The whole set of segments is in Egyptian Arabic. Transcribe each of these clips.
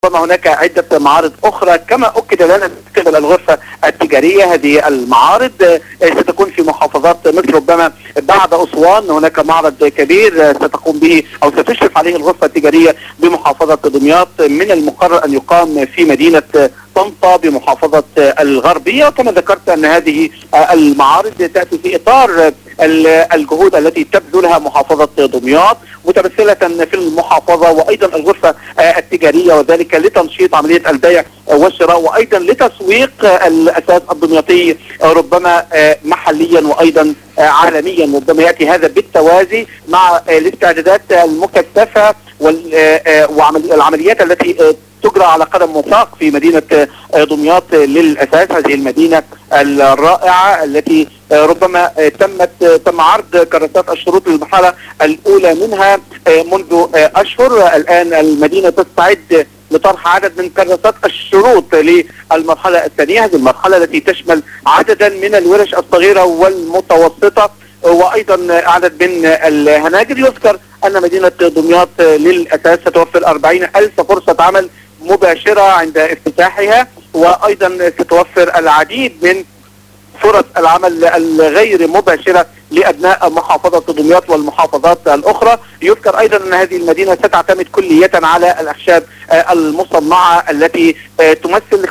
ربما هناك عدة معارض أخرى كما أكد لنا من قبل الغرفة التجارية هذه المعارض آه، ستكون في محافظات مصر ربما بعد أسوان هناك معرض كبير آه، ستقوم به أو ستشرف عليه الغرفة التجارية بمحافظة دمياط من المقرر أن يقام في مدينة طنطا بمحافظة الغربية وكما ذكرت أن هذه آه، المعارض تأتي في إطار ال- الجهود التي تبذلها محافظة دمياط متمثلة في المحافظة وأيضا الغرفة آه، التجارية وذلك لتنشيط عملية البيع والشراء وأيضا لتسويق آه، الأساس الدمياطي آه، ربما آه، محليا وأيضا آه، عالميا ربما يأتي هذا بالتوازي مع آه، الاستعدادات المكثفة والعمليات التي آه، تجرى على قدم وساق في مدينة آه، دمياط للأساس هذه المدينة الرائعة التي آه، ربما آه، تمت آه، تم عرض كراسات الشروط للمرحلة الأولى منها آه، منذ آه، أشهر الآن المدينة تستعد لطرح عدد من كراسات الشروط للمرحلة الثانية هذه المرحلة التي تشمل عددا من الورش الصغيرة والمتوسطة وايضا عدد من الهناجر يذكر ان مدينه دمياط للاساس ستوفر 40 الف فرصه عمل مباشره عند افتتاحها وايضا ستوفر العديد من فرص العمل الغير مباشرة لأبناء محافظة دمياط والمحافظات الأخرى يذكر أيضا أن هذه المدينة ستعتمد كلية على الأخشاب آه، المصنعة التي آه، تمثل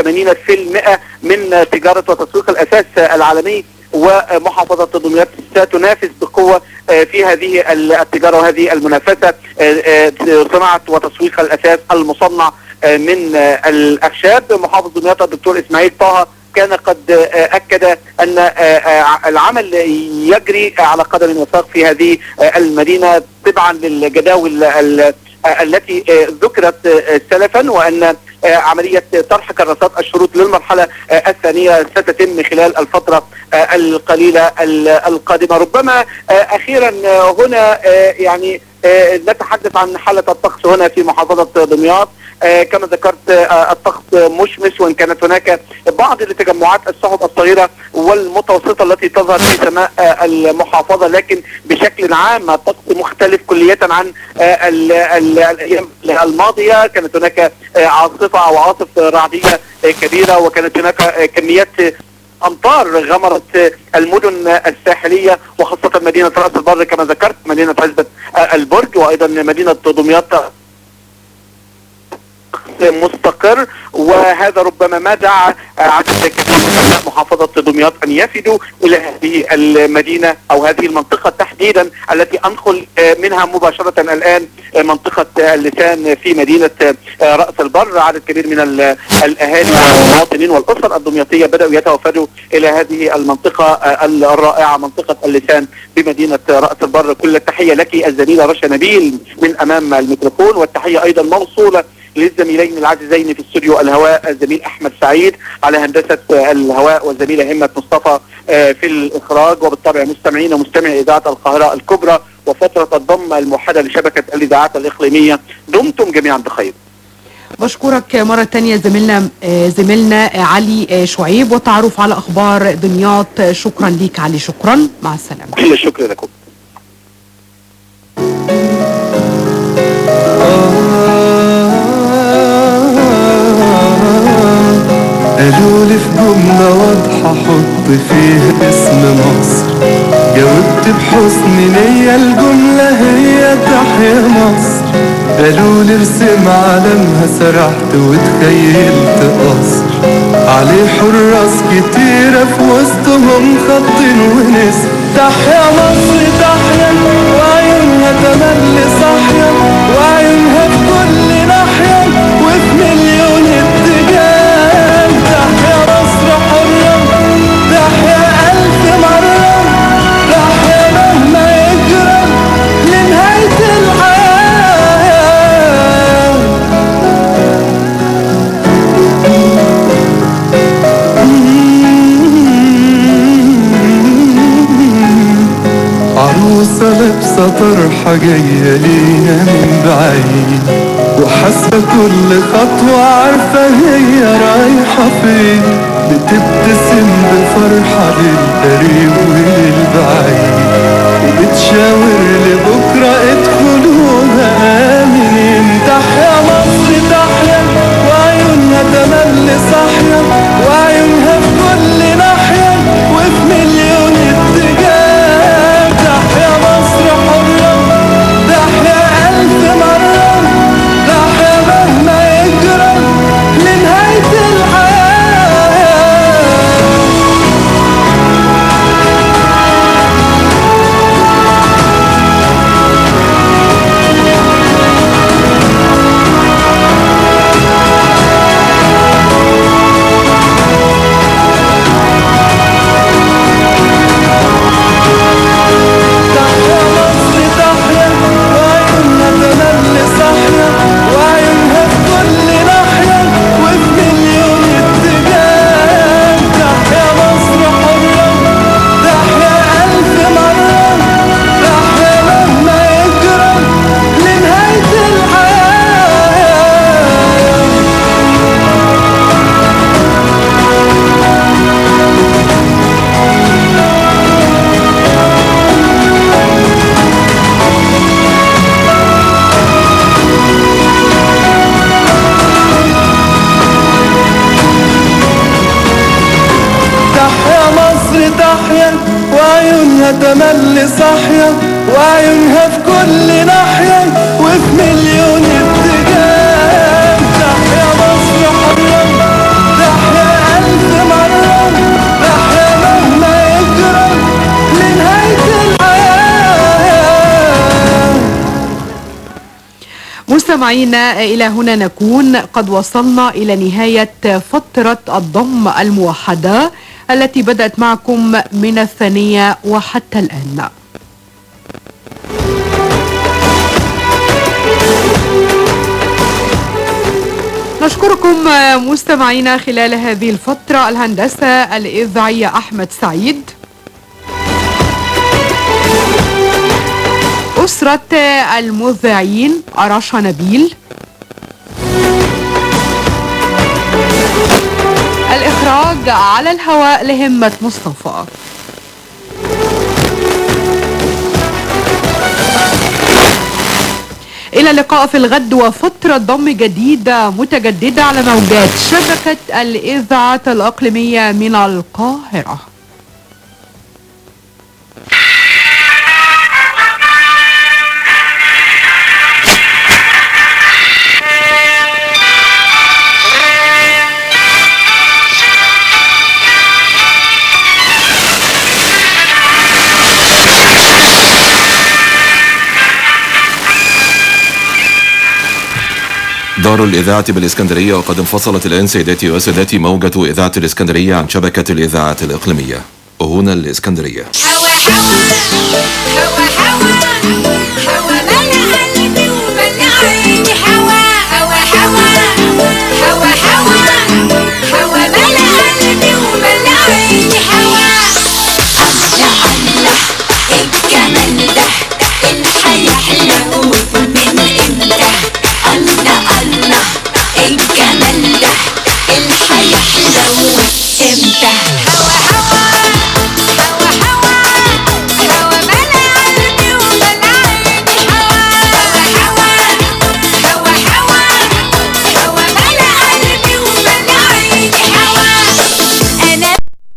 85% من تجارة وتسويق الأساس العالمي ومحافظة دمياط ستنافس بقوة آه، في هذه التجارة وهذه المنافسة آه، آه، صناعة وتسويق الأساس المصنع آه، من آه، الأخشاب محافظ دمياط الدكتور إسماعيل طه كان قد آه، أكد أن آه، آه، العمل يجري على قدم وساق في هذه آه، المدينة تبعا للجداول ال- آه، التي آه، ذكرت آه، سلفا وأن آه، عملية طرح كراسات الشروط للمرحلة آه، الثانية ستتم خلال الفترة آه، القليلة ال- القادمة ربما آه، أخيرا آه، هنا آه، يعني آه، نتحدث عن حالة الطقس هنا في محافظة دمياط آه، كما ذكرت آه، الطقس مشمس وان كانت هناك بعض التجمعات السحب الصغيره والمتوسطه التي تظهر في سماء آه، المحافظه لكن بشكل عام الطقس مختلف كليه عن آه، ال- ال- الايام الماضيه كانت هناك آه، عاصفه او عاصف رعديه آه، كبيره وكانت هناك آه، كميات آه، امطار غمرت المدن الساحليه وخاصه مدينه راس البر كما ذكرت مدينه عزبه آه، البرج وايضا مدينه دمياط مستقر وهذا ربما ما دعا عدد كبير من ابناء محافظه دمياط ان يفدوا الى هذه المدينه او هذه المنطقه تحديدا التي انقل آه، منها مباشره الان آه، منطقه آه، اللسان في مدينه آه، راس البر عدد كبير من ال- الاهالي والمواطنين والاسر الدمياطيه بداوا يتوافدوا الى هذه المنطقه آه، الرائعه منطقه اللسان بمدينه راس البر كل التحيه لك الزميله رشا نبيل من امام الميكروفون والتحيه ايضا موصوله للزميلين العزيزين في استوديو الهواء الزميل احمد سعيد على هندسه الهواء والزميله همه مصطفى آه، في الاخراج وبالطبع مستمعين ومستمعي اذاعه القاهره الكبرى وفتره الضم الموحده لشبكه الاذاعات الاقليميه دمتم جميعا بخير بشكرك مرة تانية زميلنا آه، زميلنا آه، علي آه، شعيب والتعرف على أخبار دمياط آه، شكرا ليك علي شكرا مع السلامة كل الشكر لكم قالوا لي في جملة واضحة حط فيها اسم مصر جاوبت بحسن نية الجملة هي تحيا مصر قالوا لي ارسم علمها سرحت وتخيلت قصر عليه حراس كتيرة في وسطهم خط ونسر تحيا مصر تحيا وعيونها تملي صاحية وعيونها في كل ناحية وفي مليون اتجاه تحيا مصر حرة تحيا ألف مرة تحيا مهما يجرى لنهاية الحياة عروسة لابسة طرحة جاية لينا من بعيد وحاسة كل خطوة عارفة هي رايحة فين بتبتسم بفرحة للقريب وللبعيد وبتشاور لبكرة ادخلوها آمنين تحيا مصر تحيا تملي صاحية وعيونها في كل ناحية وفي مليون اتجاه تحيا مصر حرة تحيا ألف مرة تحيا مهما يجرى لنهاية الحياة مستمعينا إلى هنا نكون قد وصلنا إلى نهاية فترة الضم الموحدة التي بدأت معكم من الثانية وحتى الآن نشكركم مستمعينا خلال هذه الفترة الهندسة الإذاعية أحمد سعيد أسرة المذيعين أراشا نبيل الإخراج على الهواء لهمة مصطفى إلى اللقاء في الغد وفترة ضم جديدة متجددة على موجات شبكة الإذاعات الإقليمية من القاهرة دار الإذاعة بالإسكندرية وقد انفصلت الآن سيداتي وسادتي موجة إذاعة الإسكندرية عن شبكة الإذاعات الإقليمية هنا الإسكندرية هوا هوا هوا هوا هوا ملا قلبي وملا عيني هوا هوا هوا هوا هوا هوا ملا قلبي وملا عيني هوا الله الله الجمال ده الحياة حلوة من امتى الله الله الجمال ده الحياة حلوة امتى هوا هوا هوا هوا هوا ملا قلبي وملا عيني هوا هوا هوا هوا هوا ملا قلبي وملا عيني هوا انا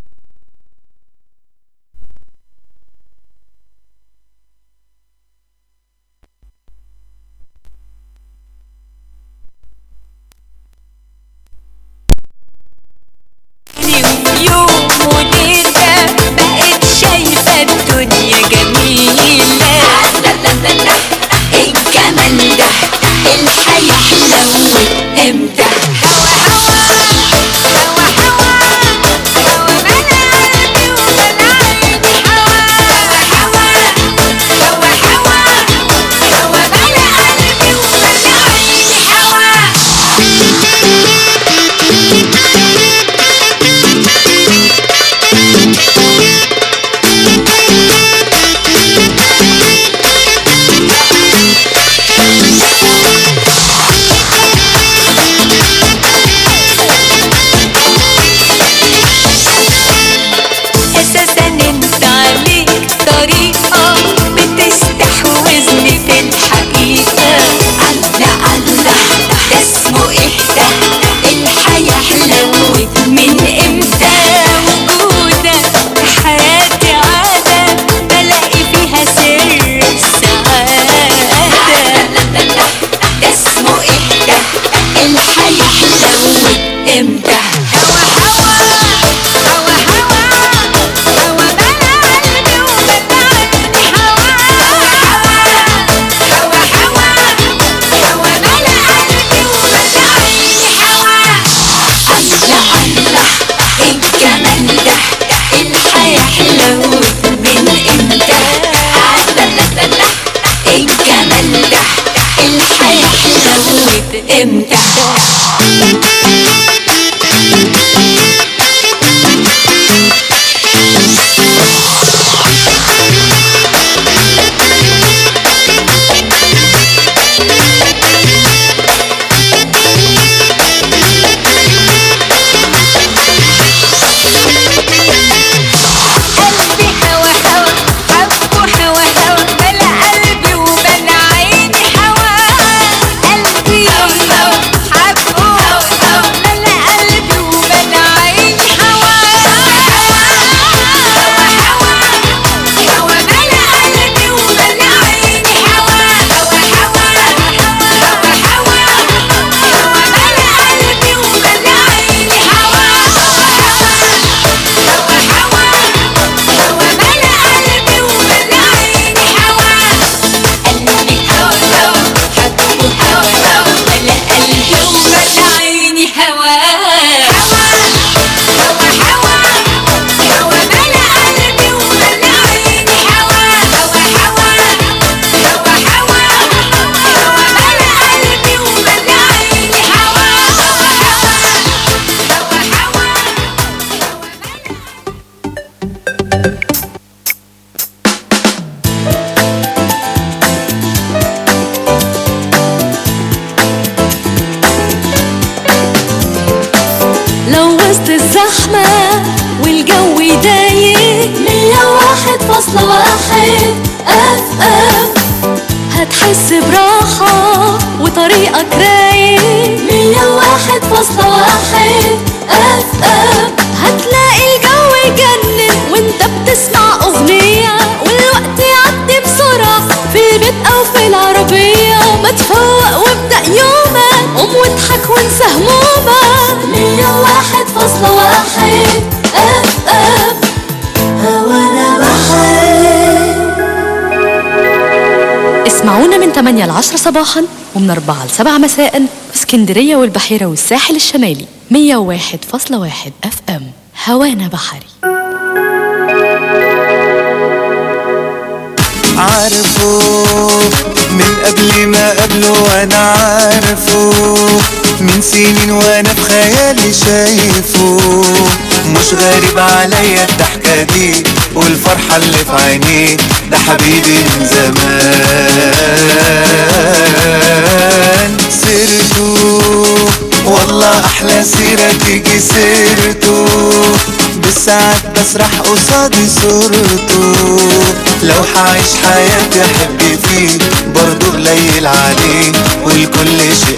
يوم وليلة بقيت شايفة الدنيا جميلة لا لا لا لا الجمال ده الحياة حلوة امتى هوا هوا هوا هوا هوا ملا قلبي وملا عيني هوا هوا هوا هوا هوا ملا قلبي وملا عيني هوا اساسا انت عليك طريقة بتستحوذني في الحقيقة الله الله ده اسمه ايه ده الحياة حلوت من امتى وجودك في حياتي عادة بلاقي فيها سر السعادة ده اسمه ايه ده الحياة حلوت امتى هوا هوا هوا هوا هوا ملا قلبي وملا عيني هوا هوا هوا هوا ملا قلبي وملا عيني هوا الله الله الجمال ده الحياة حلوت من امتى لا لا لا لا الجمال ده الحياة حلوت امتى هتحس براحة وطريقك رايق مية واحد فاصلة واحد اف ام هتلاقي الجو يجنن وانت بتسمع اغنية والوقت يعدي بسرعة في البيت او في العربية ما تفوق وابدأ يومك قوم واضحك وانسى همومك مية واحد فاصلة واحد اف ام هوانا بحر اسمعونا من 8 ل 10 صباحا ومن 4 ل 7 مساء في اسكندرية والبحيرة والساحل الشمالي 101.1 اف ام هوانا بحري عارفه من قبل ما قبله وانا عارفه من سنين وانا بخيالي شايفه مش غريب عليا الضحكة دي والفرحة اللي في عينيه ده حبيبي من زمان سيرته والله احلى سيرة تيجي سيرته بالساعات بسرح قصادي صورته لو حعيش حياتي احب فيه برضه قليل عليه والكل شيء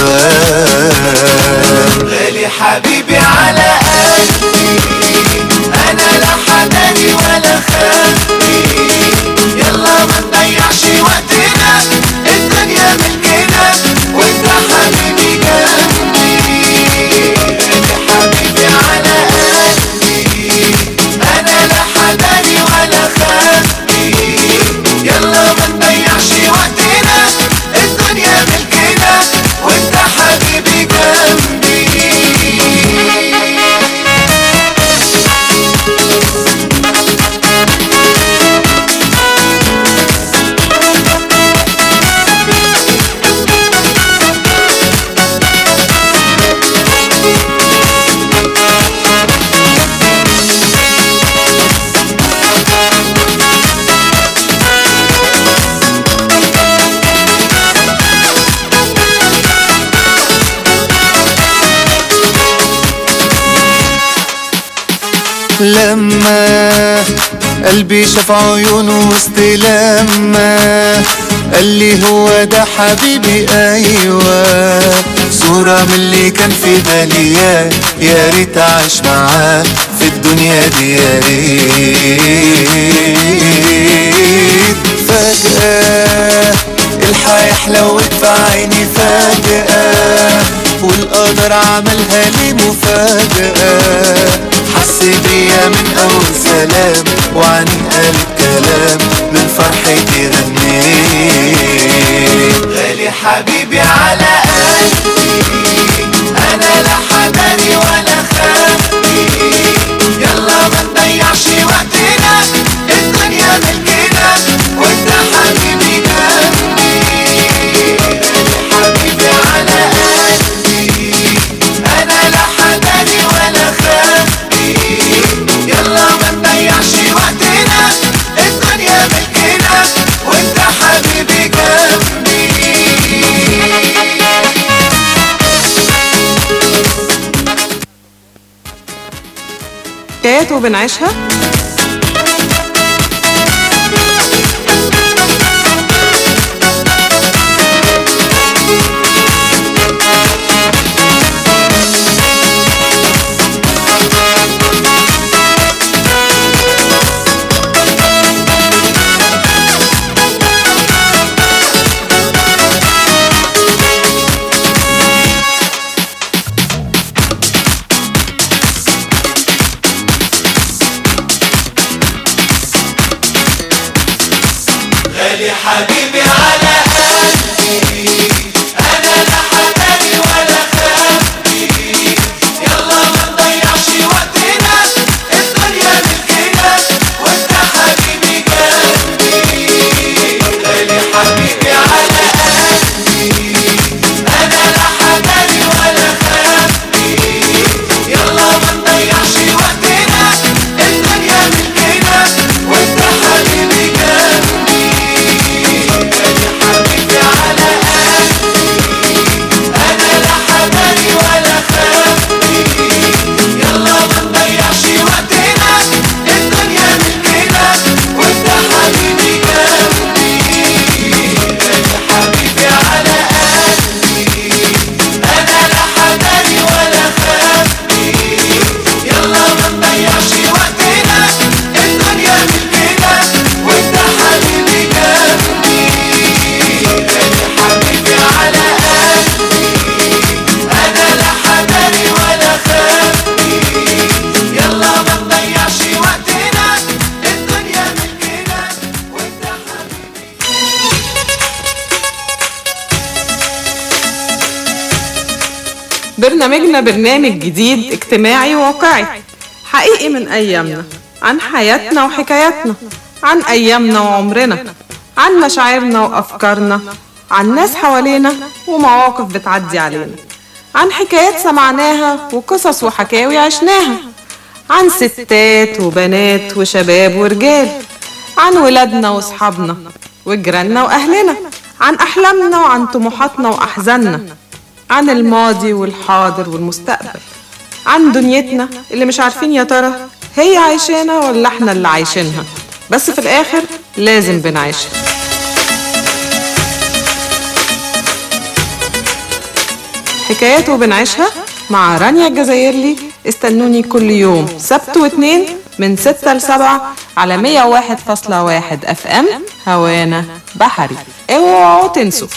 اوان غالي حبيبي على قلبي انا لا حداني ولا خافي يلا ما نضيعش وقتنا الدنيا ملكنا وانت حبيبي جنبي غالي حبيبي على قلبي انا لا حداني ولا خافي يلا ما نضيعش وقتنا الدنيا ملكنا وانت حبيبي جنبي لما قلبي شاف عيونه وسط لما قال لي هو ده حبيبي ايوه صورة من اللي كان في بالي يا يا ريت اعيش معاه في الدنيا دي يا ريت فجأة الحياة حلوت في عيني فجأة والقدر عملها لي مفاجأة حس بيا من أول سلام وعني قال الكلام من فرحتي غنيت غالي حبيبي على قلبي أنا لا حداني ولا خافي يلا ما نضيعش وقتنا الدنيا ملكنا وانت حبيبي جنبي غالي حبيبي على قلبي انا لا حداني ولا خافي يلا ما نضيعش وقتنا الدنيا ملكنا وانت حبيبي جنبي حكايات وبنعيشها غالي حبيبي على قلبي انا لا حداني ولا خافي يلا ما نضيعش وقتنا الدنيا ملكنا وانت حبيبي جنبي غالي حبيبي على قلبي انا لا حداني ولا خافي يلا ما نضيعش وقتنا الدنيا ملكنا وانت حبيبي جنبي برنامجنا برنامج جديد اجتماعي واقعي حقيقي من أيامنا عن حياتنا وحكاياتنا عن أيامنا وعمرنا عن مشاعرنا وأفكارنا عن ناس حوالينا ومواقف بتعدي علينا عن حكايات سمعناها وقصص وحكاوي عشناها عن ستات وبنات وشباب ورجال عن ولادنا وصحابنا وجيراننا وأهلنا عن أحلامنا وعن طموحاتنا وأحزاننا عن الماضي والحاضر والمستقبل عن دنيتنا اللي مش عارفين يا ترى هي عايشانا ولا احنا اللي عايشينها بس في الآخر لازم بنعيشها حكايات وبنعيشها مع رانيا الجزائرلي استنوني كل يوم سبت واثنين من 6 ل 7 على 101.1 اف ام هوانا بحري اوعوا تنسوا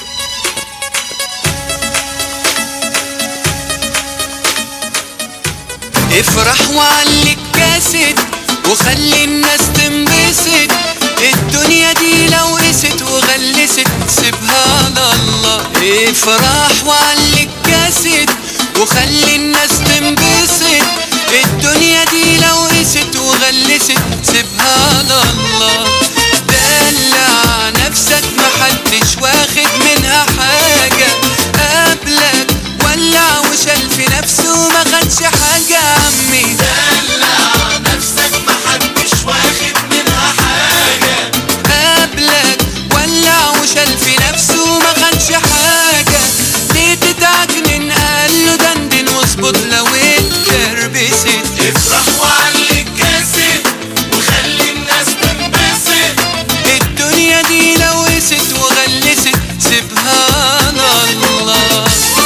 افرح وعليك كاسد وخلي الناس تنبسط الدنيا دي لو قست وغلست سيبها على الله افرح وعليك كاسد وخلي الناس تنبسط الدنيا دي لو قست وغلست سيبها على الله دلع نفسك محدش واخد منها حاجة قبلك ولع وشال في نفسه ما خدش حاجة يا عمي دلع نفسك محدش واخد منها حاجة قبلك ولع وشال في نفسه ما خدش حاجة ليه تتعجنن قال له دندن واظبط لو اتكربست افرح وعليك كاسد وخلي الناس تنبسط الدنيا دي لو قست وغلست سيبها على الله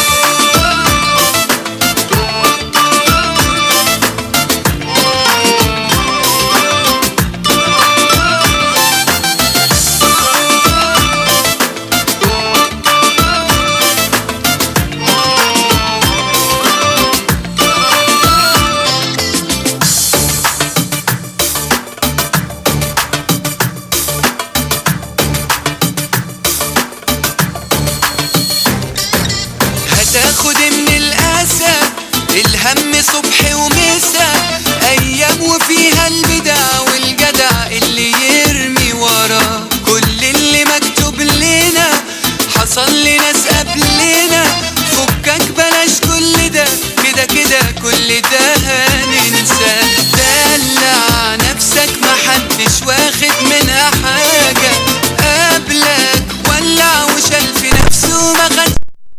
هتاخد من الأسى الهم صبح ومسا أيام وفيها البدع والجدع اللي يرمي وراه كل اللي مكتوب لنا حصل لناس قبلنا فكك بلاش كل ده كده كده كل ده هننسى دلع نفسك محدش واخد منها حاجة قبلك ولع وشال في نفسه ما خد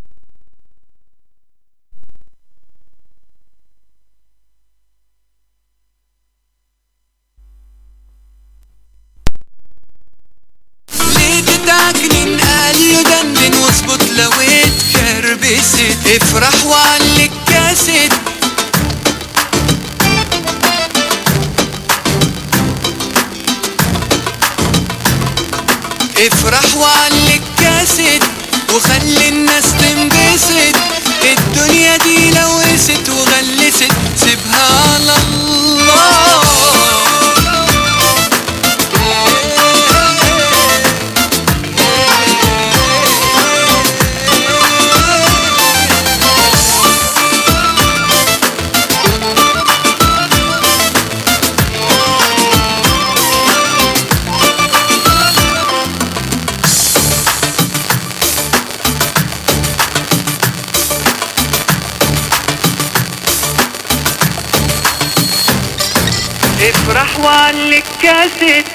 ليه تتعجنن قال له دندن واظبط لو اتكربست افرح وعليك كاسد افرح وعليك كاسد وخلي الناس تنبسط الدنيا دي لو قست وغلست سيبها على الله افرح وعليك كاسد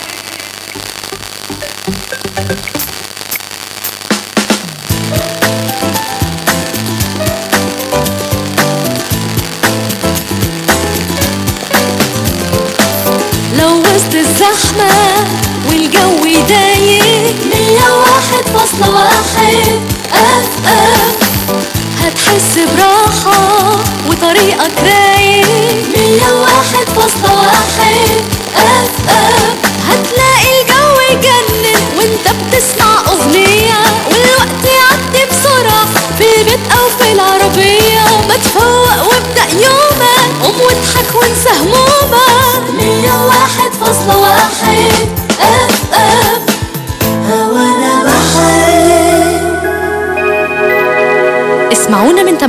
لو وسط الزحمة والجو يضايق مية واحد فاصلة واحد اف اف هتحس براحة وطريقك رايق مية واحد فاصلة واحد اف اف هتلاقي الجو يجنن وانت بتسمع اغنية والوقت يعدي بسرعة في البيت او في العربية ما تفوق وابدأ يومك قوم واضحك وانسى همومك مية واحد فاصلة واحد اف اف هوانا بحر اسمعونا من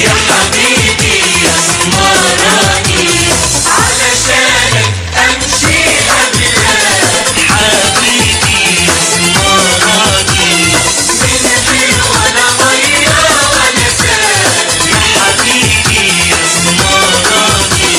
يا حبيبي يا اسمراني علشانك امشي قبلك حبيبي يا اسمراني من غير ولا ميه ولا زاد يا حبيبي يا اسمراني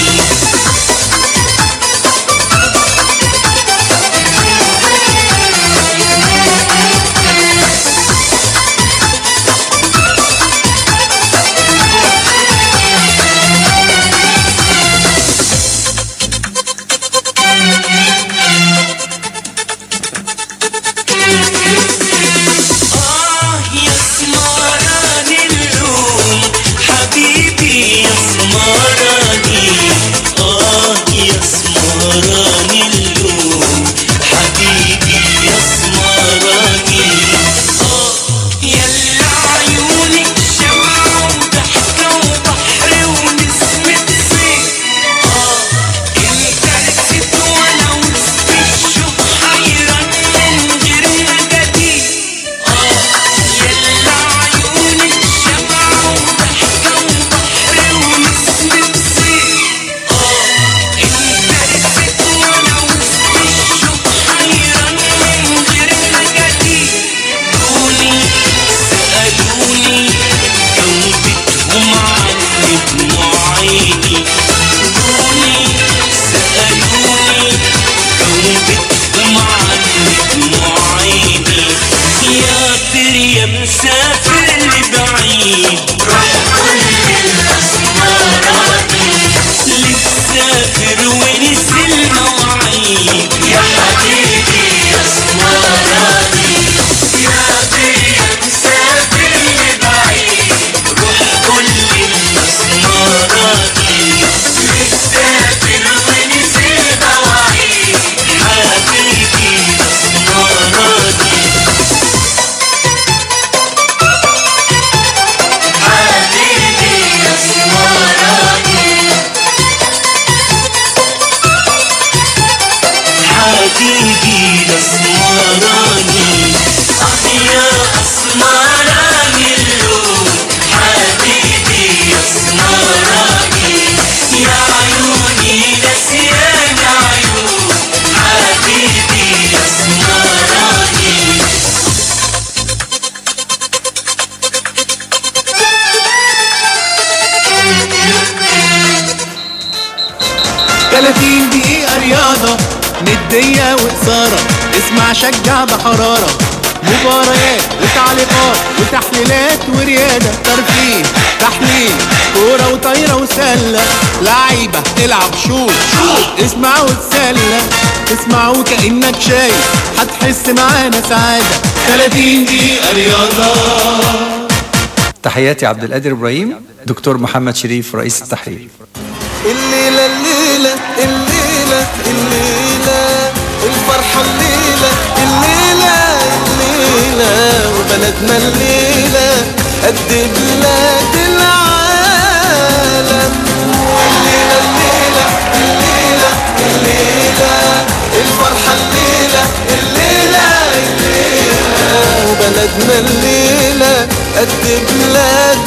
آه يا سمراني اللوم حبيبي يا سمراني آه يا سمراني اللوم حبيبي يا سمراني آه يلا عيونك شمعة وضحكة وبحر ونسمة صيف آه انت رسيت وانا وسط الشوق حيران من غير مجاديل يلا عيونك شمعة وضحكة وبحر ونسمة صيف انت رسيت وانا وسط الشوق حيران من غير مجاديل دوني سألوني جاوبتهم عن دموع عيني دوني سألوني جاوبتهم عن دموع عيني يا طير يا مسافر لبعيد روح كل الأسمراني للسافر ونسي المواعيد يا حبيبي يا اسمراني يا طير يا مسافر لبعيد روح كل الأسمراني للسافر ونسي المواعيد حبيبي يا اسمراني حبيبي يا اسمراني حبيبي يا اسمراني اه يا اسمراني اللون حبيبي يا اسمراني يا عيوني نسيان عيون حبيبي يا اسمراني تلاتين دقيقة رياضة ندية وإثارة اسمع شجع بحرارة مباريات وتعليقات وتحليلات وريادة ترفيه تحليل كورة وطايرة وسلة لعيبة تلعب شوط شوط اسمع وتسلى اسمع وكأنك شايف هتحس معانا سعادة 30 دقيقة رياضة تحياتي عبد القادر ابراهيم دكتور محمد شريف رئيس التحرير الليلة الليلة الليلة الليلة الفرحة الليلة الليلة الليلة وبلدنا الليلة قد بلاد العالم الليلة الليلة الليلة الليلة الفرحة الليلة الليلة الليلة وبلدنا الليلة قد بلاد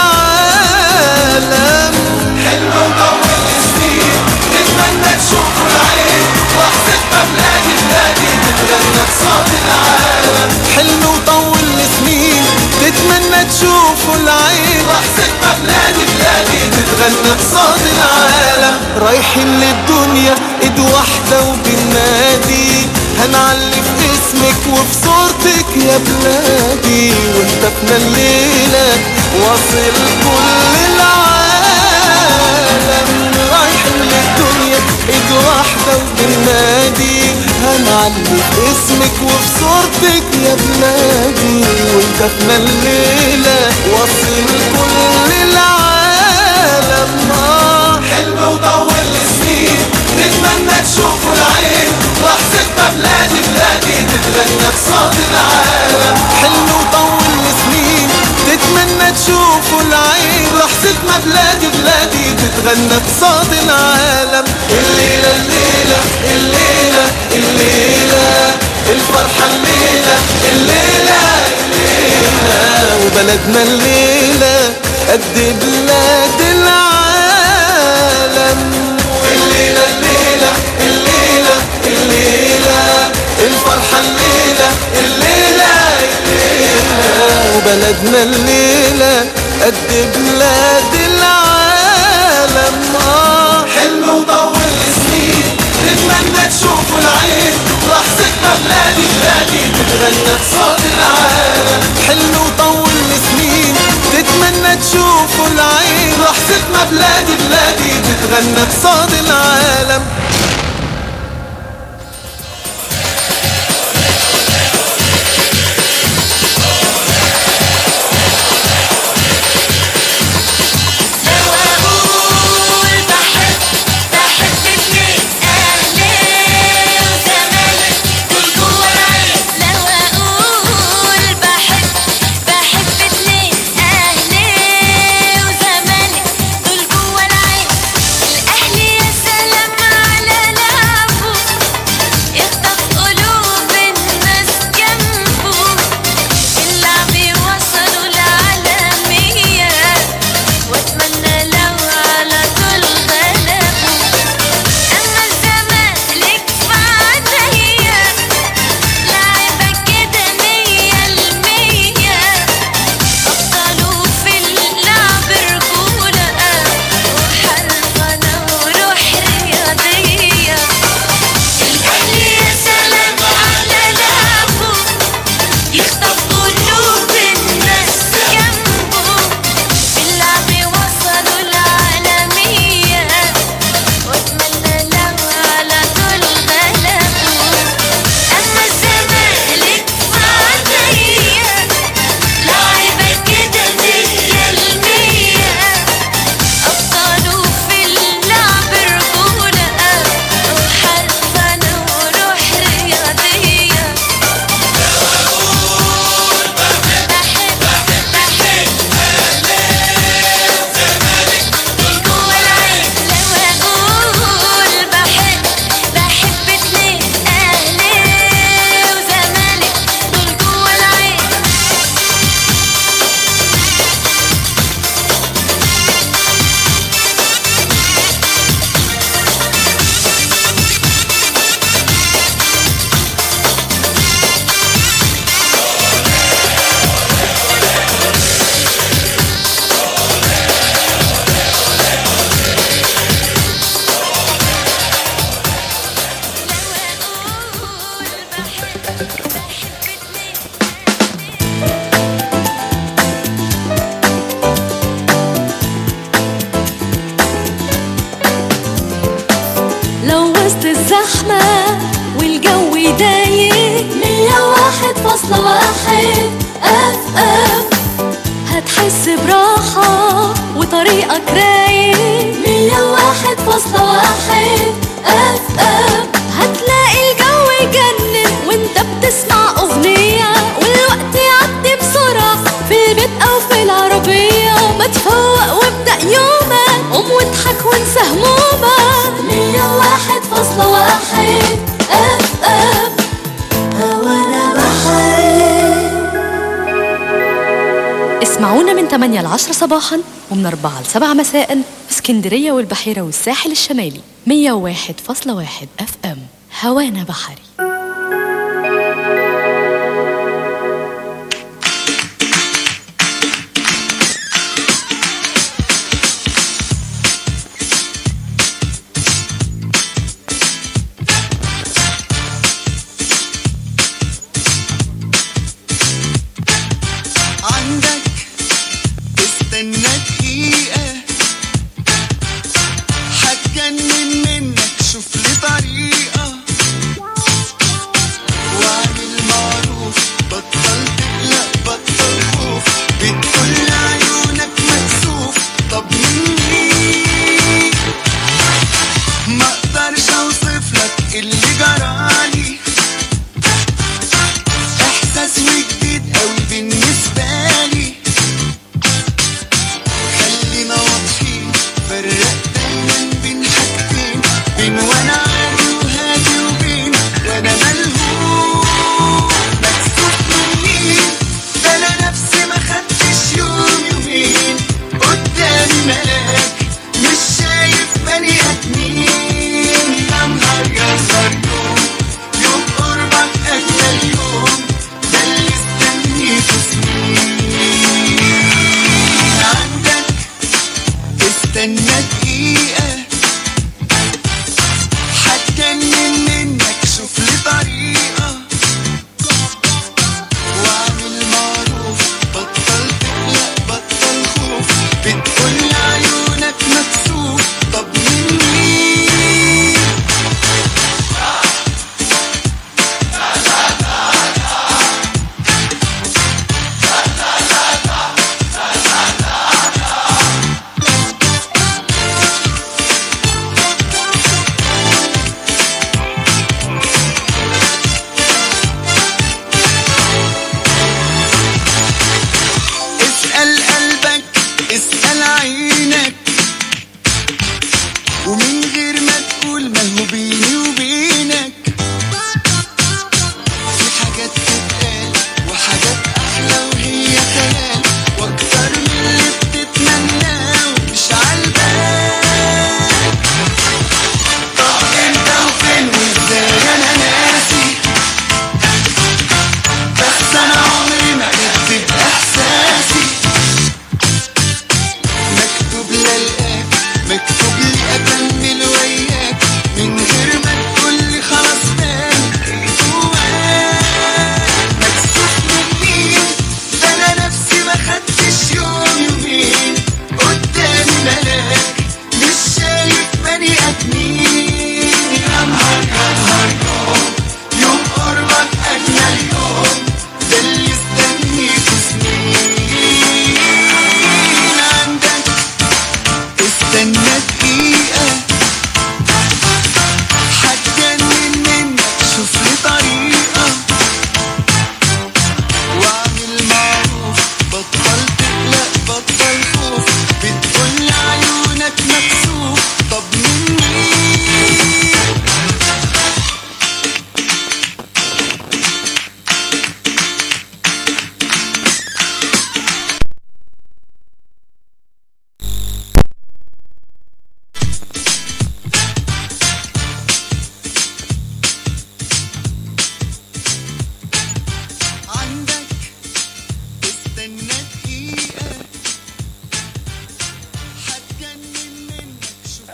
العالم حلو وطول السنين نتمنى تشوف العين واحسن بلادي بلادي تتغنى بصوت العالم حلم وطول السنين تتمنى تشوفوا العين واحسن بلادي بلادي تتغنى بصوت العالم رايحين للدنيا ايد واحدة وبالنادي هنعلي في اسمك وفي صورتك يا بلادي وهتفنا الليلة واصل كل العالم رايحين للدنيا ايد واحدة وبالنادي هنعلي في اسمك وفي صورتك يا بلادي وهتفنا الليلة واصل كل العالم آه حلم وطول السنين نتمنى تشوفوا العين لحظة ما بلادي بلادي تتغنى بصوت العالم حلم وطول سنين تتمنى تشوفوا العين لحظة ما بلادي بلادي تتغنى بصوت العالم الليلة الليلة الليلة الليلة الفرحة الليلة الليلة الليلة وبلدنا الليلة قد بلاد العالم الليلة الليلة الليلة الليلة الفرحة الليلة الليلة الليلة وبلدنا الليلة قد بلاد العالم آه حلم وطول سنين نتمنى تشوفوا العين لحظة ما بلادي بلادي تتغنى بصوت العالم حلم وطول سنين تتمنى تشوفوا العين لحظة ما بلادي بلادي تتغنى بصوت العالم لو أقول بحب بحب اتنين أهلي وزمالك دول جوا العين لو أقول بحب بحب اتنين أهلي وزمالك دول جوا العين الأهلي يا سلام على لعبه يخطف قلوب الناس جنبه اللعب وصلوا العالمية واتمنى لو على طول غلبوا اما الزمالك فعليا لعبة كده مية المية ابطلوا في اللعب رجولة وحرفنة وروح رياضية الاهلي يا سلام على لعبه يخطف قلوب الناس جنبه باللعب وصلوا العالمية واتمنى لو على طول غلبوا أما الزمالك فعليا لعبة كده مية المية أبطلوا في اللعب رجولة وحرفنة وروح رياضية جوا العين لو أقول بحب بحب اتنين أهلي وزمالك دول جوا العين لو وسط الزحمة والجو ضايق مية واحد فاصلة واحد اف ام هتحس براحة وطريقك رايق مية واحد فاصلة واحد اف ام هتلاقي الجو يجنن وانت بتسمع اغنية والوقت يعدي بسرعة في البيت او في العربية ما تفوق وابدأ يومك قوم واضحك وانسى همومك مية واحد فاصلة واحد اف ام هوانا بحر اسمعونا من 8 ل 10 صباحا ومن 4 ل 7 مساء في اسكندرية والبحيرة والساحل الشمالي 101.1 اف ام هوانا بحري عندك تستنى دقيقة هتجنن منك شوف لي طريقة استنى دقيقة هتجنن منك شوف لي طريقة واعمل معروف بطل تقلق بطل خوف بتقول عيونك مكسوف طب من مين اسأل قلبك اسأل عينك ومن غير ما تقول ما هو بيني وبينك في حاجات تتقال وحاجات أحلى وهي خيال وأكتر من اللي بتتمناه ومش عالبال طب امتى وفين وازاي أنا ناسي بس أنا عمري ما كدبت بإحساسي مكتوب للقاك مكتوب لي أكمل وياك من غير ما تقولي خلاص تاني جواك مكسوف من مين ده أنا نفسي ما خدتش يوم يومين قدامي ملاك مش شايف بني آدمين يا نهار يا نهار يوم يوم قربك أجمل يوم ده اللي استنيته سنين عندك استنى دقيقة هتجنن منك شوف لي طريقة واعمل معروف بطل تقلق بطل خوف بتقول عيونك مكسوف طب من مين عندك استنى دقيقة هتجنن منك شوف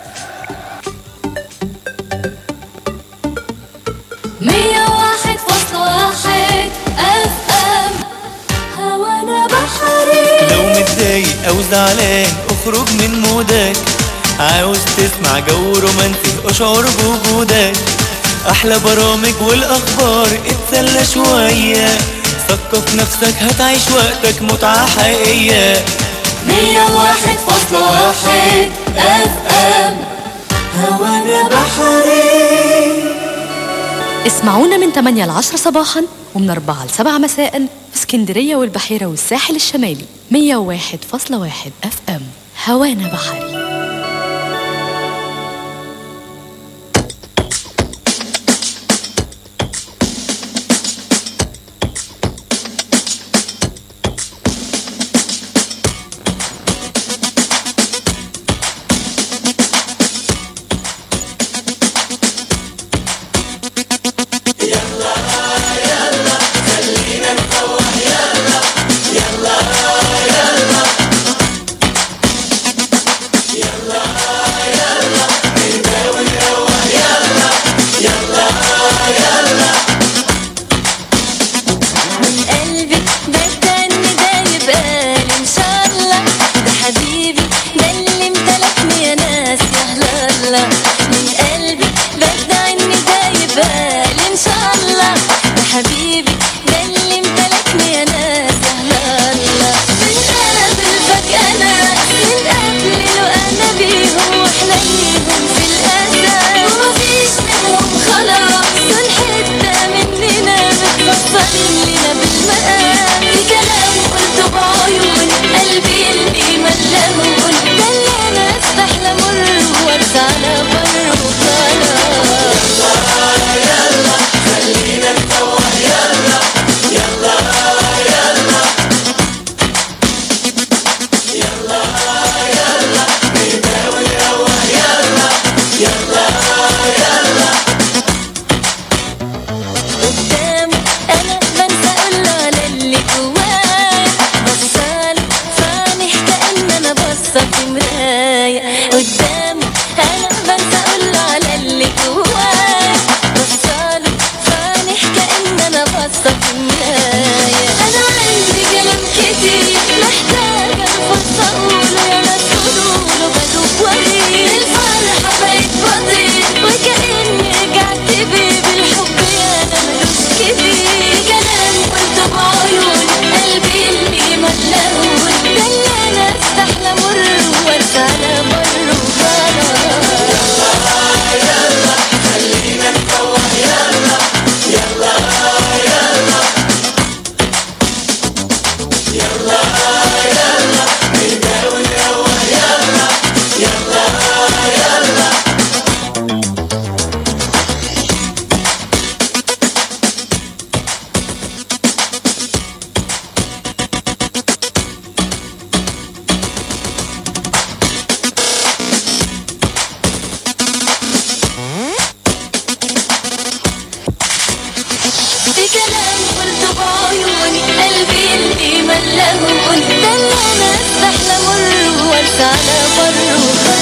مية واحد فاصلة واحد اف ام هوانا بحري لو متضايق او زعلان اخرج من مودك عاوز تسمع جو رومانسي اشعر بوجودك احلى برامج والاخبار اتسلى شويه ثقف نفسك هتعيش وقتك متعه حقيقيه مية واحد فاصلة واحد اف ام هوانا بحري اسمعونا من 8 ل 10 صباحا ومن 4 ل 7 مساء في اسكندرية والبحيرة والساحل الشمالي 101.1 اف ام هوانا بحري من قلبي بستنى ده يبقى ان شاء الله ده حبيبي ده اللي امتلكني يا ناس يا هلالا من قلبي بدعي ان ده يبقى ان شاء الله ده حبيبي ده اللي امتلكني يا ناس يا هلالا بنقابل فجأة ناس من قبل وانا بيهم واحلاميهم في الاسى ومفيش منهم خلاص دول حتة مننا متفصلين لنا بالمقام في كلام قلته بعيون قلبي اللي ملمون ده اللي انا استحلى مر وارجع على بر كفاية قدامي أنا بنسى أقول على اللي جوايا بصالي فانح كأن أنا باصة في المراية أنا عندي كلام كتير محتاجة فرصة أقوله يا ناس قولوله بدوب وريد الفرحة بقت بطيء وكأني رجعت بيه بالحب يا أنا ملوش كبير كلام قلته بعيوني قلبي اللي ملهون ده اللي أنا استحلى مر وارسى على بر في كلام قلته بعيوني قلبي اللي ملهون ده اللي انا استحلى مر وارسى على بر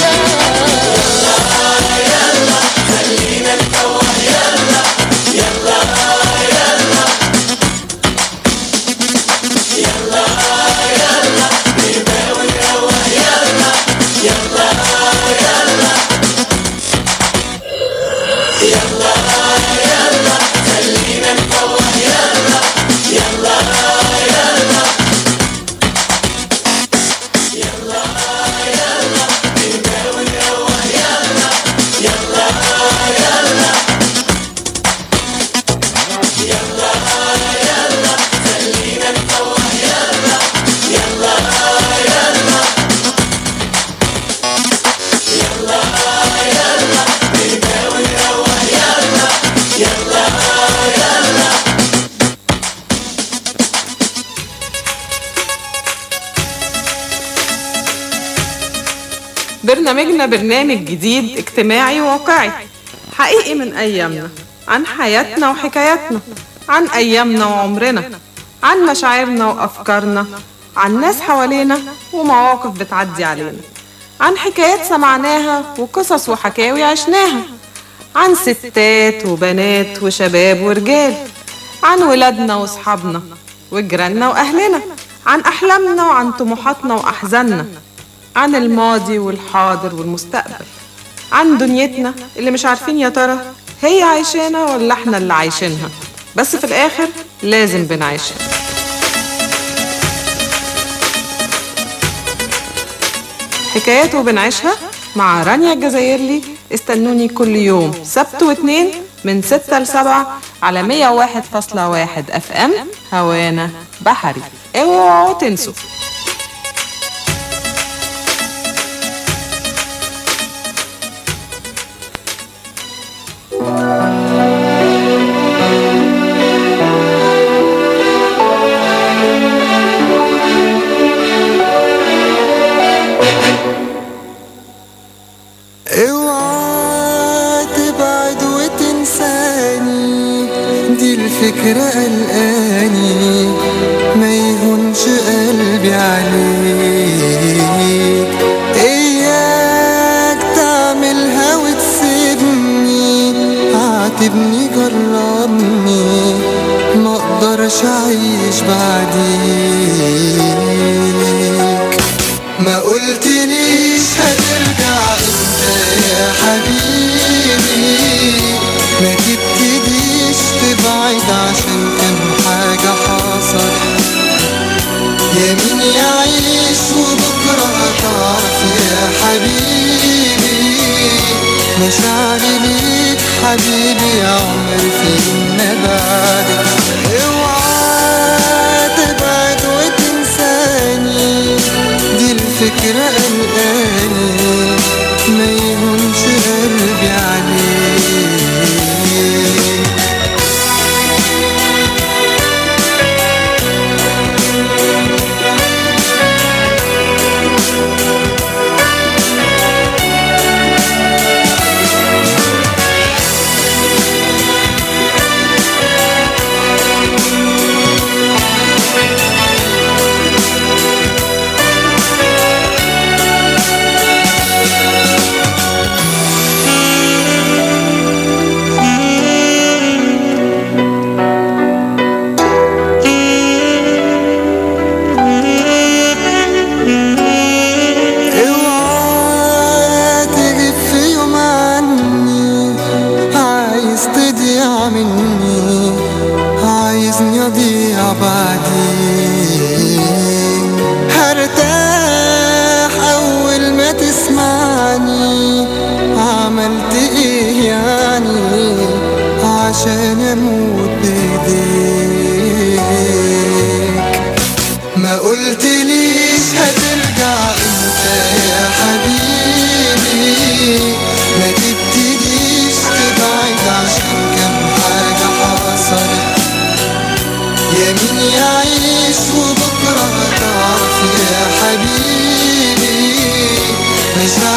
برنامجنا برنامج جديد اجتماعي واقعي حقيقي من أيامنا عن حياتنا وحكاياتنا عن أيامنا وعمرنا عن مشاعرنا وأفكارنا عن ناس حوالينا ومواقف بتعدي علينا عن حكايات سمعناها وقصص وحكاوي عشناها عن ستات وبنات وشباب ورجال عن ولادنا وصحابنا وجيراننا وأهلنا عن أحلامنا وعن طموحاتنا وأحزاننا عن الماضي والحاضر والمستقبل عن دنيتنا اللي مش عارفين يا ترى هي عايشانا ولا احنا اللي عايشينها بس في الآخر لازم بنعيشها حكايات وبنعيشها مع رانيا الجزائرلي استنوني كل يوم سبت واثنين من 6 ل 7 على 101.1 اف ام هوانا بحري اوعوا تنسوا اوعى تبعد وتنساني دي الفكرة قلقاني ما يهونش قلبي عليك اياك تعملها وتسيبني عاتبني جربني ما اقدرش اعيش بعديك ما قلتليش هترجع امتى يا حبيبي ما تبتديش تبعد عشان كان حاجة حصل يمين يعيش وبكرة هتعرف يا حبيبي مشاعري ليك حبيبي يا عمري في ما بعدك اوعى تبعد وتنساني دي الفكرة قلقاني ما يهونش قلبي عليك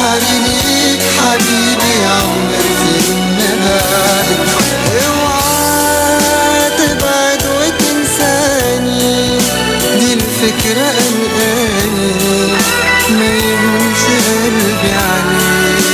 مشاعري ليك حبيبي يا عمر فين بعدك اوعى تبعد وتنساني دي الفكرة قلقاني ما يهمش قلبي عليك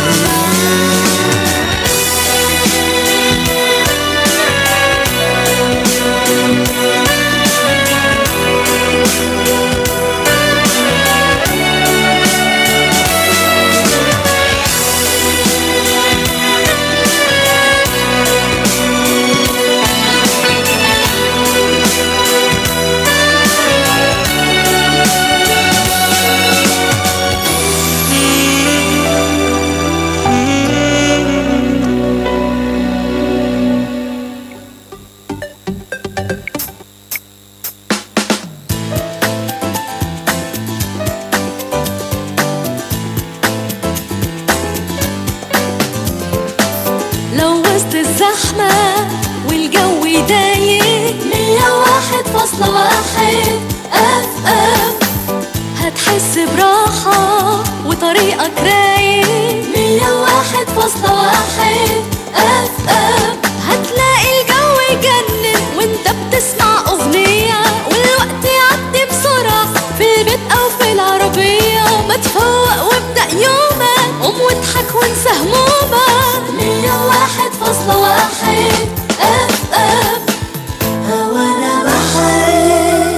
لو وسط الزحمة والجو يضايق مية واحد فاصلة واحد اف ام هتحس براحة وطريقك رايق مية واحد فاصلة واحد اف ام هتلاقي الجو يجنن وانت بتسمع اغنية والوقت يعدي بسرعة في البيت او في العربية ما تفوق وابدأ يومك قوم واضحك وانسى همومك مية واحد فاصلة واحد اف ام هوانا بحري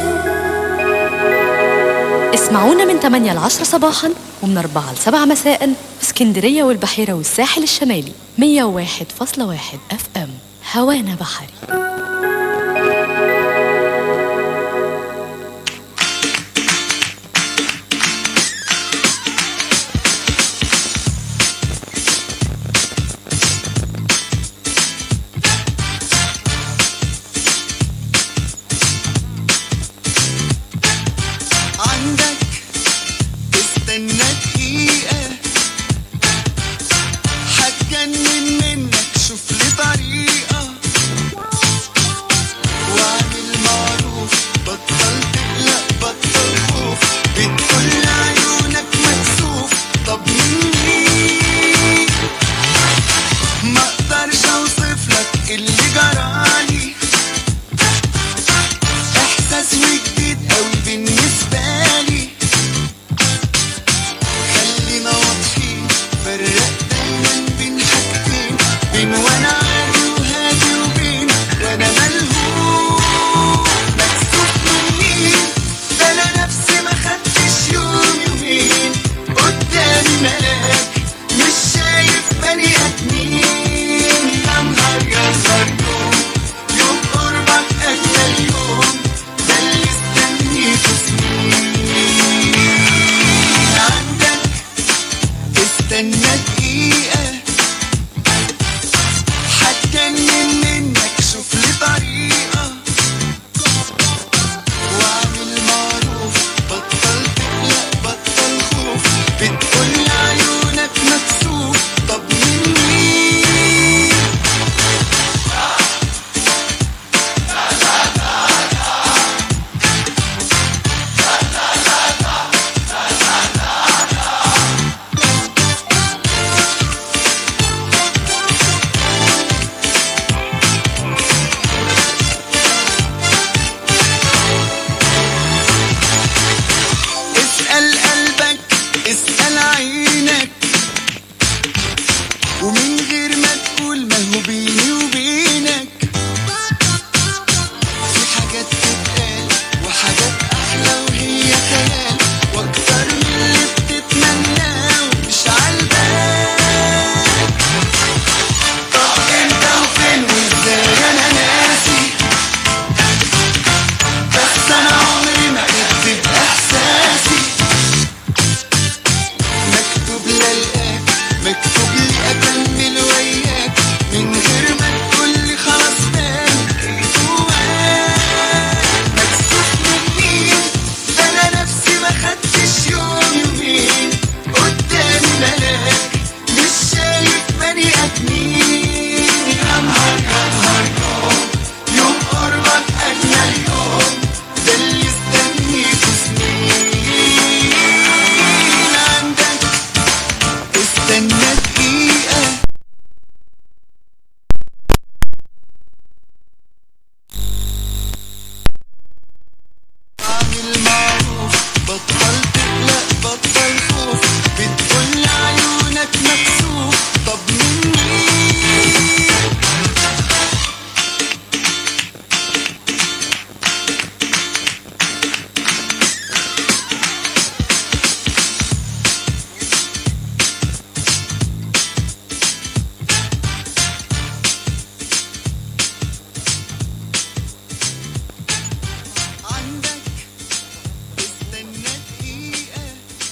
اسمعونا من 8 ل 10 صباحا ومن 4 ل 7 مساء في اسكندرية والبحيرة والساحل الشمالي 101.1 اف ام هوانا بحري عندك استنى دقيقة هتجنن منك شوف لي طريقة استنى دقيقة اعمل معروف بطل تقلق بطل خوف بتقول عيونك مكسوف طب مني عندك استنى دقيقة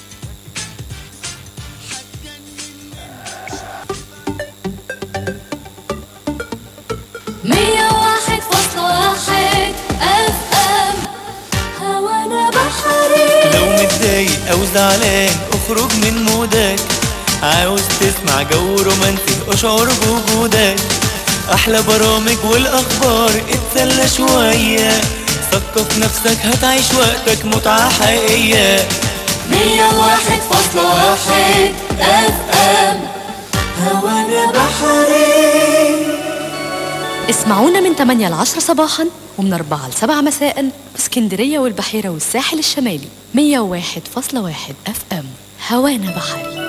مية واحد فاصلة واحد اف ام هوانا بحري لو متضايق او زعلان اخرج من مودك عاوز تسمع جو رومانسي اشعر بوجودك احلى برامج والاخبار اتسلى شويه ثقف نفسك هتعيش وقتك متعه حقيقيه مية واحد فاصلة واحد اف ام هوانا بحري اسمعونا من 8 ل 10 صباحا ومن 4 ل 7 مساء في اسكندرية والبحيرة والساحل الشمالي 101.1 اف ام هوانا بحري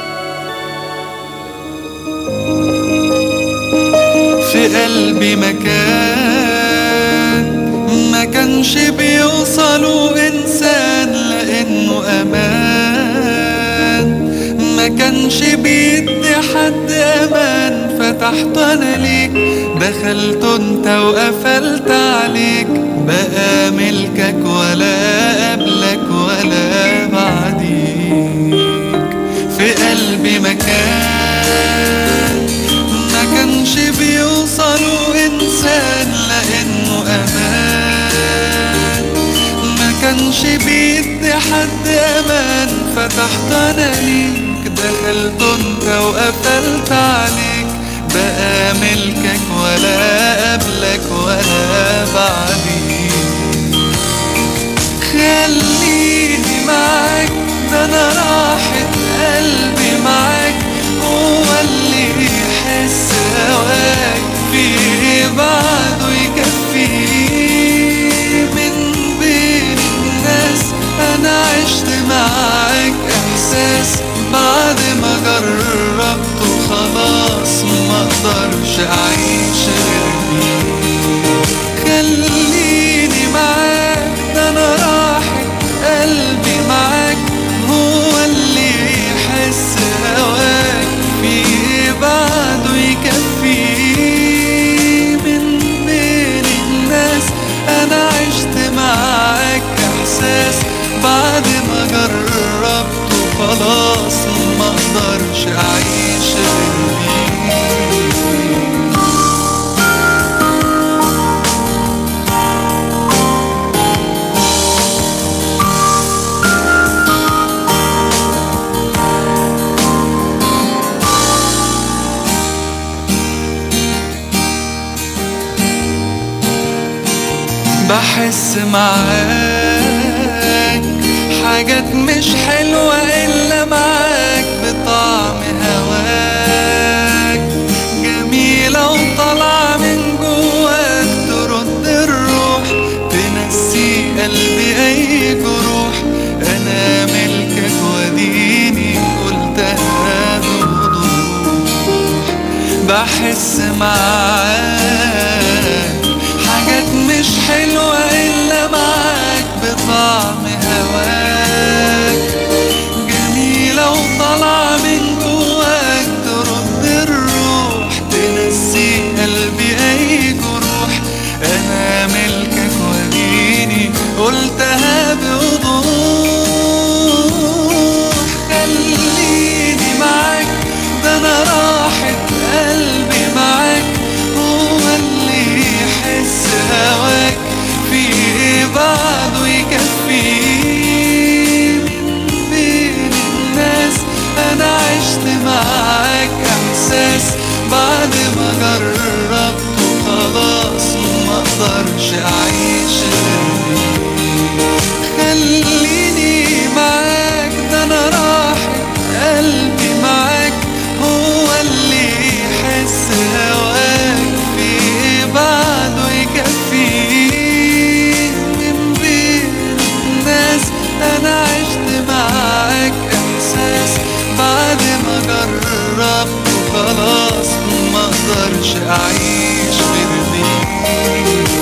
في قلبي مكان ما كانش بيوصلوا إنسان لأنه أمان ما كانش بيدي حد أمان فتحت أنا ليك دخلت أنت وقفلت عليك بقى ملكك ولا قبلك ولا بعديك في قلبي مكان ما كانش بيوصلوا إنسان لأنه أمان ما كانش بيدي حد أمان فتحت أنا ليك دخلت أنت وقفلت عليك بقى ملكك ولا قبلك ولا بعديك خليني معاك ده انا راحة قلبي معاك هو اللي يحس هواك فيه بعده يكفيه من بين الناس انا عشت معاك احساس بعد ما جربته خلاص ما اقدرش اعيش غير بيه خليني معاك ده انا راحة قلبي معاك هو اللي يحس هواك فيه بعده يكفيه من بين الناس انا عشت معاك احساس بعد ما جربته خلاص ما اقدرش اعيش غير بيه بحس معاك حاجات مش حلوة إلا معاك بطعم هواك جميلة وطالعة من جواك ترد الروح تنسي قلبي أي جروح أنا ملكك وديني قلتها بوضوح بحس معاك حاجات مش حلوة إلا معاك بطعم هواك جميلة وطالعة من جواك ترد الروح تنسي قلبي أي جروح أنا ملكك وديني قلتها بوضوح خليني معاك ده أنا راحة قلبي معاك هو اللي يحس هواك فيه بعده يكفيه من بين الناس انا عشت معاك احساس بعد ما جربته خلاص ما اقدرش اعيش غير بيه. خليني معاك ده انا راحة قلبي معاك اقدرش اعيش غير بيك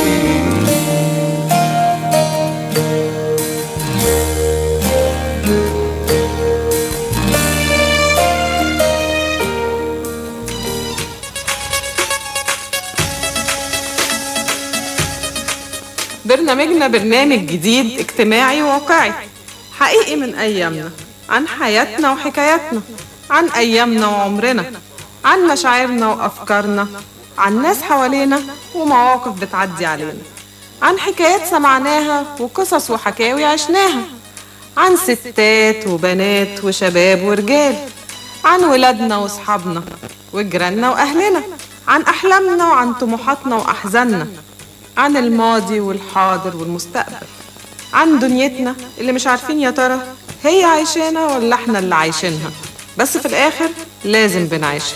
برنامجنا برنامج جديد اجتماعي واقعي حقيقي من أيامنا عن حياتنا وحكاياتنا عن أيامنا وعمرنا عن مشاعرنا وأفكارنا عن ناس حوالينا ومواقف بتعدي علينا عن حكايات سمعناها وقصص وحكاوي عشناها عن ستات وبنات وشباب ورجال عن ولادنا وصحابنا وجيراننا وأهلنا عن أحلامنا وعن طموحاتنا وأحزاننا عن الماضي والحاضر والمستقبل عن دنيتنا اللي مش عارفين يا ترى هي عايشانا ولا احنا اللي عايشينها بس في الآخر لازم بنعيشها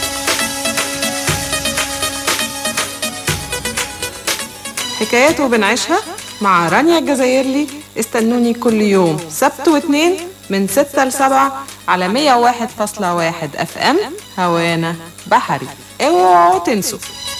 حكايات وبنعيشها مع رانيا الجزائرلي استنوني كل يوم سبت واثنين من ستة لسبعة على 101.1 اف ام هوانا بحري اوعوا تنسوا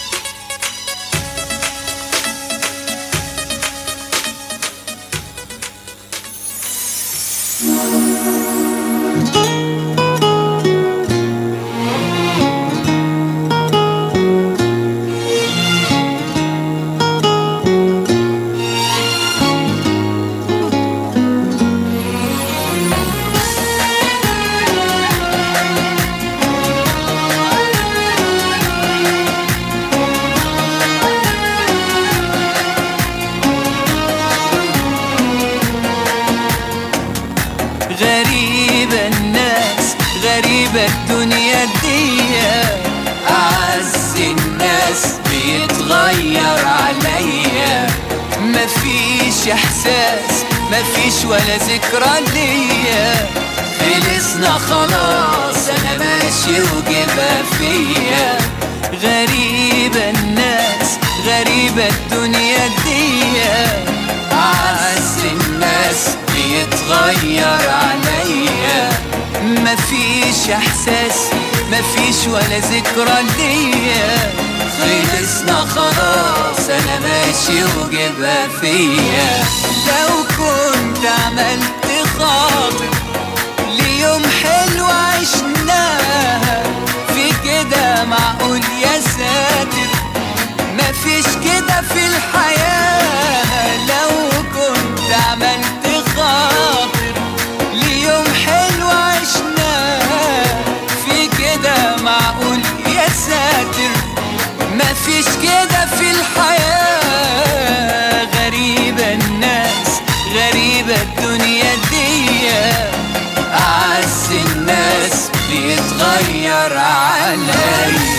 غريبة الناس غريبة الدنيا دي أعز الناس بيتغير عليا مفيش إحساس مفيش ولا ذكرى ليا خلصنا خلاص أنا ماشي وجبها فيا غريبة الناس غريبة الدنيا دي أعز الناس بيتغير عليا مفيش احساس مفيش ولا ذكرى ليا خلصنا خلاص انا ماشي وجبها فيا لو كنت عملت خاطر ليوم حلو عشناها في كده معقول يا ساتر مفيش كده في الحياة لو كنت عملت خاطر ليوم حلو عشناه في كده معقول يا ساتر مفيش كده في الحياة غريبة الناس غريبة الدنيا دي أعز الناس بيتغير عليا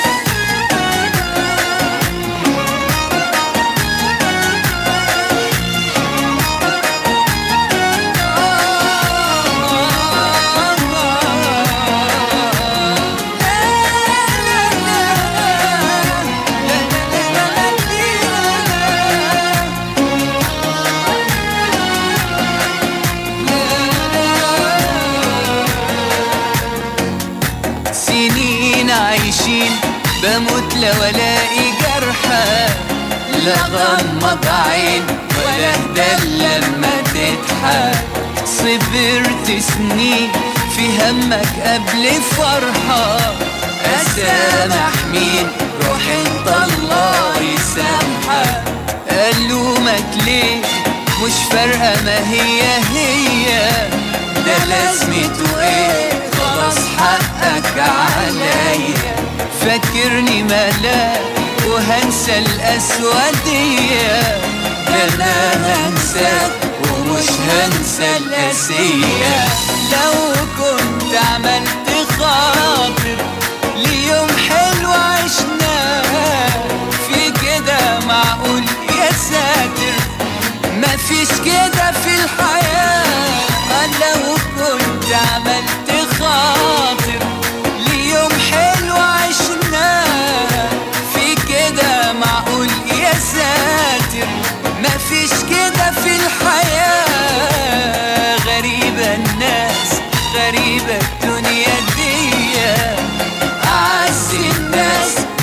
سنين عايشين بموت لو الاقي جرحى لا غمض عين ولا اهدى لما تضحك صبرت سنين في همك قبل فرحة أسامح مين روح انت الله يسامحك ألومك ليه مش فارقة ما هي هي ده لازمته ايه خلاص حقك عليا فاكرني ملاك وهنسى الأسودية ده أنا هنساك ومش هنسى القاسية لو كنت عملت خاطر ليوم حلو عشناه في كده معقول يا ساتر مفيش كده في الحياة لو كنت عملت خاطر ليوم حلو عشناه في كده معقول يا ساتر مفيش كده في الحياة غريبة الناس غريبة الدنيا دي أعز الناس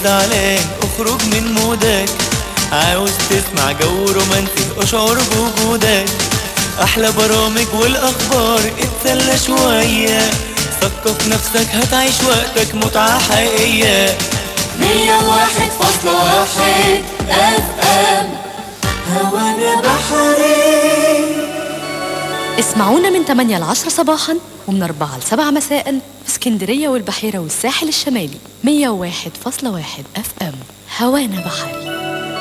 زعلان اخرج من مودك عاوز تسمع جو رومانسي اشعر بوجودك احلى برامج والاخبار اتسلى شوية ثقف نفسك هتعيش وقتك متعة حقيقية مية واحد فاصلة واحد اف ام هوانا بحري اسمعونا من 8 ل 10 صباحا ومن 4 ل 7 مساء في اسكندرية والبحيرة والساحل الشمالي 101.1 اف ام هوانا بحري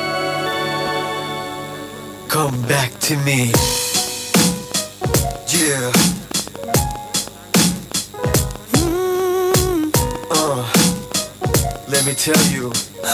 Come back to me. Yeah. Uh, let me tell you.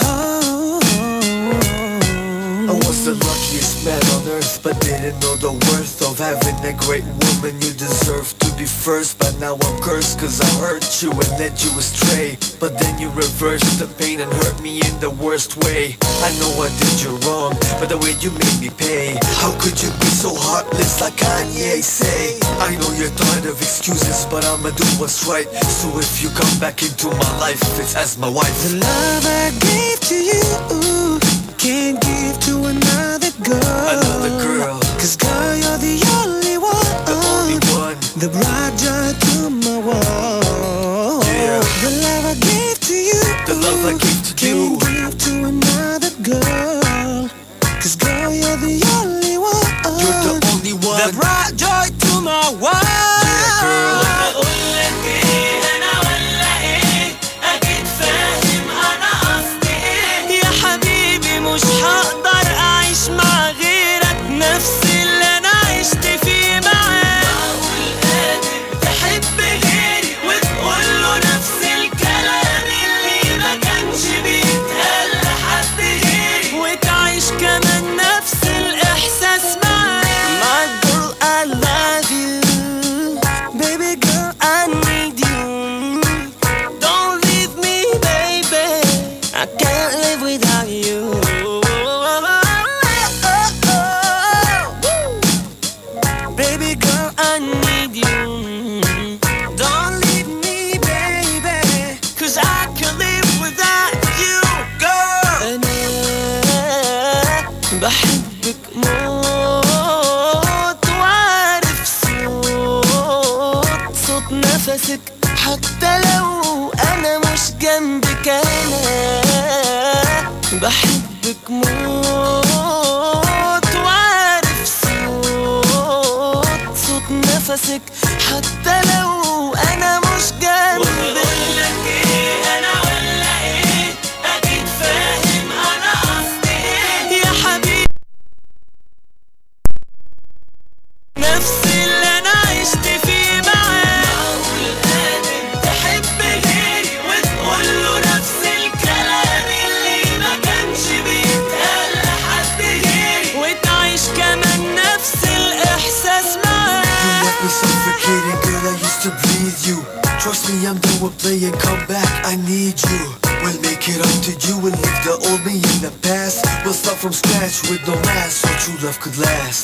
I was the luckiest man on earth, but didn't know the worth of having a great woman. You deserve to be first, but now I'm cursed cause I hurt you and led you astray. But then you reversed the pain and hurt me in the worst way. I know I did you wrong, but the way you made me pay. How could you be so heartless like Kanye say? I know you're tired of excuses, but I'ma do what's right. So if you come back into my life, it's as my wife. The love I gave to you can't give to another girl. Another girl. Cause girl, you're the only one. The only one. The bright joy to my world. Yeah. The love I gave to you. The love I gave to you. Can't give to another girl. Cause girl, you're the only one. You're the only one. The bright joy to my world. Yeah, girl. أقولك إيه أنا ولا إيه أكيد فاهم أنا قصدي إيه يا حبيبي مش هقدر اعيش مع غيرك نفس اللي انا عشت فيه معاك معقول قادر تحب غيري وتقوله نفس الكلام اللي ما كانش بيتقال لحد غيري وتعيش كمان نفس الاحساس معاك My girl I love you Baby girl I need you Don't leave me baby I can't live without you Baby girl, I need you. Don't leave me, baby. Cause I can't live without you, girl. أنا بحبك موت وعارف صوت صوت نفسك حتى لو أنا مش جنبك أنا بحبك موت وعارف صوت صوت نفسك حتى لو أنا مش جنبك وبقولك إيه أنا ولا إيه أكيد فاهم أنا قصدي إيه يا حبيبي نفس اللي انا عشت فيه معاك معقول قادر تحب غيري وتقوله نفس الكلام اللي ما كانش بيتقال لحد غيري وتعيش كمان نفس الاحساس You معاك left me suffocating, girl. I used to breathe you. Trust me, I'm done with playing. Come back, I need you. We'll make it up to you and leave the old me in the past. We'll start from scratch with no mask, so true love could last.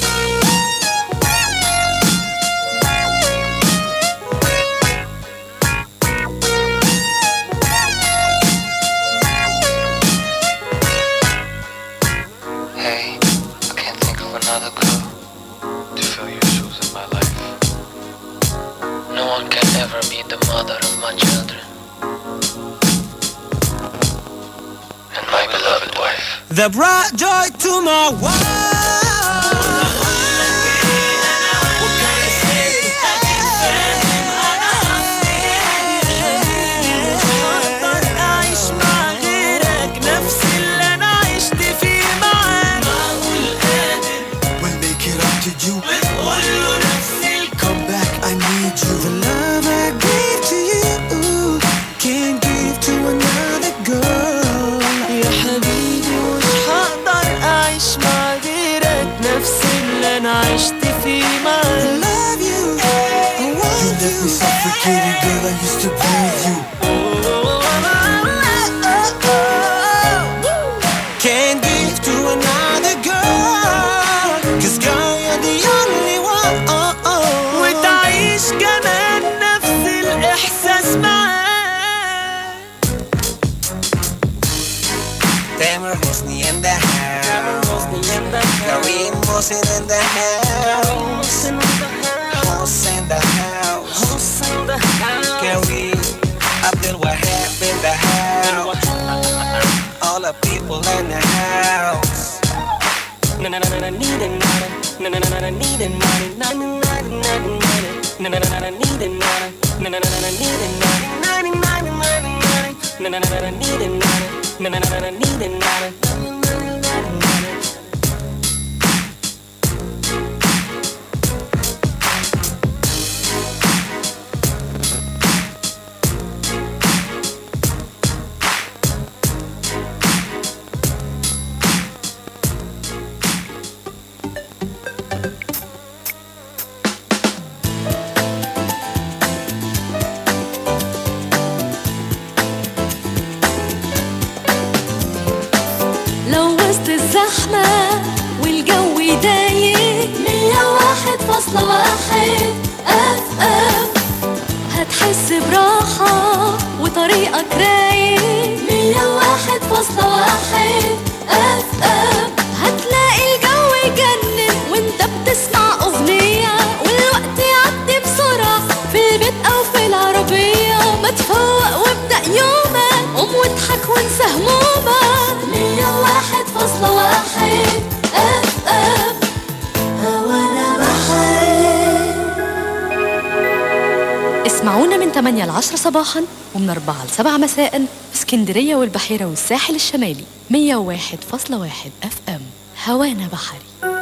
Hey, I can't think of another girl to fill your shoes in my life. No one can ever be the mother of my children. And my beloved wife. The bright joy to my world هقدر أعيش مع غيرك نفس اللي أنا عشت فيه معاك معقول قادر We'll make it up to you. وتقوله نفس Come back, I need you. The love I gave to you can't give to another girl يا حبيبي مش هقدر أعيش مع غيرك نفس اللي أنا عشت فيه معاك I love you I You want left me suffocating, girl. I used to breathe you. Can't give to another girl Cause girl you're the only one وتعيش كمان نفس الإحساس معاك Hosting in the house. Host in the house. Can we Abdul Wahab in the house? All the people in the house. Na na na na na need it, na na na na na need it, na na na na na na na na na need it, na na na na na need it, na na na na na na na na need it, na na na na na need it, na لو وسط الزحمة والجو دايق مية واحد فاصلة واحد اف ام هتحس براحة وطريقك رايق مية واحد فاصلة واحد اف ام هتلاقي الجو يجنن وانت بتسمع اغنية والوقت يعدي بسرعة في البيت او في العربية ما تفوق وابدأ يومك قوم واضحك وانسى همومك مية واحد فاصلة واحد اف ام هوانا بحري اسمعونا من 8 ل 10 صباحا ومن 4 ل 7 مساء في اسكندرية والبحيرة والساحل الشمالي 101.1 اف ام هوانا بحري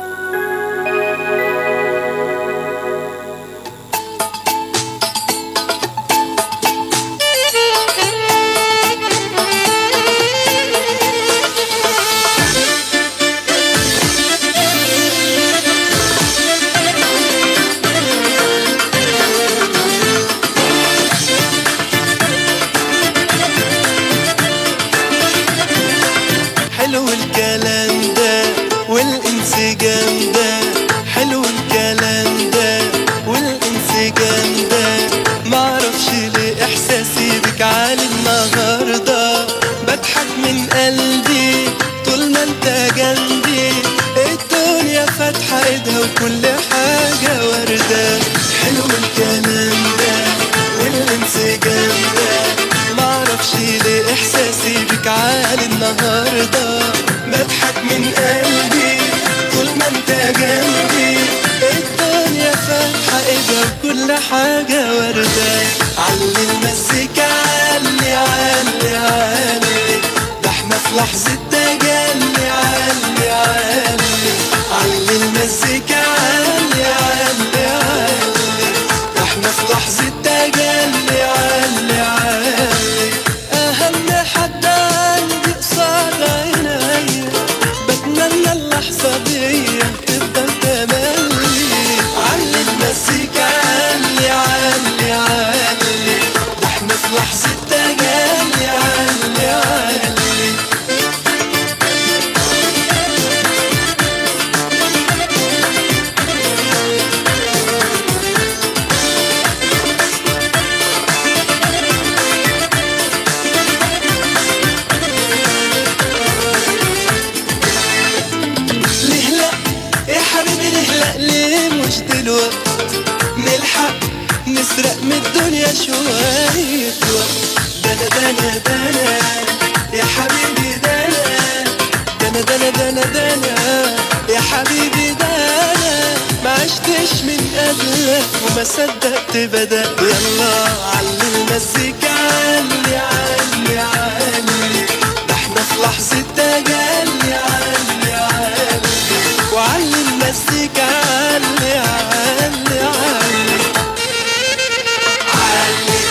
حلو الكلام ده والانسجام ده حلو الكلام ده والانسجام ده معرفش ليه احساسي بك عالي النهارده بضحك من قلبي طول ما انت جنبي الدنيا فاتحه ايدها وكل حاجه ورده حلو الكلام ده والانسجام ده معرفش ليه احساسي بك عالي النهارده بضحك من قلبي طول ما انت جنبي الدنيا فاتحه ايدها وكل حاجه ورده علي المزيكا علي علي علي ده احنا في لحظه تجلي علي علي علي المزيكا علي علي علي ده احنا في لحظه تجلي علي علي اهم حد عندي قصاد عينيا بتمنى اللحظه دي تفضل تملي علي المزيكا علي علي علي ده احنا في لحظه تجلي علي علي ليه لا يا حبيبي ليه لا ليه مش دلوقت نلحق نسرق من الدنيا شوية وقت دنا دنا دنا يا حبيبي دنا دنا دنا دنا دنا يا حبيبي دنا ما عشتش من قبلك وما صدقت بدأ يلا علي المزيكا علي علي علي ده احنا في لحظة تجلي علي علي وعلي المزيكا علي علي علي علي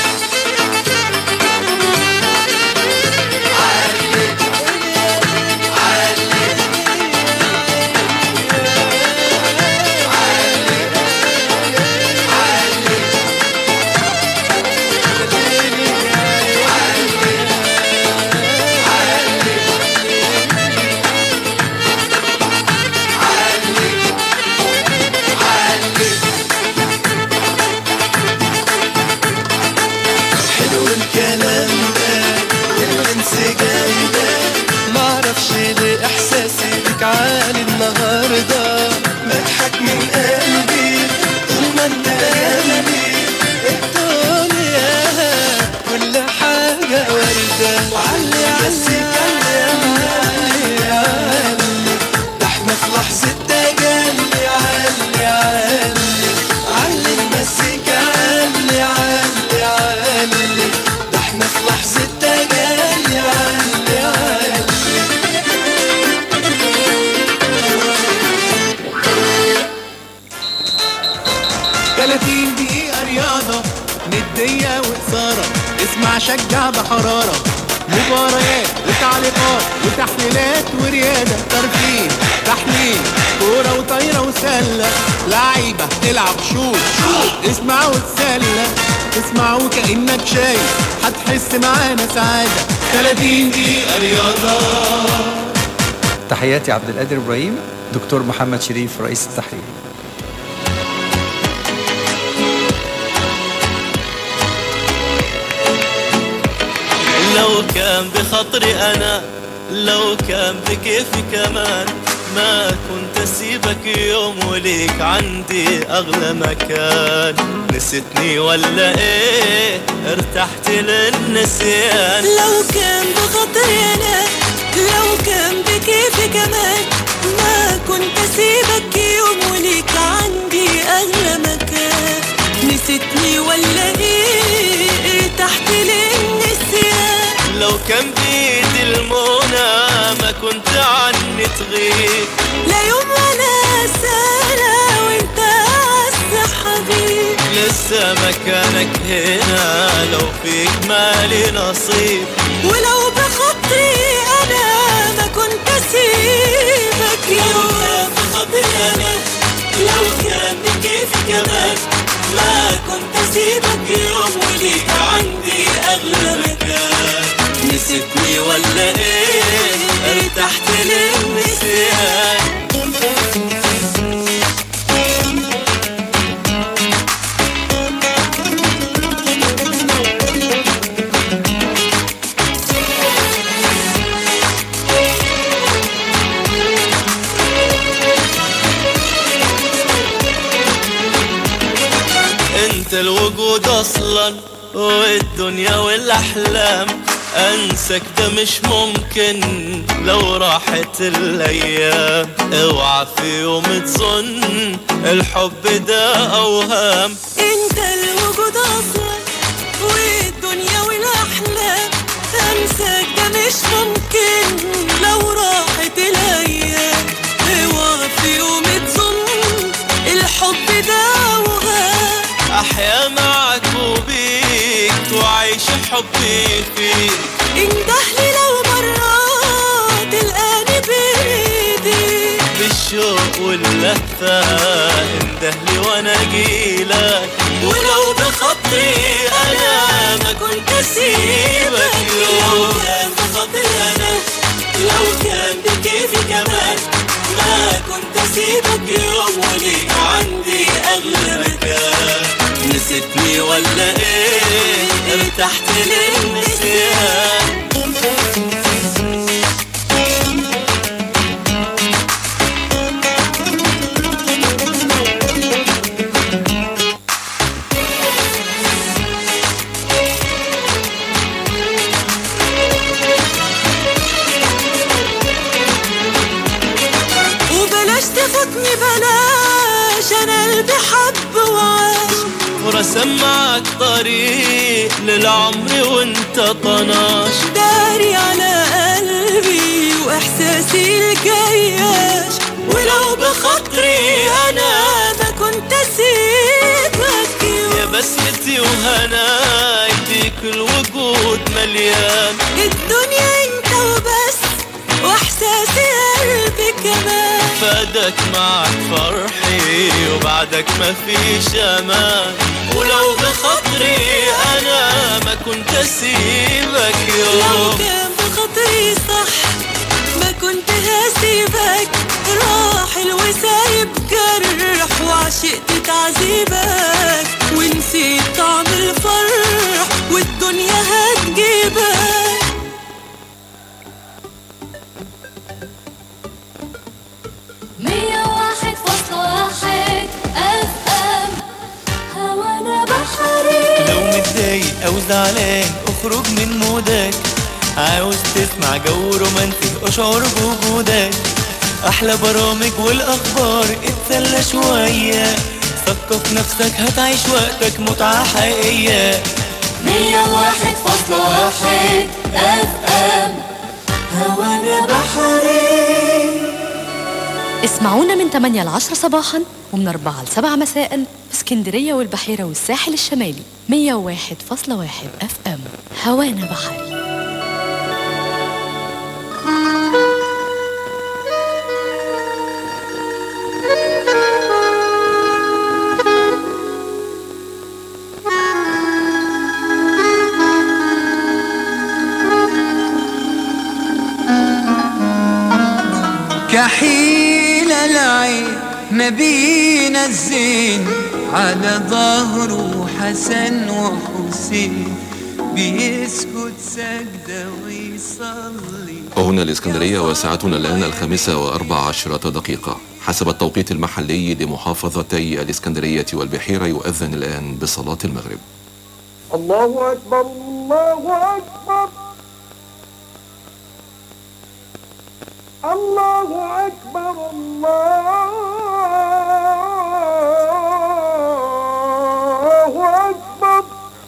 30 دقيقة رياضة ندية وإثارة اسمع شجع بحرارة مباريات وتعليقات وتحليلات ورياضة ترفيه تحليل كورة وطايرة وسلة لعيبة تلعب شوط شوط اسمع وتسلى اسمع وكأنك شايف هتحس معانا سعادة 30 دقيقة رياضة تحياتي عبد القادر ابراهيم دكتور محمد شريف رئيس التحرير لو كان بخطري انا لو كان بكيفي كمان ما كنت اسيبك يوم وليك عندي اغلى مكان نسيتني ولا ايه ارتحت للنسيان لو كان بخاطري انا لو كان بكيفي كمان ما كنت اسيبك يوم وليك عندي اغلى مكان نسيتني ولا ايه ارتحت للنسيان لو كان بيدي المنى ما كنت عني تغيب لا يوم ولا سنة وانت اعز حبيب لسه مكانك هنا لو فيك مالي نصيب ولو بخطري انا ما كنت اسيبك يوم بخطري انا لو كان بكيفي كمان ما كنت اسيبك يوم وليك عندي اغلى مكان نسيتني ولا ايه ارتحت للنسيان انت الوجود اصلا والدنيا والاحلام انسك ده مش ممكن لو راحت الايام اوعى في يوم تظن الحب ده اوهام انت الوجود اصلا والدنيا والاحلام انساك ده مش ممكن لو راحت الايام اوعى في يوم تظن الحب ده وغاب احيا معك وبيك وعيش حبي فيك اندهلي لو مرة تلقاني بايدي بالشوق واللهفة اندهلي وانا جيلك ولو بخطري انا ما كنت اسيبك يوم كان بخطري انا لو كان بكيفي كمان ما كنت اسيبك يوم وليك عندي اغلى مكان نسيتني ولا ايه ارتحت للنسيان وبلاش تفوتني بلاش انا قلبي حب وعاش ورسم معك طريق للعمر وانت طناش داري على قلبي واحساسي الجياش ولو بخاطري انا ما كنت اسيبك يا بسمتي وهناي فيك الوجود مليان الدنيا انت وبس واحساسي قلبي كمان فادك معك فرحي وبعدك ما فيش امان ولو بخاطري انا ما كنت اسيبك لو يوم كان بخاطري صح ما كنت هسيبك راحل وسايب جرح وعشقت تعذيبك ونسيت طعم الفرح والدنيا هتجيبك مية واحد فاصلة واحد اف ام هوانا بحري لو متضايق او زعلان اخرج من مودك عاوز تسمع جو رومانتك اشعر بوجودك احلى برامج والاخبار اتسلى شويه ثقف نفسك هتعيش وقتك متعه حقيقيه مية واحد فاصلة واحد اف ام هوانا بحري اسمعونا من 8 ل 10 صباحا ومن 4 ل 7 مساء في اسكندرية والبحيرة والساحل الشمالي 101.1 اف ام هوانا بحري كحيل العين نبينا الزين على ظهره حسن وحسين بيسكت سجدة ويصلي وهنا الإسكندرية وساعتنا الآن الخامسة وأربع عشرة دقيقة حسب التوقيت المحلي لمحافظتي الإسكندرية والبحيرة يؤذن الآن بصلاة المغرب الله أكبر الله أكبر الله أكبر الله أكبر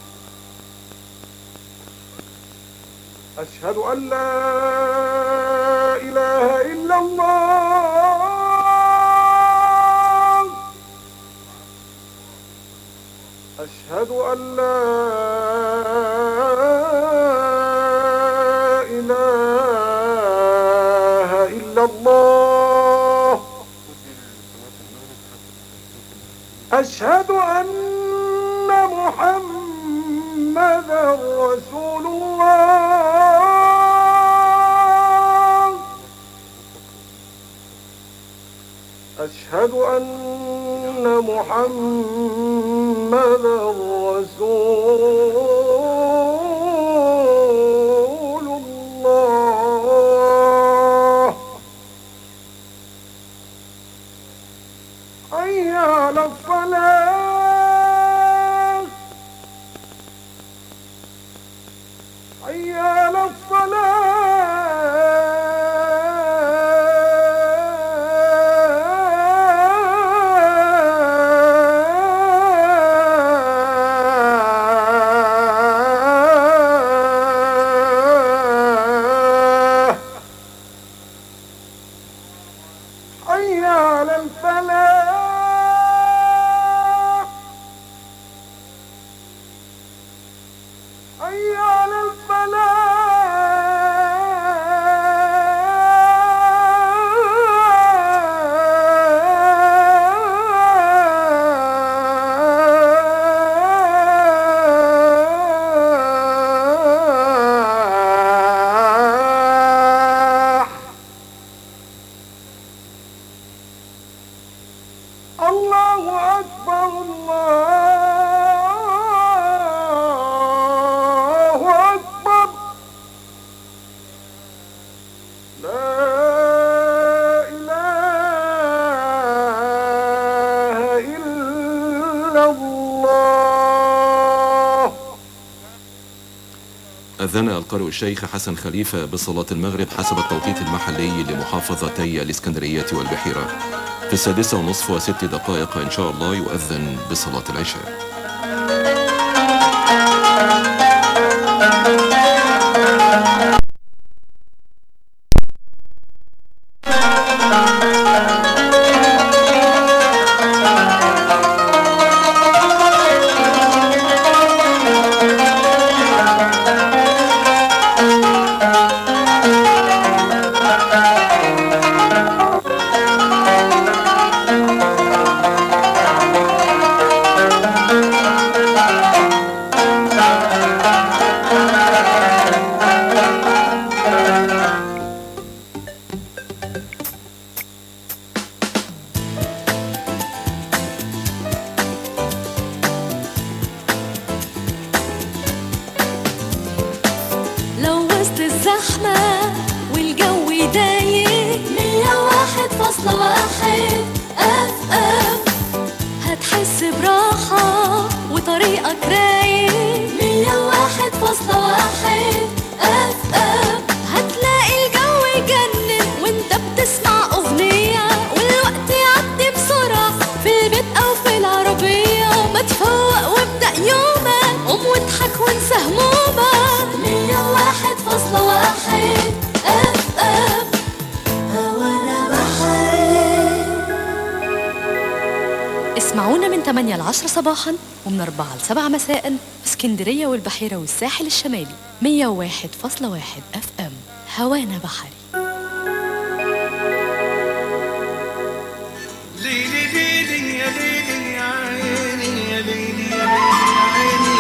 أشهد أن لا إله إلا الله أشهد أن لا إله إلا الله أشهد أن محمدا رسول الله أشهد أن محمدا رسول الله حي على الصلاة حي على الصلاة حي على الفلاح حي على الفلاح الله أكبر الله أكبر لا إله إلا الله أذن القارئ الشيخ حسن خليفة بصلاة المغرب حسب التوقيت المحلي لمحافظتي الإسكندرية والبحيرة في السادسة ونصف وست دقائق إن شاء الله يؤذن بصلاة العشاء لو وسط الزحمة والجو ضايق مية واحد فاصلة واحد اف ام هتحس براحة وطريقك رايق مية واحد فاصلة واحد اف ام هتلاقي الجو يجنن وانت بتسمع اغنية والوقت يعدي بسرعة في البيت او في العربية ما تفوق وابدأ يومك قوم واضحك وانسى همومك مية واحد فاصلة واحد اف ام هوانا بحري اسمعونا من 8 ل 10 صباحا ومن 4 ل 7 مساء في اسكندرية والبحيرة والساحل الشمالي 101.1 اف ام هوانا بحري ليلي ليلي يا ليلي يا عيني يا ليلي يا ليلي يا عيني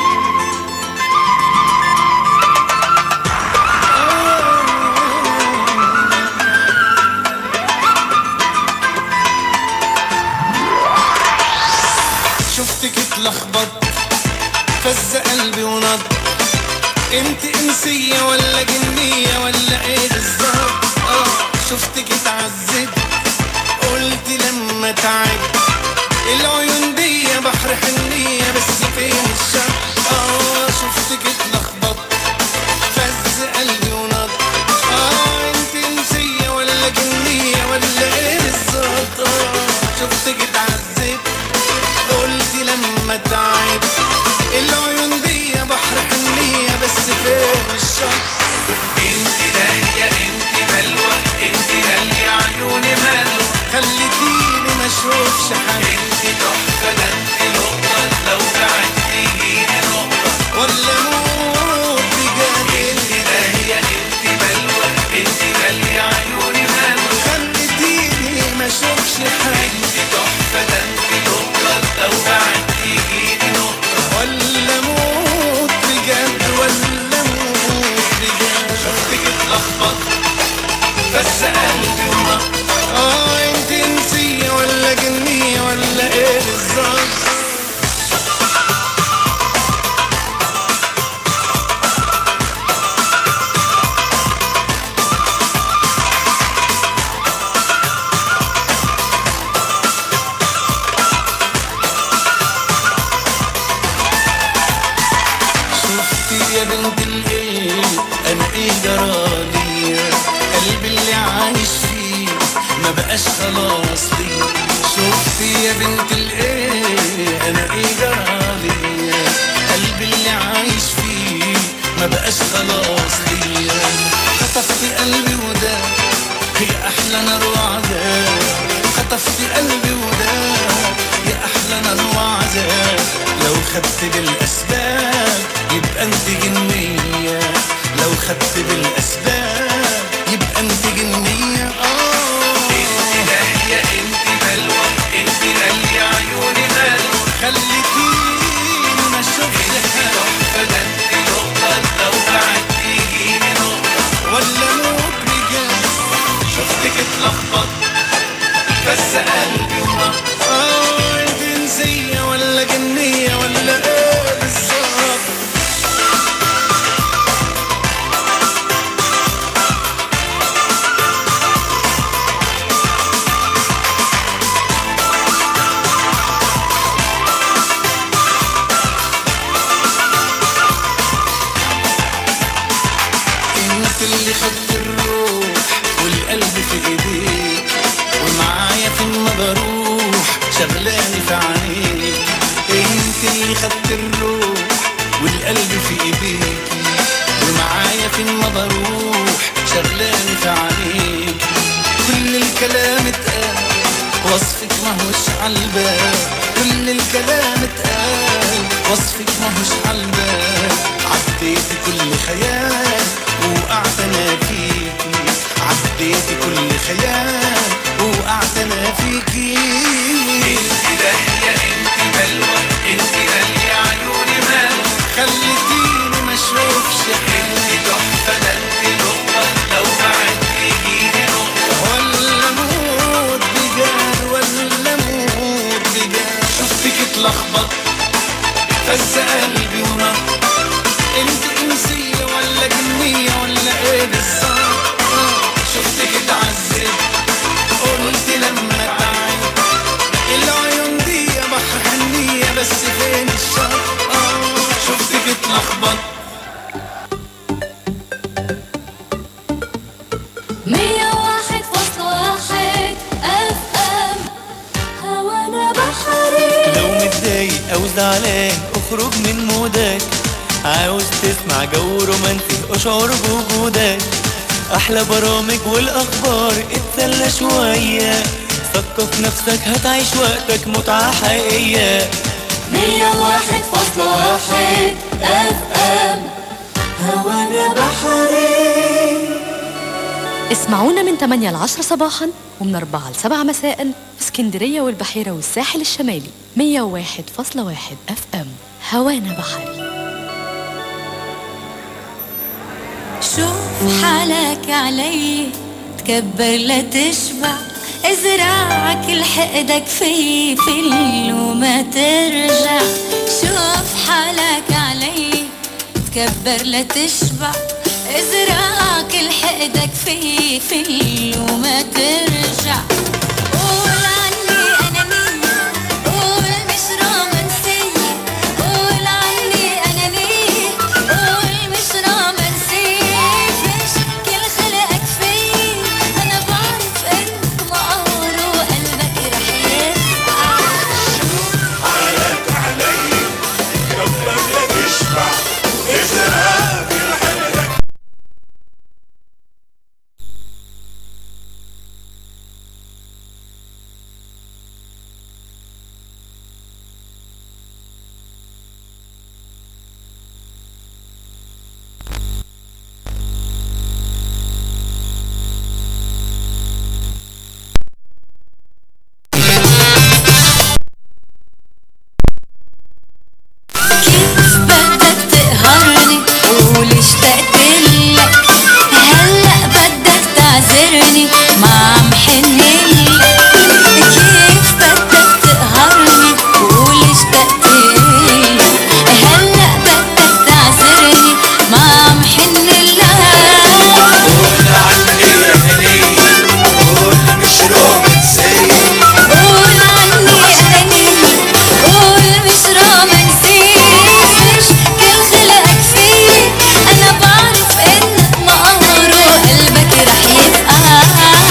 شفتك اتلخبط فز قلبي ونط انت انسية ولا جنية ولا ايه بالظبط اه شفتك اتعذب قلت لما تعب العيون دي بحر حنية بس فين الشر اه شفتك اتلخبط فز قلبي ونط اه انت انسية ولا جنية ولا ايه بالظبط اه شفتك اتعذب قلت لما تعب العيون دي بحر حنية بس فين الشط انت دالية انت بلوى انت دالية عيوني ملوى خليتيني ما اشوفش حد انت تحفة ده انت نقطة لو بعدتي جيني نقطة ولا موت بجد انت دالية انت بلوى انت دالية عيوني ملوى خليتيني ما اشوفش حد انت تحفة ده انت نقطة لو بعدتي جيني نقطة ولا موت بجد ولا موت بجد شفتك اتلخبط بس قلبي ونط اه انت انسية ولا جنية ولا ايه بالظبط شفتي يا بنت الايه انا ايه جرالي قلبي اللي عايش فيه ما بقاش خلاص لي شفتي يا بنت الايه انا ايه جرالي قلبي اللي عايش فيه ما بقاش خلاص لي خطفتي قلبي وده هي احلى نار وعذاب خطفتي قلبي وده يا احلى نار وعذاب لو خدت بالاسباب يبقى انت جنية لو خدت بالاسباب يبقى انت جنية اه انت داهية انت بلوى انت غالية عيوني غالية خليتيني ما اشوفش تحفة ده انت نقطة لو بعدتي جيني نقطة ولا موت بجد شفتك اتلخبط بس قلبي ونط اه انت نسية ولا جنية ولا ايه بالظبط انت اللي خدت الروح والقلب في ايديك ومعايا فين ما بروح شغلاني في عينيك انت اللي خدت الروح والقلب في ايديك ومعايا فين ما بروح شغلاني في عينيك كل الكلام اتقال وصفك ماهوش عالبال كل الكلام اتقال وصفك ماهوش عالبال عديت كل خيال وقعت انا فيكي عديت كل خيال وقعت انا فيكي انت داهية انت بلوى انت غالية عيوني مالوى خليتيني ما اشوفش انت تحفة ده انت نقطة لو بعدتي جيني نقطة ولا موت بجد ولا موت بجد شفتك اتلخبط فز قلبي ونط انت انسية ولا جنية ولا ايه بالظبط آه، شفتك اتعذب قلت لما تعب العيون دي بحر حنية بس فين الشط آه، شفتك اتلخبط مية واحد فاصلة واحد اف ام هوانا بحري لو متضايق او زعلان اخرج من مودك عاوز تسمع جو رومانسي اشعر بوجودك احلى برامج والاخبار اتسلى شويه ثقف نفسك هتعيش وقتك متعة حقيقية مية واحد فاصلة واحد اف ام هوانا بحري اسمعونا من 8 ل 10 صباحا ومن 4 ل 7 مساء في اسكندرية والبحيرة والساحل الشمالي 101.1 اف ام هوانا بحري شوف حالك علي تكبر لا تشبع ازرع كل حقدك في فل وما ترجع شوف حالك علي تكبر لا تشبع ازرع كل حقدك في فل وما ترجع قول عني انا مين قول مش رومانسية قول عني انا مين قول مش رومانسية فيش كل خلقك فيه انا بعرف انت مقهور وقلبك رح يسعى حالك علي كبر لا تشبع ازرع في حقدك كيف بدك تقهرني قول اشتقت لك هلا بدك تعذرني ما عم حنلك كيف بدك تقهرني قول اشتقت لك هلا بدك تعذرني ما عم حنلك قول عني يا هنية قول مش رومانسية قول عني انا مين قول مش رومانسية فيش كل خلقك فيه انا بعرف انك مقهور وقلبك رح يبقى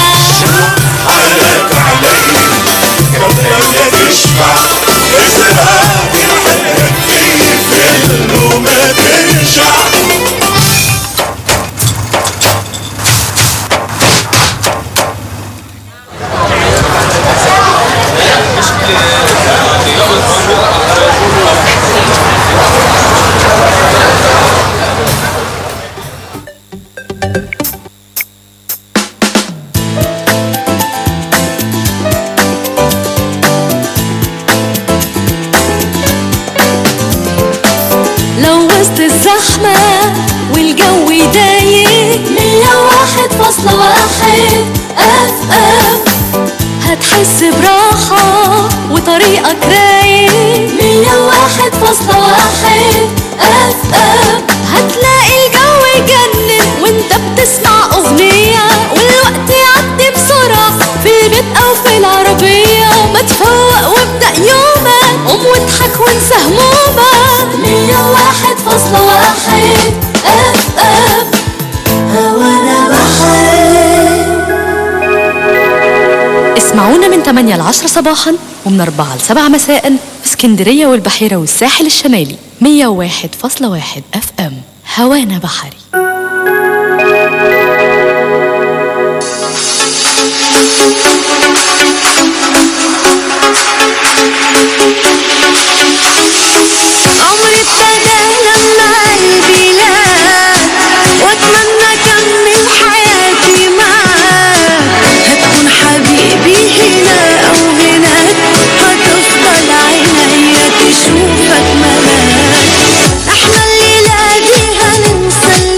حالك علي كبر لا تشبع ازرع في حقدك في فل وما ترجع لو وسط الزحمة والجو ضايق مية واحد فاصلة واحد اف ام هتحس براحة وطريقك رايق مية واحد فاصلة واحد اف ام هتلاقي الجو يجنن وانت بتسمع اغنية والوقت يعدي بسرعة في البيت او في العربية ما تفوق وابدأ يومك قوم واضحك وانسى همومك مية واحد فاصلة واحد اف ام هوانا بحر اسمعونا من 8 ل 10 صباحا ومن 4 ل 7 مساء في اسكندرية والبحيرة والساحل الشمالي 101.1 اف ام هوانا بحري عمري ابتدى لما قلبي لاك واتمنى اكمل حياتي معاك هتكون حبيبي هنا او هناك هتفضل عينيا تشوفك ملاك احنا الليلة دي هننسى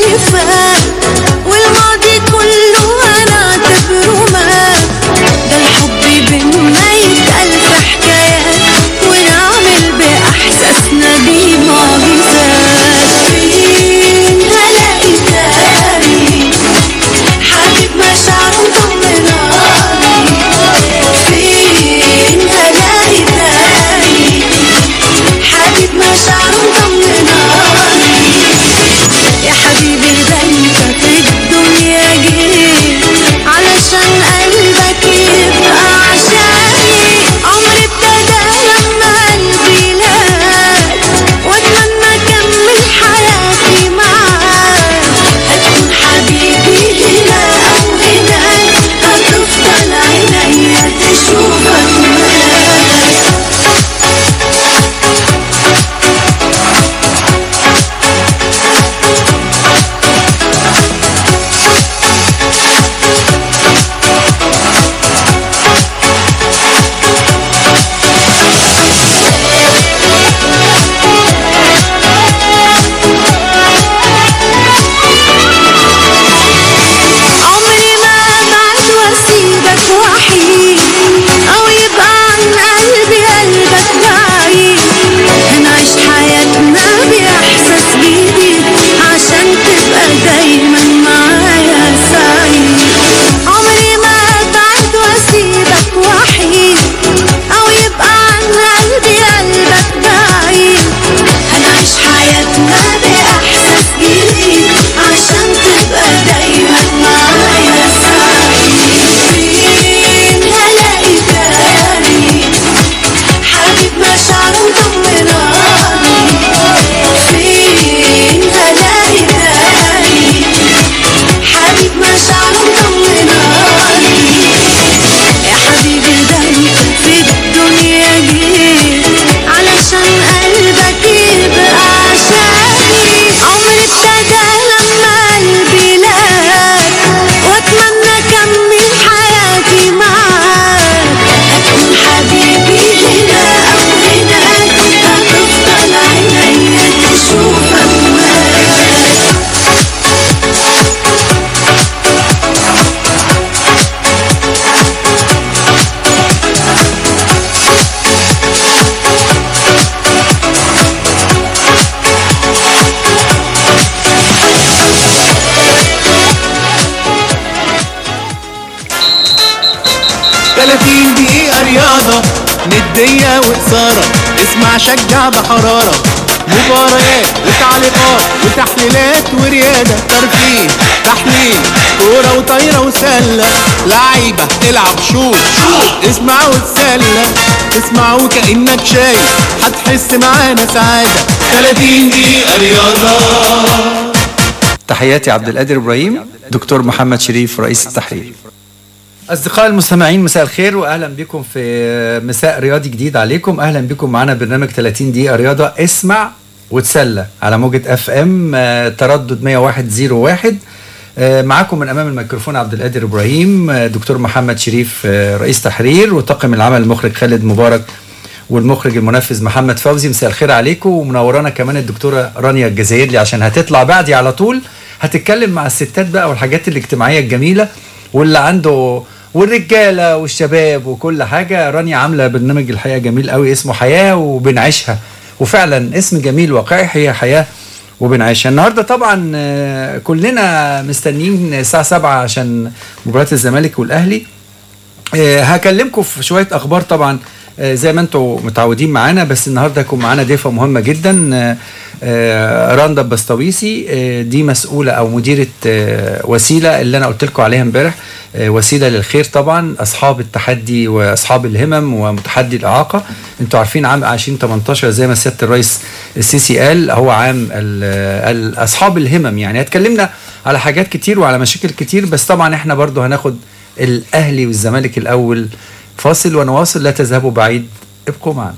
ندية وإثارة اسمع شجع بحرارة مباريات وتعليقات وتحليلات وريادة ترفيه تحليل كورة وطايرة وسلة لعيبة العب شوط شوط اسمع وتسلى اسمع وكأنك شايف هتحس معانا سعادة 30 دقيقة رياضة تحياتي عبد القادر ابراهيم دكتور محمد شريف رئيس التحرير أصدقاء المستمعين مساء الخير وأهلا بكم في مساء رياضي جديد عليكم أهلا بكم معنا برنامج 30 دقيقة رياضة اسمع وتسلى على موجة اف ام تردد 10101 آه، معاكم من امام الميكروفون عبد القادر ابراهيم آه، دكتور محمد شريف آه، رئيس تحرير وطاقم العمل المخرج خالد مبارك والمخرج المنفذ محمد فوزي مساء الخير عليكم ومنورانا كمان الدكتوره رانيا الجزائري عشان هتطلع بعدي على طول هتتكلم مع الستات بقى والحاجات الاجتماعيه الجميله واللي عنده والرجاله والشباب وكل حاجه رانيا عامله برنامج الحقيقه جميل قوي اسمه حياه وبنعيشها وفعلا اسم جميل واقعي هي حياه وبنعيشها النهارده طبعا آه، كلنا مستنيين الساعه 7 عشان مباراه الزمالك والاهلي آه، هكلمكم في شويه اخبار طبعا آه، زي ما انتم متعودين معانا بس النهارده هيكون معانا ضيفه مهمه جدا آه، آه، رندا بسطويسي آه، دي مسؤوله او مديره آه، وسيله اللي انا قلت لكم عليها امبارح آه، وسيله للخير طبعا اصحاب التحدي واصحاب الهمم ومتحدي الاعاقه انتوا عارفين عام 2018 زي ما سياده الرئيس السيسي قال هو عام ال- ال- اصحاب الهمم يعني اتكلمنا على حاجات كتير وعلى مشاكل كتير بس طبعا احنا برضو هناخد الاهلي والزمالك الاول فاصل ونواصل لا تذهبوا بعيد ابقوا معنا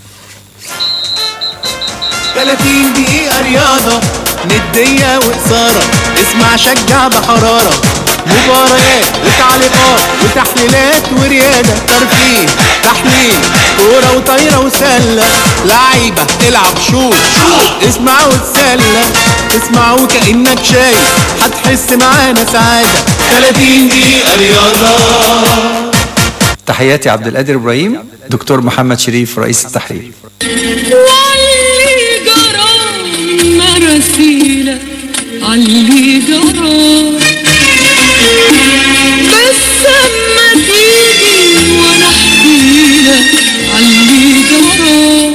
30 دقيقة رياضة ندية وإثارة اسمع شجع بحرارة مباريات وتعليقات وتحليلات وريادة ترفيه تحليل كورة وطايرة وسلة لعيبة العب شوط شوط اسمع وتسلى اسمع وكأنك شايف هتحس معانا سعادة 30 دقيقة رياضة تحياتي عبد القادر ابراهيم دكتور محمد شريف رئيس التحرير واللي جرى مراسيلك علي جرى بس اما تيجي وانا احكي لك علي جرى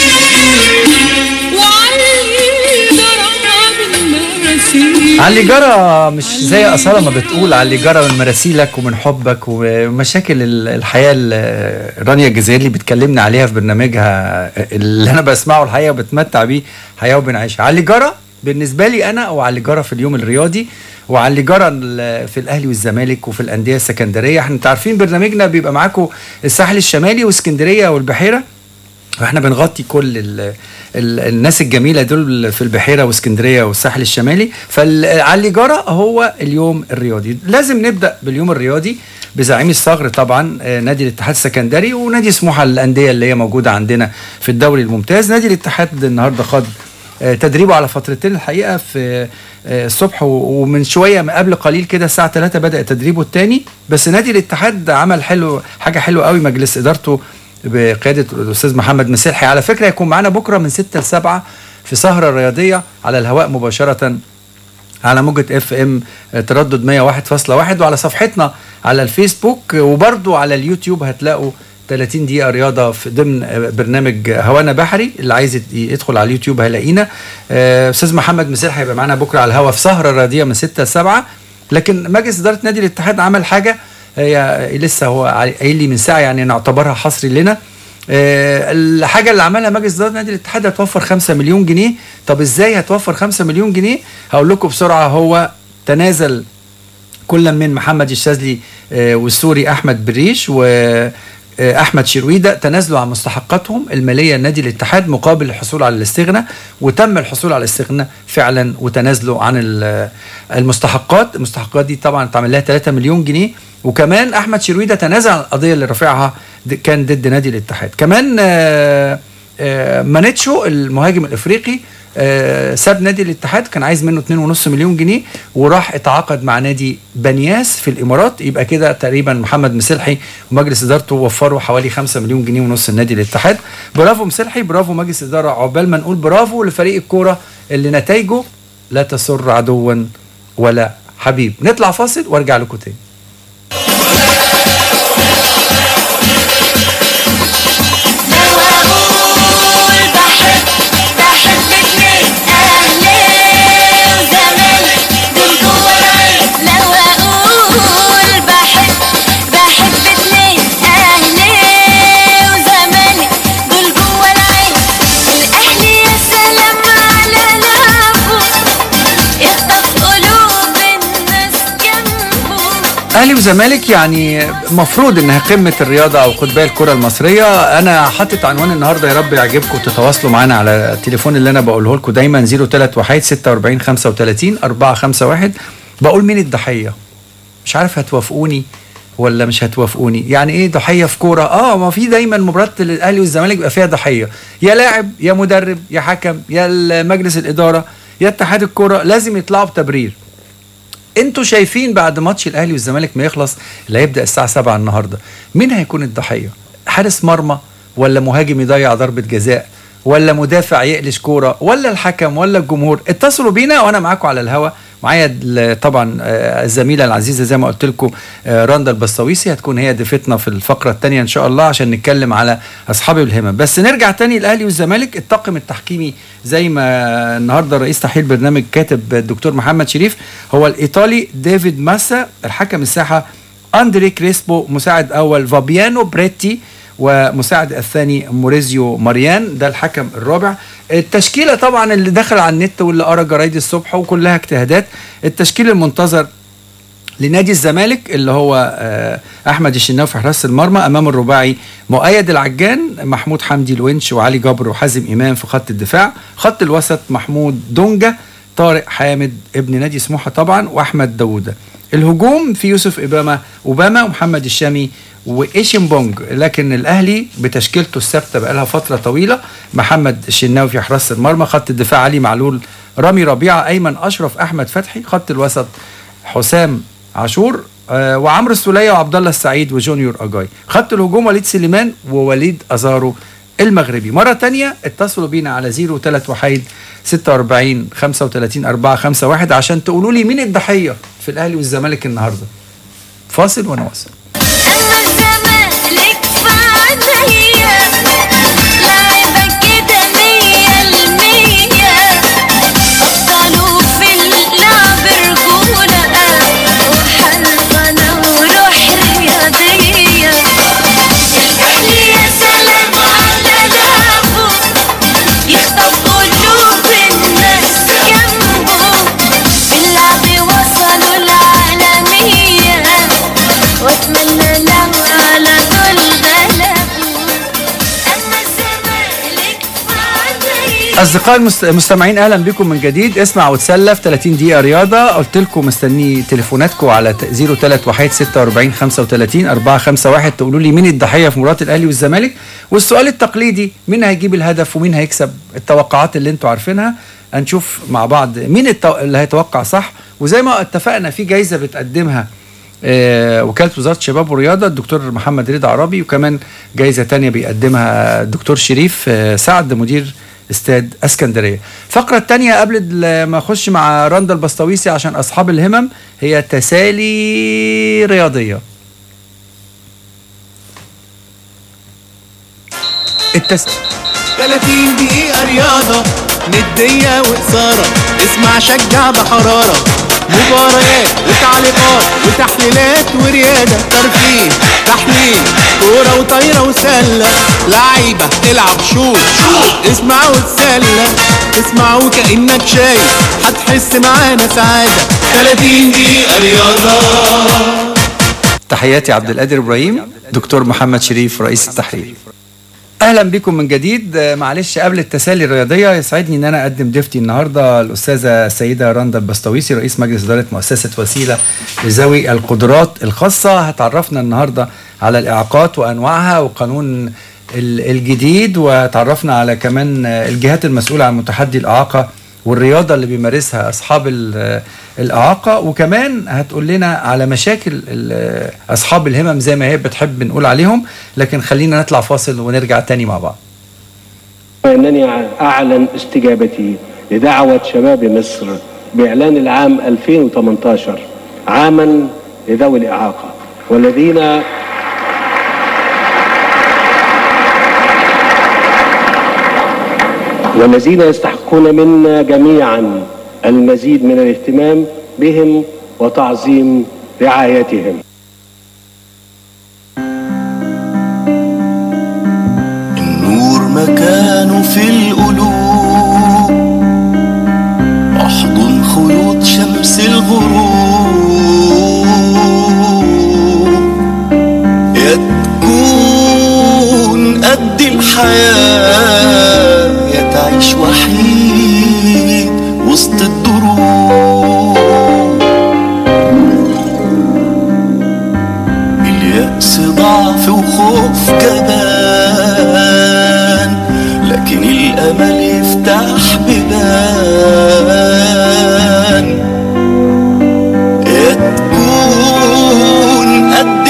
وعلي جرى بالمراسيل علي جرى مش زي أصالة ما بتقول علي جرى من مراسيلك ومن حبك ومشاكل ال- الحياة اللي رانيا الجزائري اللي بتكلمنا عليها في برنامجها اللي أنا بسمعه الحقيقة وبتمتع بيه حياة وبنعيشها علي جرى بالنسبة لي أنا أو علي جرى في اليوم الرياضي وعلي جرى ال- في الأهلي والزمالك وفي الأندية السكندرية احنا انتوا عارفين برنامجنا بيبقى معاكم الساحل الشمالي واسكندرية والبحيرة واحنا بنغطي كل ال ال الناس الجميله دول في البحيره واسكندريه والساحل الشمالي فاللي جرى هو اليوم الرياضي لازم نبدا باليوم الرياضي بزعيم الصغر طبعا آه، نادي الاتحاد السكندري ونادي سموحه الانديه اللي هي موجوده عندنا في الدوري الممتاز نادي الاتحاد النهارده خد آه، تدريبه على فترتين الحقيقه في آه، الصبح و- ومن شويه من قبل قليل كده الساعه 3 بدا تدريبه الثاني بس نادي الاتحاد عمل حلو حاجه حلوه قوي مجلس ادارته بقياده الاستاذ محمد مسلحي على فكره هيكون معانا بكره من 6 ل 7 في سهره رياضيه على الهواء مباشره على موجة اف ام تردد 101.1 وعلى صفحتنا على الفيسبوك وبرضو على اليوتيوب هتلاقوا 30 دقيقة رياضة في ضمن برنامج هوانا بحري اللي عايز يت- يدخل على اليوتيوب هيلاقينا آه، استاذ محمد مسيح هيبقى معانا بكرة على الهوا في سهرة رياضية من 6 ل 7 لكن مجلس إدارة نادي الاتحاد عمل حاجة هي لسه هو قايل لي من ساعة يعني نعتبرها حصري لنا آه، الحاجه اللي عملها مجلس اداره نادي الاتحاد هتوفر 5 مليون جنيه طب ازاي هتوفر 5 مليون جنيه هقول لكم بسرعه هو تنازل كل من محمد الشاذلي آه، والسوري احمد بريش و آه، احمد شرويده تنازلوا عن مستحقاتهم الماليه لنادي الاتحاد مقابل الحصول على الاستغناء وتم الحصول على الاستغناء فعلا وتنازلوا عن ال- المستحقات المستحقات دي طبعا اتعمل لها 3 مليون جنيه وكمان احمد شرويده تنازل عن القضيه اللي رافعها د- كان ضد نادي الاتحاد كمان آه، آه، مانيتشو المهاجم الافريقي آه، ساب نادي الاتحاد كان عايز منه 2.5 مليون جنيه وراح اتعاقد مع نادي بنياس في الامارات يبقى كده تقريبا محمد مسلحي ومجلس ادارته وفروا حوالي 5 مليون جنيه ونص لنادي الاتحاد برافو مسلحي برافو مجلس اداره عقبال ما نقول برافو لفريق الكوره اللي نتائجه لا تسر عدوا ولا حبيب نطلع فاصل وارجع لكم تاني اهلي وزمالك يعني مفروض انها قمه الرياضه او قطبي الكره المصريه انا حاطط عنوان النهارده يا رب يعجبكم تتواصلوا معانا على التليفون اللي انا بقوله لكم دايما 031 46 35 451 بقول مين الضحيه مش عارف هتوافقوني ولا مش هتوافقوني يعني ايه ضحيه في كوره اه ما في دايما مباراه الاهلي والزمالك بيبقى فيها ضحيه يا لاعب يا مدرب يا حكم يا مجلس الاداره يا اتحاد الكوره لازم يطلعوا بتبرير انتوا شايفين بعد ماتش الاهلي والزمالك ما يخلص اللي هيبدا الساعه 7 النهارده مين هيكون الضحيه حارس مرمى ولا مهاجم يضيع ضربه جزاء ولا مدافع يقلش كوره ولا الحكم ولا الجمهور اتصلوا بينا وانا معاكم على الهوا معايا ال- طبعا آه، الزميله العزيزه زي ما قلت لكم آه، رندا البسطويسي هتكون هي ضيفتنا في الفقره الثانيه ان شاء الله عشان نتكلم على اصحاب الهمم بس نرجع تاني الاهلي والزمالك الطاقم التحكيمي زي ما النهارده رئيس تحرير برنامج كاتب الدكتور محمد شريف هو الايطالي ديفيد ماسا الحكم الساحه اندري كريسبو مساعد اول فابيانو بريتي ومساعد الثاني موريزيو ماريان ده الحكم الرابع التشكيله طبعا اللي دخل على النت واللي قرا جرايد الصبح وكلها اجتهادات التشكيل المنتظر لنادي الزمالك اللي هو آه، احمد الشناوي في حراسه المرمى امام الرباعي مؤيد العجان محمود حمدي الونش وعلي جبر وحازم امام في خط الدفاع خط الوسط محمود دونجا طارق حامد ابن نادي سموحه طبعا واحمد داوودة الهجوم في يوسف اوباما اوباما ومحمد الشامي وايشنبونج لكن الاهلي بتشكيلته الثابته بقالها فتره طويله محمد الشناوي في حراسه المرمى خط الدفاع علي معلول رامي ربيعه ايمن اشرف احمد فتحي خط الوسط حسام عاشور آه، وعمرو السوليه وعبد الله السعيد وجونيور اجاي خط الهجوم وليد سليمان ووليد ازارو المغربي مره تانية اتصلوا بينا على 03 وحيد 46 35 4 5 1 عشان تقولوا لي مين الضحيه في الاهلي والزمالك النهارده فاصل ونواصل الزمالك فعليا لعبك كده مية المية أبطاله في اللعب رجولة وحرفنة وروح رياضية الأهلي يا سلام على لعبه يخطف قلوب الناس جنبه باللعب وصلوا العالمية واتمنى لو على طول غلبوا اما الزمالك فعليا اصدقائي المست- المستمعين اهلا بكم من جديد اسمع وتسلى في 30 دقيقه رياضه قلت لكم مستني تليفوناتكم على 03 1 46 35 451 تقولوا لي مين الضحيه في مباراه الاهلي والزمالك والسؤال التقليدي مين هيجيب الهدف ومين هيكسب التوقعات اللي انتوا عارفينها هنشوف مع بعض مين التو... اللي هيتوقع صح وزي ما اتفقنا في جايزه بتقدمها آه، وكاله وزاره الشباب والرياضه الدكتور محمد رضا عربي وكمان جايزه تانية بيقدمها الدكتور شريف آه، سعد مدير استاد اسكندريه الفقره الثانيه قبل ال- ما اخش مع رندا البسطويسي عشان اصحاب الهمم هي تسالي رياضيه التس... 30 دقيقة رياضة ندية وإثارة اسمع شجع بحرارة مباريات وتعليقات وتحليلات وريادة ترفيه تحليل كورة وطايرة وسلة لعيبة تلعب شوط شوط اسمع وتسلى اسمع وكأنك شايف هتحس معانا سعادة 30 دقيقة رياضة تحياتي عبد القادر ابراهيم دكتور محمد شريف رئيس التحرير اهلا بكم من جديد آه، معلش قبل التسالي الرياضيه يسعدني ان انا اقدم ضيفتي النهارده الاستاذه السيده رندا البسطويسي رئيس مجلس اداره مؤسسه وسيله لذوي القدرات الخاصه هتعرفنا النهارده على الاعاقات وانواعها وقانون ال- الجديد وتعرفنا على كمان آه، الجهات المسؤوله عن متحدي الاعاقه والرياضه اللي بيمارسها اصحاب ال- الاعاقه وكمان هتقول لنا على مشاكل ال- اصحاب الهمم زي ما هي بتحب نقول عليهم لكن خلينا نطلع فاصل ونرجع تاني مع بعض أنني أعلن استجابتي لدعوة شباب مصر بإعلان العام 2018 عاما لذوي الإعاقة والذين والذين يستحقون منا جميعا المزيد من الاهتمام بهم وتعظيم رعايتهم النور مكانه في القلوب احضن خيوط شمس الغروب الحياة يا تعيش وحيد وسط الدروب اليأس ضعف وخوف جبان لكن الأمل يفتح بيبان يا تكون قد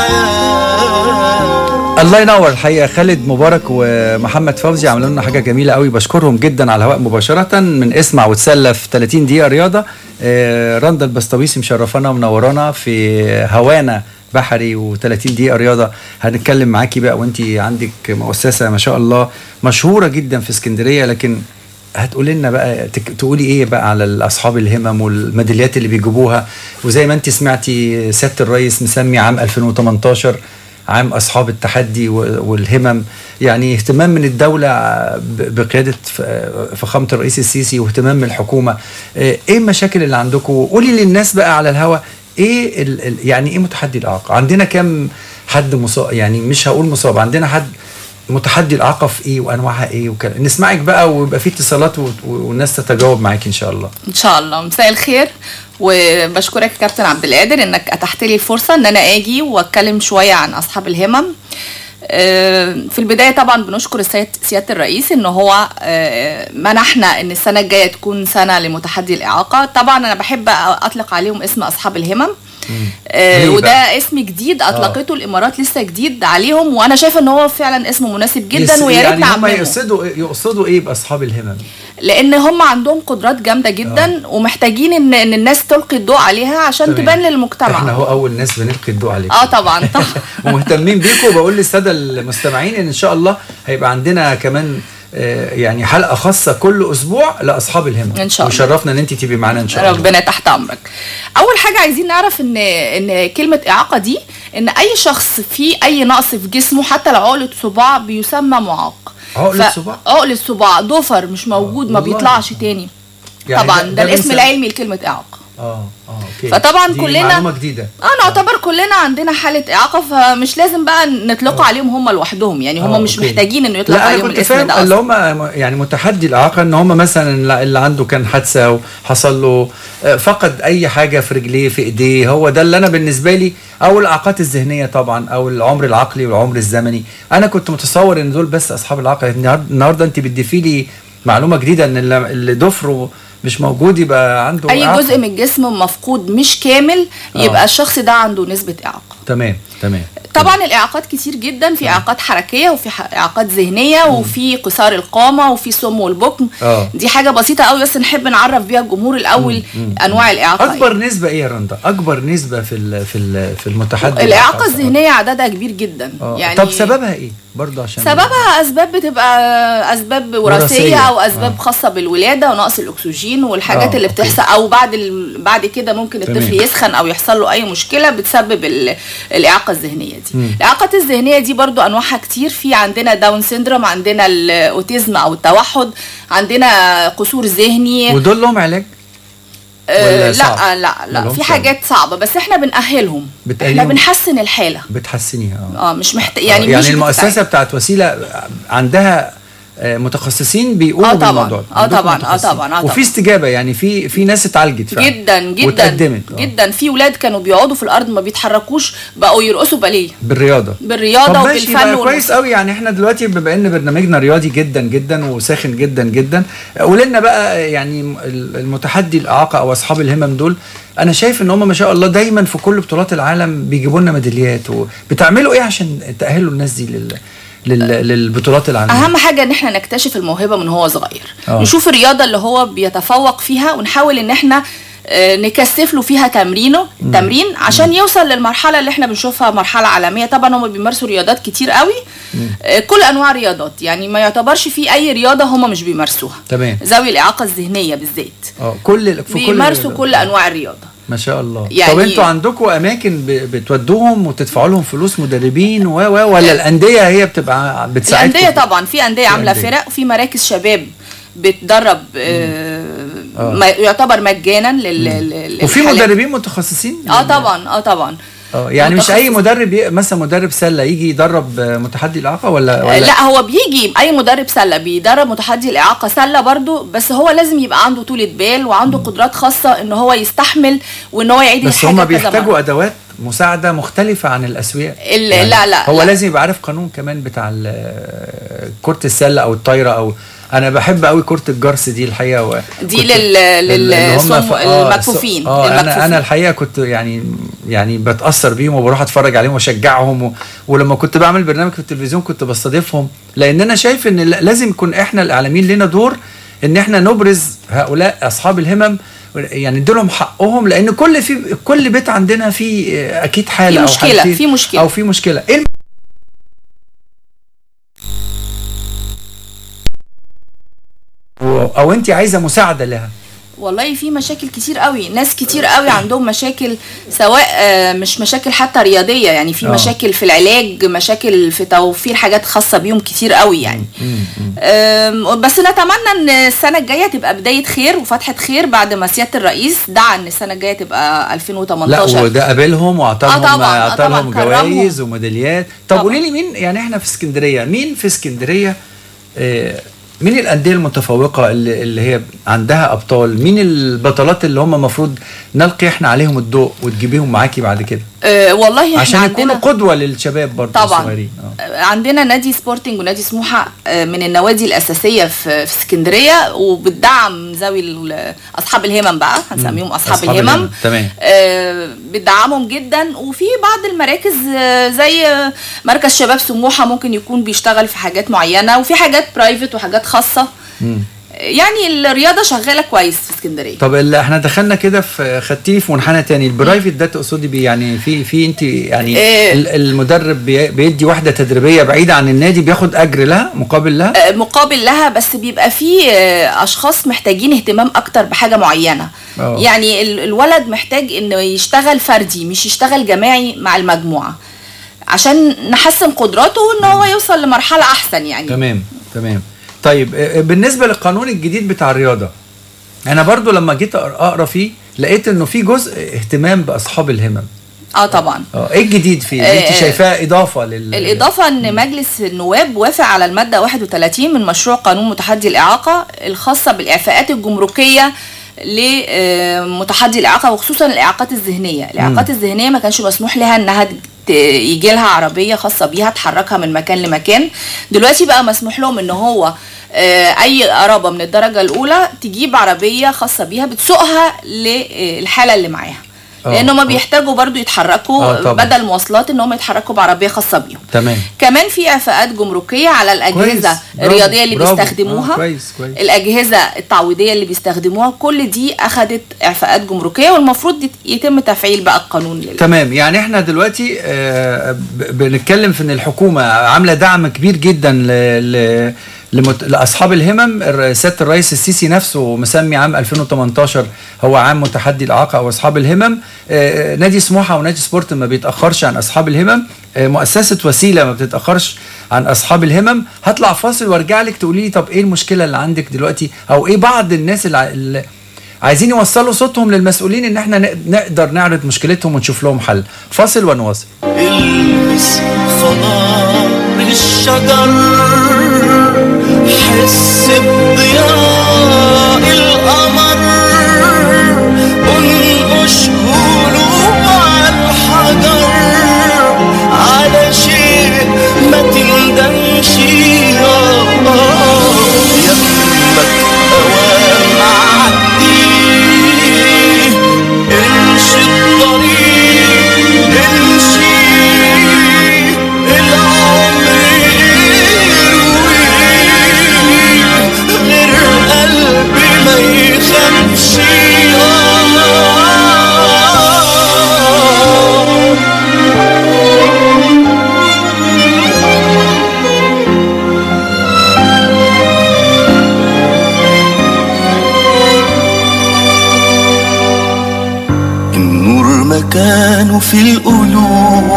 الحياة الله ينور الحقيقه خالد مبارك ومحمد فوزي عملوا لنا حاجه جميله قوي بشكرهم جدا على الهواء مباشره من اسمع وتسلى في 30 دقيقه رياضه آه، رندا البسطويسي مشرفانا ومنورانا في هوانا بحري و30 دقيقه رياضه هنتكلم معاكي بقى وانت عندك مؤسسه ما شاء الله مشهوره جدا في اسكندريه لكن هتقولي لنا بقى تك- تقولي ايه بقى على اصحاب الهمم والميداليات اللي بيجيبوها وزي ما انت سمعتي سياده الرئيس مسمي عام 2018 عام اصحاب التحدي و- والهمم يعني اهتمام من الدوله ب- بقياده ف- فخامه الرئيس السيسي واهتمام من الحكومه اه، ايه المشاكل اللي عندكم قولي للناس بقى على الهوا ايه ال ال يعني ايه متحدي الاعاقه عندنا كام حد مصاب يعني مش هقول مصاب عندنا حد متحدي الاعاقه في ايه وانواعها ايه وكده نسمعك بقى ويبقى في اتصالات و- والناس تتجاوب معاك ان شاء الله ان شاء الله مساء الخير وبشكرك يا كابتن عبد القادر انك اتحت لي الفرصه ان انا اجي واتكلم شويه عن اصحاب الهمم آه، في البدايه طبعا بنشكر السيد سياده الرئيس ان هو آه، منحنا ان السنه الجايه تكون سنه لمتحدي الاعاقه طبعا انا بحب اطلق عليهم اسم اصحاب الهمم آه، ليه وده بقى؟ اسم جديد اطلقته الامارات لسه جديد عليهم وانا شايفه ان هو فعلا اسم مناسب يس- جدا ويا ريت يعني هم نعممه يقصدوا يقصدوا ايه باصحاب الهمم لان هم عندهم قدرات جامده جدا ومحتاجين ان ان الناس تلقي الضوء عليها عشان تمام. تبان للمجتمع احنا هو اول ناس بنلقي الضوء عليكم اه طبعا طبعا ومهتمين بيكم وبقول للساده المستمعين ان ان شاء الله هيبقى عندنا كمان آه، يعني حلقه خاصه كل اسبوع لاصحاب الهمم إن شاء الله. وشرفنا ان انت تبقي معانا ان شاء الله ربنا تحت امرك اول حاجه عايزين نعرف ان ان كلمه اعاقه دي ان اي شخص فيه اي نقص في جسمه حتى لو عقله صباع بيسمى معاق عقلة ف- صباع؟ عقله صباع ضفر مش موجود ما والله. بيطلعش تاني يعني طبعا ده- ده, ده الاسم مثل- العلمي لكلمه اعاقه اه اه اوكي فطبعا دي كلنا- معلومه جديده اه نعتبر كلنا عندنا حاله اعاقه فمش لازم بقى نطلقوا عليهم هم لوحدهم يعني هم آه، مش أوكي. محتاجين انه يطلق لا انا عليهم كنت الاسم فاهم ده اللي أصلاً. هم يعني متحدي الاعاقه ان هم مثلا اللي عنده كان حادثه وحصل له آه، فقد اي حاجه في رجليه في ايديه هو ده اللي انا بالنسبه لي او الاعاقات الذهنيه طبعا او العمر العقلي والعمر الزمني انا كنت متصور ان دول بس اصحاب الاعاقه النهارده النهاردة انت بتضيفي لي معلومه جديده ان اللي اللي ضفره مش موجود يبقى عنده اي إعاقة. جزء من الجسم مفقود مش كامل آه. يبقى الشخص ده عنده نسبه اعاقه تمام تمام طبعا الاعاقات كتير جدا في اعاقات حركيه وفي ح- اعاقات ذهنيه وفي قصار القامه وفي سم والبكم اه دي حاجه بسيطه قوي بس نحب نعرف بيها الجمهور الاول انواع الاعاقه اكبر نسبه ايه يا رندا اكبر نسبه في ال- في ال- في المتحدي الاعاقه الذهنيه عددها كبير جدا آه. يعني طب سببها ايه برضه عشان سببها اسباب بتبقى اسباب وراثيه وراثية. او اسباب آه. خاصه بالولاده ونقص الاكسجين والحاجات آه، اللي أوكي. بتحصل او بعد ال... بعد كده ممكن تمام. الطفل يسخن او يحصل له اي مشكله بتسبب ال... الاعاقه الذهنيه دي مم. الاعاقات الذهنيه دي برضو انواعها كتير في عندنا داون سيندروم عندنا الاوتيزم او التوحد عندنا قصور ذهني ودول لهم علاج آه ولا صعب؟ لا لا لا ملهمش في حاجات صعبه بس احنا بنأهلهم احنا بتأهلهم؟ بنحسن الحاله بتحسنيها اه اه مش محتاج يعني, يعني يعني مش المؤسسه بتتعب. بتاعت وسيله عندها آه، متخصصين بيقوموا آه طبعاً. بالموضوع ده. آه عندكم طبعاً. آه متخصصين. طبعاً. آه وفي طبعاً. استجابه يعني في في ناس اتعالجت فعلا جدا جدا واتقدمت آه. جدا في ولاد كانوا بيقعدوا في الارض ما بيتحركوش بقوا يرقصوا باليه بالرياضه بالرياضه طب ماشي وبالفن بقى كويس قوي يعني احنا دلوقتي بما ان برنامجنا رياضي جدا جدا وساخن جدا جدا قول لنا بقى يعني ال- المتحدي الاعاقه او اصحاب الهمم دول انا شايف ان هم ما شاء الله دايما في كل بطولات العالم بيجيبوا لنا ميداليات وبتعملوا ايه عشان تاهلوا الناس دي لل... لل... للبطولات العالميه اهم حاجه ان احنا نكتشف الموهبه من هو صغير آه. نشوف الرياضه اللي هو بيتفوق فيها ونحاول ان احنا آه، نكثف له فيها تمرينه مم. تمرين عشان يوصل للمرحله اللي احنا بنشوفها مرحله عالميه طبعا هم بيمارسوا رياضات كتير قوي آه، كل انواع الرياضات يعني ما يعتبرش في اي رياضه هم مش بيمارسوها تمام ذوي الاعاقه الذهنيه بالذات اه كل في كل بيمارسوا كل انواع الرياضه ما شاء الله يعني- طب انتوا عندكم اماكن ب... بتودوهم وتدفعوا لهم فلوس مدربين و و ولا الانديه هي بتبقى بتساعدكم الانديه طبعا في انديه في عامله أندية. فرق وفي مراكز شباب بتدرب آه آه. ما يعتبر مجانا لل لل- وفي للحالات. مدربين متخصصين اه طبعا اه طبعا اه يعني مش اي متخصص. مدرب ي... مثلا مدرب سله يجي يدرب آه، متحدي الاعاقه ولا ولا لا هو بيجي اي مدرب سله بيدرب متحدي الاعاقه سله برضو بس هو لازم يبقى عنده طولة بال وعنده قدرات خاصه ان هو يستحمل وان هو يعيد بس الحاجه هم كذا بيحتاجوا مرة. ادوات مساعده مختلفه عن الاسوياء ال- لا لا هو لا. لازم يبقى عارف قانون كمان بتاع ال- كره السله او الطايره او انا بحب قوي كره الجرس دي الحقيقه و... دي كنت- لل اللي هم للصم ف- آه، المكفوفين اه انا المكفوفين. انا الحقيقه كنت يعني يعني بتاثر بيهم وبروح اتفرج عليهم واشجعهم و... ولما كنت بعمل برنامج في التلفزيون كنت بستضيفهم لان انا شايف ان ل- لازم يكون احنا الاعلاميين لنا دور ان احنا نبرز هؤلاء اصحاب الهمم يعني نديلهم حقهم لان كل في كل بيت عندنا فيه آه، اكيد حاله في او مشكلة، حالتين في مشكلة. او في مشكله ايه الم- و- او انت عايزه مساعده لها والله في مشاكل كتير قوي ناس كتير قوي عندهم مشاكل سواء آه، مش مشاكل حتى رياضيه يعني في آه. مشاكل في العلاج مشاكل في توفير حاجات خاصه بيهم كتير قوي يعني أم، بس نتمنى ان السنه الجايه تبقى بدايه خير وفتحه خير بعد ما سياده الرئيس دعا ان السنه الجايه تبقى 2018 لا وده قابلهم واعطى آه لهم طبعاً، آه اعطى طبعاً، لهم كرمهم. جوائز وميداليات طب قولي لي مين يعني احنا في اسكندريه مين في اسكندريه آه، مين الانديه المتفوقه اللي, اللي هي عندها ابطال مين البطلات اللي هم المفروض نلقي احنا عليهم الضوء وتجيبيهم معاكي بعد كده أه والله احنا عشان عندنا يكونوا قدوه للشباب برضه طبعاً. الصغيرين آه. عندنا نادي سبورتنج ونادي سموحه آه، من النوادي الاساسيه في في اسكندريه وبتدعم ذوي ال- اصحاب الهمم بقى هنسميهم اصحاب, الهمم تمام آه، بتدعمهم جدا وفي بعض المراكز آه، زي آه، مركز شباب سموحه ممكن يكون بيشتغل في حاجات معينه وفي حاجات برايفت وحاجات خاصه مم. يعني الرياضه شغاله كويس في اسكندريه طب اللي احنا دخلنا كده في خدتيني في منحنى تاني البرايفت ده تقصدي بيه يعني في في انت يعني إيه. ال- المدرب بي- بيدي واحده تدريبيه بعيده عن النادي بياخد اجر لها مقابل لها آه، مقابل لها بس بيبقى في آه، اشخاص محتاجين اهتمام اكتر بحاجه معينه آه. يعني ال- الولد محتاج انه يشتغل فردي مش يشتغل جماعي مع المجموعه عشان نحسن قدراته وان هو يوصل لمرحله احسن يعني تمام تمام طيب آه، بالنسبه للقانون الجديد بتاع الرياضه انا برضو لما جيت أقر- اقرا فيه لقيت انه في جزء اهتمام باصحاب الهمم اه طبعا اه ايه الجديد فيه آه، انت شايفاه اضافه لل الإضافة أن مجلس النواب وافق على المادة 31 من مشروع قانون متحدي الإعاقة الخاصة بالإعفاءات الجمركية لمتحدي الإعاقة وخصوصا الإعاقات الذهنية الإعاقات الذهنية ما كانش مسموح لها أنها يجي لها عربية خاصة بيها تحركها من مكان لمكان دلوقتي بقى مسموح لهم ان هو آه، اي قرابة من الدرجة الاولى تجيب عربية خاصة بيها بتسوقها للحالة اللي معاها آه، لان هم آه. بيحتاجوا برضو يتحركوا آه، طبعاً. بدل مواصلات ان هم يتحركوا بعربيه خاصه بيهم تمام كمان في اعفاءات جمركيه على الاجهزه كويس، برافو، الرياضيه اللي برافو. بيستخدموها آه، كويس كويس الاجهزه التعويضيه اللي بيستخدموها كل دي اخذت اعفاءات جمركيه والمفروض يت- يتم تفعيل بقى القانون لل... تمام يعني احنا دلوقتي آه، ب- بنتكلم في ان الحكومه عامله دعم كبير جدا ل... ل... لمت... لاصحاب الهمم الر- سياده الرئيس السيسي نفسه مسمي عام 2018 هو عام متحدي الاعاقه او اصحاب الهمم آه، نادي سموحه ونادي سبورت ما بيتاخرش عن اصحاب الهمم آه، مؤسسه وسيله ما بتتاخرش عن اصحاب الهمم هطلع فاصل وارجع لك تقولي لي طب ايه المشكله اللي عندك دلوقتي او ايه بعض الناس اللي, ع- اللي عايزين يوصلوا صوتهم للمسؤولين ان احنا نق- نقدر نعرض مشكلتهم ونشوف لهم حل فاصل ونواصل المس خضار الشجر حس بضياء القمر انقش قلوب على الحجر على شيء ما تندمش آه، آه، يمك اوام عدي امشي الطريق امشي العمر يروي غير قلبي ما يخافش النور مكانه في القلوب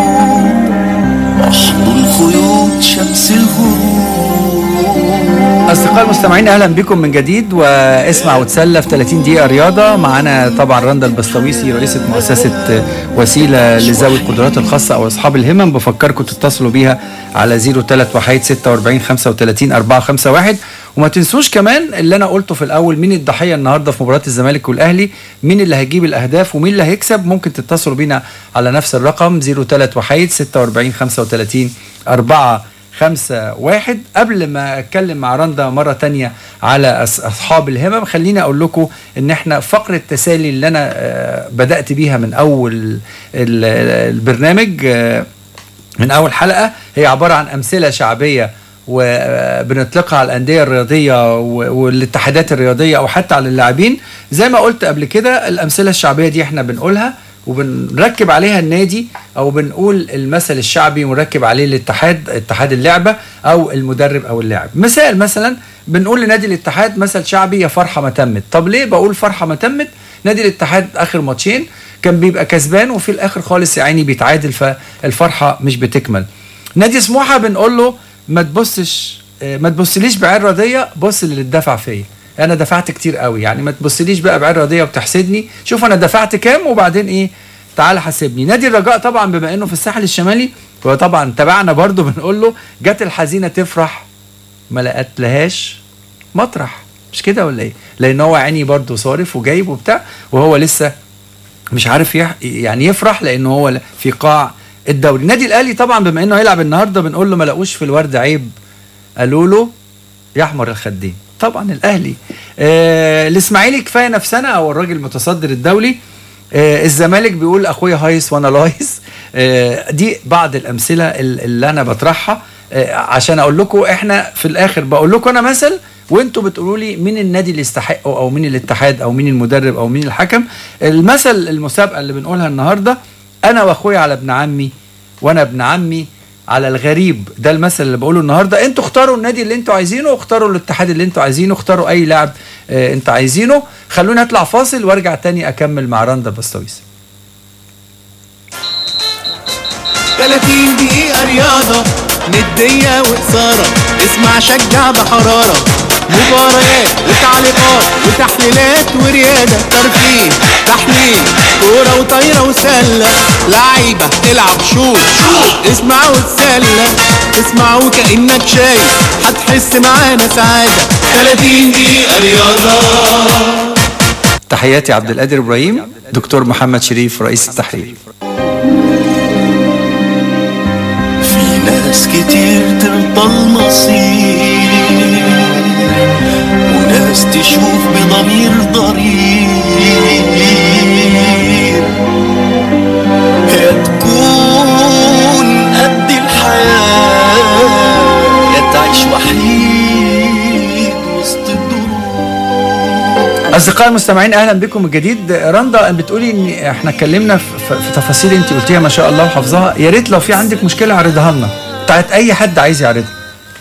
احضن خيوط شمس الغروب أصدقاء المستمعين أهلا بكم من جديد واسمع وتسلى في 30 دقيقة رياضة معانا طبعا رندا البسطويسي رئيسة مؤسسة وسيلة لذوي القدرات الخاصة أو أصحاب الهمم بفكركم تتصلوا بيها على 03 وحيد 46 35 451 وما تنسوش كمان اللي أنا قلته في الأول مين الضحية النهاردة في مباراة الزمالك والأهلي مين اللي هيجيب الأهداف ومين اللي هيكسب ممكن تتصلوا بينا على نفس الرقم 03 وحيد 46 35 4 خمسة واحد قبل ما اتكلم مع رندا مرة تانية على أص- اصحاب الهمم خليني اقول لكم ان احنا فقرة تسالي اللي انا آه، بدأت بيها من اول ال- البرنامج آه، من اول حلقة هي عبارة عن امثلة شعبية وبنطلقها على الانديه الرياضيه و- والاتحادات الرياضيه او حتى على اللاعبين زي ما قلت قبل كده الامثله الشعبيه دي احنا بنقولها وبنركب عليها النادي او بنقول المثل الشعبي ونركب عليه الاتحاد اتحاد اللعبه او المدرب او اللاعب مثال مثلا بنقول لنادي الاتحاد مثل شعبي يا فرحه ما تمت طب ليه بقول فرحه ما تمت نادي الاتحاد اخر ماتشين كان بيبقى كسبان وفي الاخر خالص يا عيني بيتعادل فالفرحه مش بتكمل نادي سموحه بنقول له ما تبصش آه، ما تبصليش بعين راضيه بص اللي اتدفع فيا انا دفعت كتير قوي يعني ما تبصليش بقى بعين راضيه وبتحسدني شوف انا دفعت كام وبعدين ايه تعال حاسبني نادي الرجاء طبعا بما انه في الساحل الشمالي هو طبعا تبعنا برضو بنقول له جت الحزينه تفرح ما لقت لهاش مطرح مش كده ولا ايه لان هو عيني برضو صارف وجايب وبتاع وهو لسه مش عارف يح... يعني يفرح لانه هو في قاع الدوري النادي الاهلي طبعا بما انه هيلعب النهارده بنقول له ما لقوش في الورد عيب قالوا له يحمر الخدين طبعا الاهلي آه الاسماعيلي كفايه نفسنا او الراجل المتصدر الدولي آه الزمالك بيقول اخويا هايص وانا لايص آه دي بعض الامثله ال- اللي انا بطرحها آه عشان اقول لكم احنا في الاخر بقول لكم انا مثل وانتوا بتقولوا لي مين النادي اللي يستحقه او مين الاتحاد او مين المدرب او مين الحكم المثل المسابقه اللي بنقولها النهارده انا واخويا على ابن عمي وانا ابن عمي على الغريب ده المثل اللي بقوله النهارده انتوا اختاروا النادي اللي انتوا عايزينه واختاروا الاتحاد اللي انتوا عايزينه اختاروا اي لاعب اه انت عايزينه خلوني اطلع فاصل وارجع تاني اكمل مع رندا بسطويس 30 دقيقة رياضة ندية وإثارة اسمع شجع بحرارة مباريات وتعليقات وتحليلات وريادة ترفيه تحليل كورة وطايرة وسلة لعيبة العب شوط اسمع وتسلى اسمع وكأنك شايف هتحس معانا سعادة 30 دقيقة رياضة تحياتي عبد القادر ابراهيم دكتور محمد شريف رئيس التحرير في ناس كتير ترضى المصير وناس تشوف بضمير ضرير يا تكون قد الحياة يا تعيش وحيد وسط اصدقائي المستمعين اهلا بكم من جديد رندا بتقولي ان احنا اتكلمنا في, في في تفاصيل انت قلتيها ما شاء الله وحافظاها يا ريت لو في عندك مشكله عرضها لنا بتاعت اي حد عايز يعرضها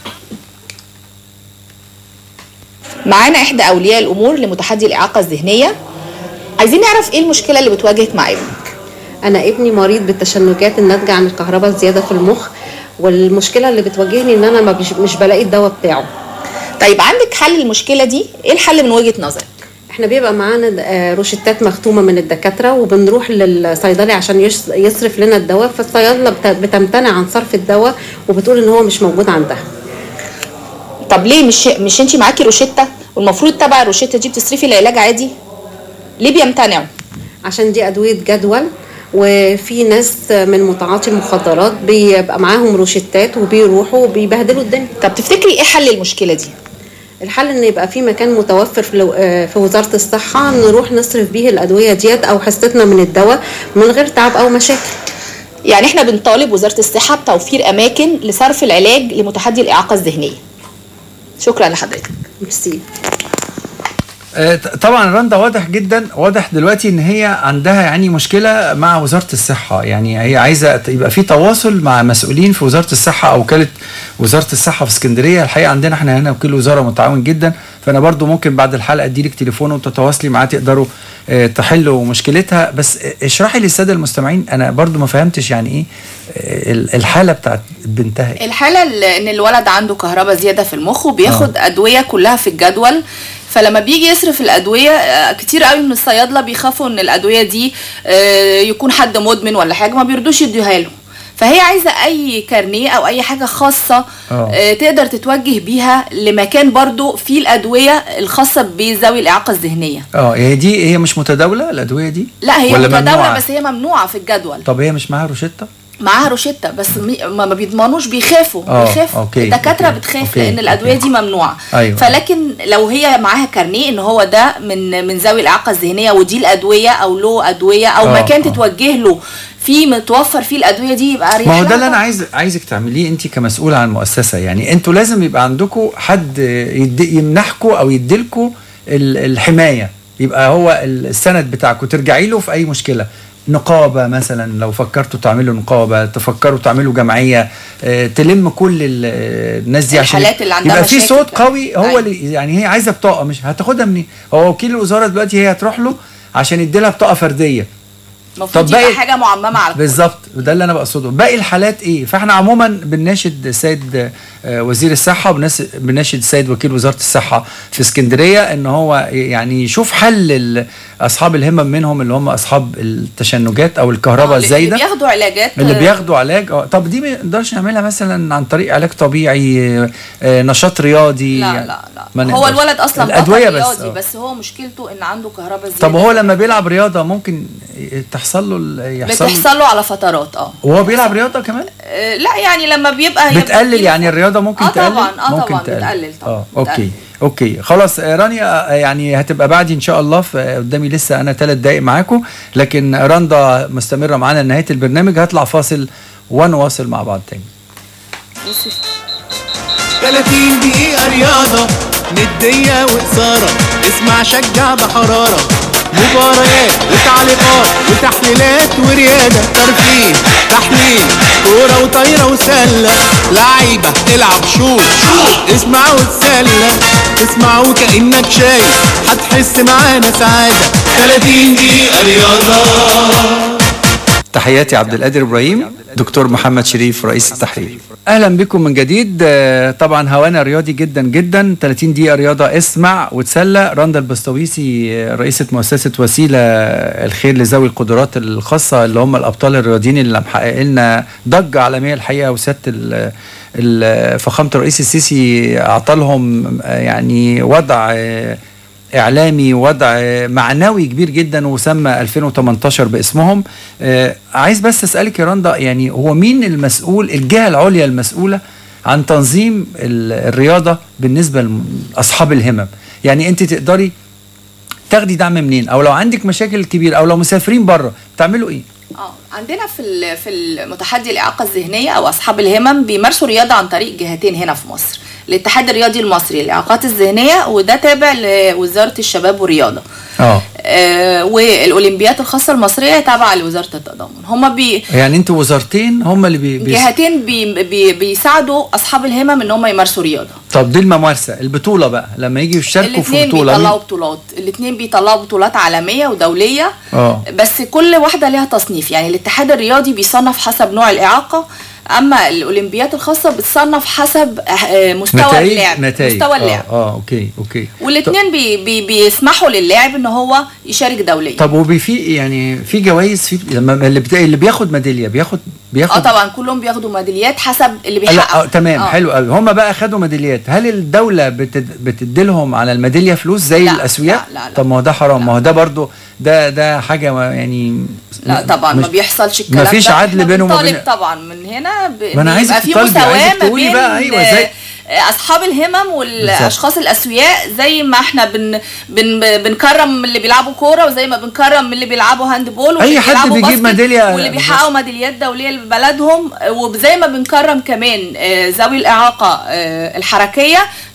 معانا احدى اولياء الامور لمتحدي الاعاقه الذهنيه عايزين نعرف ايه المشكله اللي بتواجهك مع ابنك انا ابني مريض بالتشنجات الناتجه عن الكهرباء الزياده في المخ والمشكله اللي بتواجهني ان انا ما بش- مش بلاقي الدواء بتاعه طيب عندك حل للمشكله دي ايه الحل من وجهه نظرك احنا بيبقى معانا آه، روشتات مختومه من الدكاتره وبنروح للصيدلي عشان يش- يصرف لنا الدواء فالصيادله بت- بتمتنع عن صرف الدواء وبتقول ان هو مش موجود عندها طب ليه مش مش انت معاكي روشته والمفروض تبع الروشته دي بتصرفي العلاج عادي ليه بيمتنعوا عشان دي ادويه جدول وفي ناس من متعاطي المخدرات بيبقى معاهم روشتات وبيروحوا وبيبهدلوا الدنيا طب تفتكري ايه حل المشكله دي الحل ان يبقى في مكان متوفر في, لو- آه، في وزاره الصحه نروح نصرف بيه الادويه ديت او حصتنا من الدواء من غير تعب او مشاكل يعني احنا بنطالب وزاره الصحه بتوفير اماكن لصرف العلاج لمتحدي الاعاقه الذهنيه شكرا لحضرتك ميرسي آه، ط- طبعا رندا واضح جدا واضح دلوقتي ان هي عندها يعني مشكله مع وزاره الصحه يعني هي عايزه ت- يبقى في تواصل مع مسؤولين في وزاره الصحه او وكاله وزاره الصحه في اسكندريه الحقيقه عندنا احنا هنا وكيل وزاره متعاون جدا فانا برضو ممكن بعد الحلقه اديلك تليفون وتتواصلي معاه تقدروا آه، تحلوا مشكلتها بس آه، اشرحي للساده المستمعين انا برضو ما فهمتش يعني ايه آه، ال- الحاله بتاعت بنتها إيه؟ الحالة اللي- ان الولد عنده كهرباء زيادة في المخ وبياخد ادوية كلها في الجدول فلما بيجي يصرف الادويه آه، كتير قوي من الصيادله بيخافوا ان الادويه دي آه، يكون حد مدمن ولا حاجه ما بيرضوش يدوها له فهي عايزه اي كارنيه او اي حاجه خاصه آه. آه، تقدر تتوجه بيها لمكان برضو فيه الادويه الخاصه بذوي الاعاقه الذهنيه اه هي دي هي مش متداوله الادويه دي لا هي ولا متداوله ممنوعة؟ بس هي ممنوعه في الجدول طب هي مش معاها روشته معاها روشته بس مي- ما ما بيضمنوش بيخافوا آه، بيخافوا أوكي، الدكاتره أوكي، بتخاف أوكي، لان الادويه دي ممنوعه أيوة. فلكن لو هي معاها كارنيه ان هو ده من من ذوي الاعاقه الذهنيه ودي الادويه او له ادويه او آه، مكان آه. تتوجه له في متوفر فيه الادويه دي يبقى اريح ما هو لها ده اللي انا عايز عايزك تعمليه انت كمسؤول عن مؤسسه يعني انتوا لازم يبقى عندكم حد يدي يمنحكم او يديلكم ال- الحمايه يبقى هو السند بتاعكم ترجعي له في اي مشكله نقابه مثلا لو فكرتوا تعملوا نقابه تفكروا تعملوا جمعيه آه، تلم كل ال- الناس دي عشان الحالات اللي عندها يبقى في مشاكل صوت كده. قوي هو اللي يعني هي عايزه بطاقه مش هتاخدها منين هو وكيل الوزاره دلوقتي هي هتروح له عشان يديلها بطاقه فرديه المفروض طب يبقى باقي- حاجه معممه على الكل. بالظبط وده اللي انا بقصده باقي الحالات ايه فاحنا عموما بنناشد السيد آه، وزير الصحه وبنس- بنناشد السيد وكيل وزاره الصحه في اسكندريه ان هو يعني يشوف حل ال- اصحاب الهمم منهم اللي هم اصحاب التشنجات او الكهرباء اللي الزايده بياخدوا علاجات اللي آه، بياخدوا علاج اه طب دي ما نقدرش نعملها مثلا عن طريق علاج طبيعي آه، آه، نشاط رياضي لا يعني لا لا ما هو نقدرش. الولد اصلا الادويه بطل بس رياضي آه. بس هو مشكلته ان عنده كهرباء زياده طب هو لما بيلعب رياضه ممكن تحصل له ال- يحصل له بتحصل له على فترات اه وهو بيلعب رياضه كمان آه، لا يعني لما بيبقى هي بتقلل يعني الرياضه ممكن اه تقلل طبعا اه ممكن طبعا بتقلل طبعا اه اوكي اوكي خلاص آه، رانيا آه، يعني هتبقى بعدي ان شاء الله في قدامي لسه انا ثلاث دقايق معاكم لكن رندا مستمره معانا لنهايه البرنامج هطلع فاصل ونواصل مع بعض تاني 30 دقيقة رياضة ندية وإثارة اسمع شجع بحرارة مباريات وتعليقات وتحليلات ورياضة ترفيه تحليل كورة وطايرة وسلة لعيبة تلعب شوط شوط اسمع وتسلى اسمع وكأنك شايف هتحس معانا سعادة 30 دقيقة رياضة تحياتي عبد القادر ابراهيم دكتور محمد شريف رئيس التحرير اهلا بكم من جديد آه، طبعا هوانا رياضي جدا جدا 30 دقيقه رياضه اسمع وتسلى رندا البستويسي آه، رئيسه مؤسسه وسيله الخير لذوي القدرات الخاصه اللي هم الابطال الرياضيين اللي محقق لنا ضجه عالميه الحقيقه وسياده ال- ال- فخامه الرئيس السيسي اعطى لهم آه، يعني وضع آه، اعلامي وضع معنوي كبير جدا وسمى 2018 باسمهم آه، عايز بس اسالك يا رندا يعني هو مين المسؤول الجهه العليا المسؤوله عن تنظيم ال- الرياضه بالنسبه لاصحاب الهمم يعني انت تقدري تاخدي دعم منين او لو عندك مشاكل كبيره او لو مسافرين بره بتعملوا ايه اه عندنا في ال- في المتحدي الاعاقه الذهنيه او اصحاب الهمم بيمارسوا رياضه عن طريق جهتين هنا في مصر الاتحاد الرياضي المصري للاعاقات الذهنيه وده تابع لوزاره الشباب والرياضه اه آه والاولمبيات الخاصه المصريه تابعه لوزاره التضامن هم بي يعني انتوا وزارتين هم اللي بي بي جهتين بي بي بيساعدوا اصحاب الهمم ان هم يمارسوا رياضه طب دي الممارسه البطوله بقى لما يجوا يشاركوا في الاثنين بطوله بيطلعوا مين- بطولات الاثنين بيطلعوا بطولات عالميه ودوليه اه بس كل واحده ليها تصنيف يعني الاتحاد الرياضي بيصنف حسب نوع الاعاقه اما الاولمبيات الخاصه بتصنف حسب آه، مستوى نتائج اللعب نتائج مستوى اللعب اه, آه اوكي اوكي والاثنين بي بي بيسمحوا لللاعب ان هو يشارك دوليا طب وفي في يعني في جوائز في لما اللي بتا... اللي بياخد ميداليه بياخد اه بياخد طبعا كلهم بياخدوا ميداليات حسب اللي لا بيحقق آه تمام آه. حلو قوي هم بقى خدوا ميداليات هل الدوله بتد... بتديلهم على الميداليه فلوس زي لا، الاسوياء لا، لا، لا. طب ما هو ده حرام ما هو ده برضو ده ده حاجه ما يعني لا طبعا ما مش- بيحصلش الكلام مفيش ده. عدل إحنا بينهم وبين- بنطالب طبعا من هنا ب... ما أنا عايزك بيبقى في تطالبي، مساواه عايزك ما تقولي بين بقى، أيوة، زي- آه، اصحاب الهمم والاشخاص الاسوياء زي ما احنا بن بن بنكرم اللي بيلعبوا كوره وزي ما بنكرم اللي بيلعبوا هاند بول واللي أي حد بيلعبوا بيجيب باسكت ميدالية واللي بيحققوا ميداليات دوليه لبلدهم آه، وزي ما بنكرم كمان آه، ذوي الاعاقه آه، الحركيه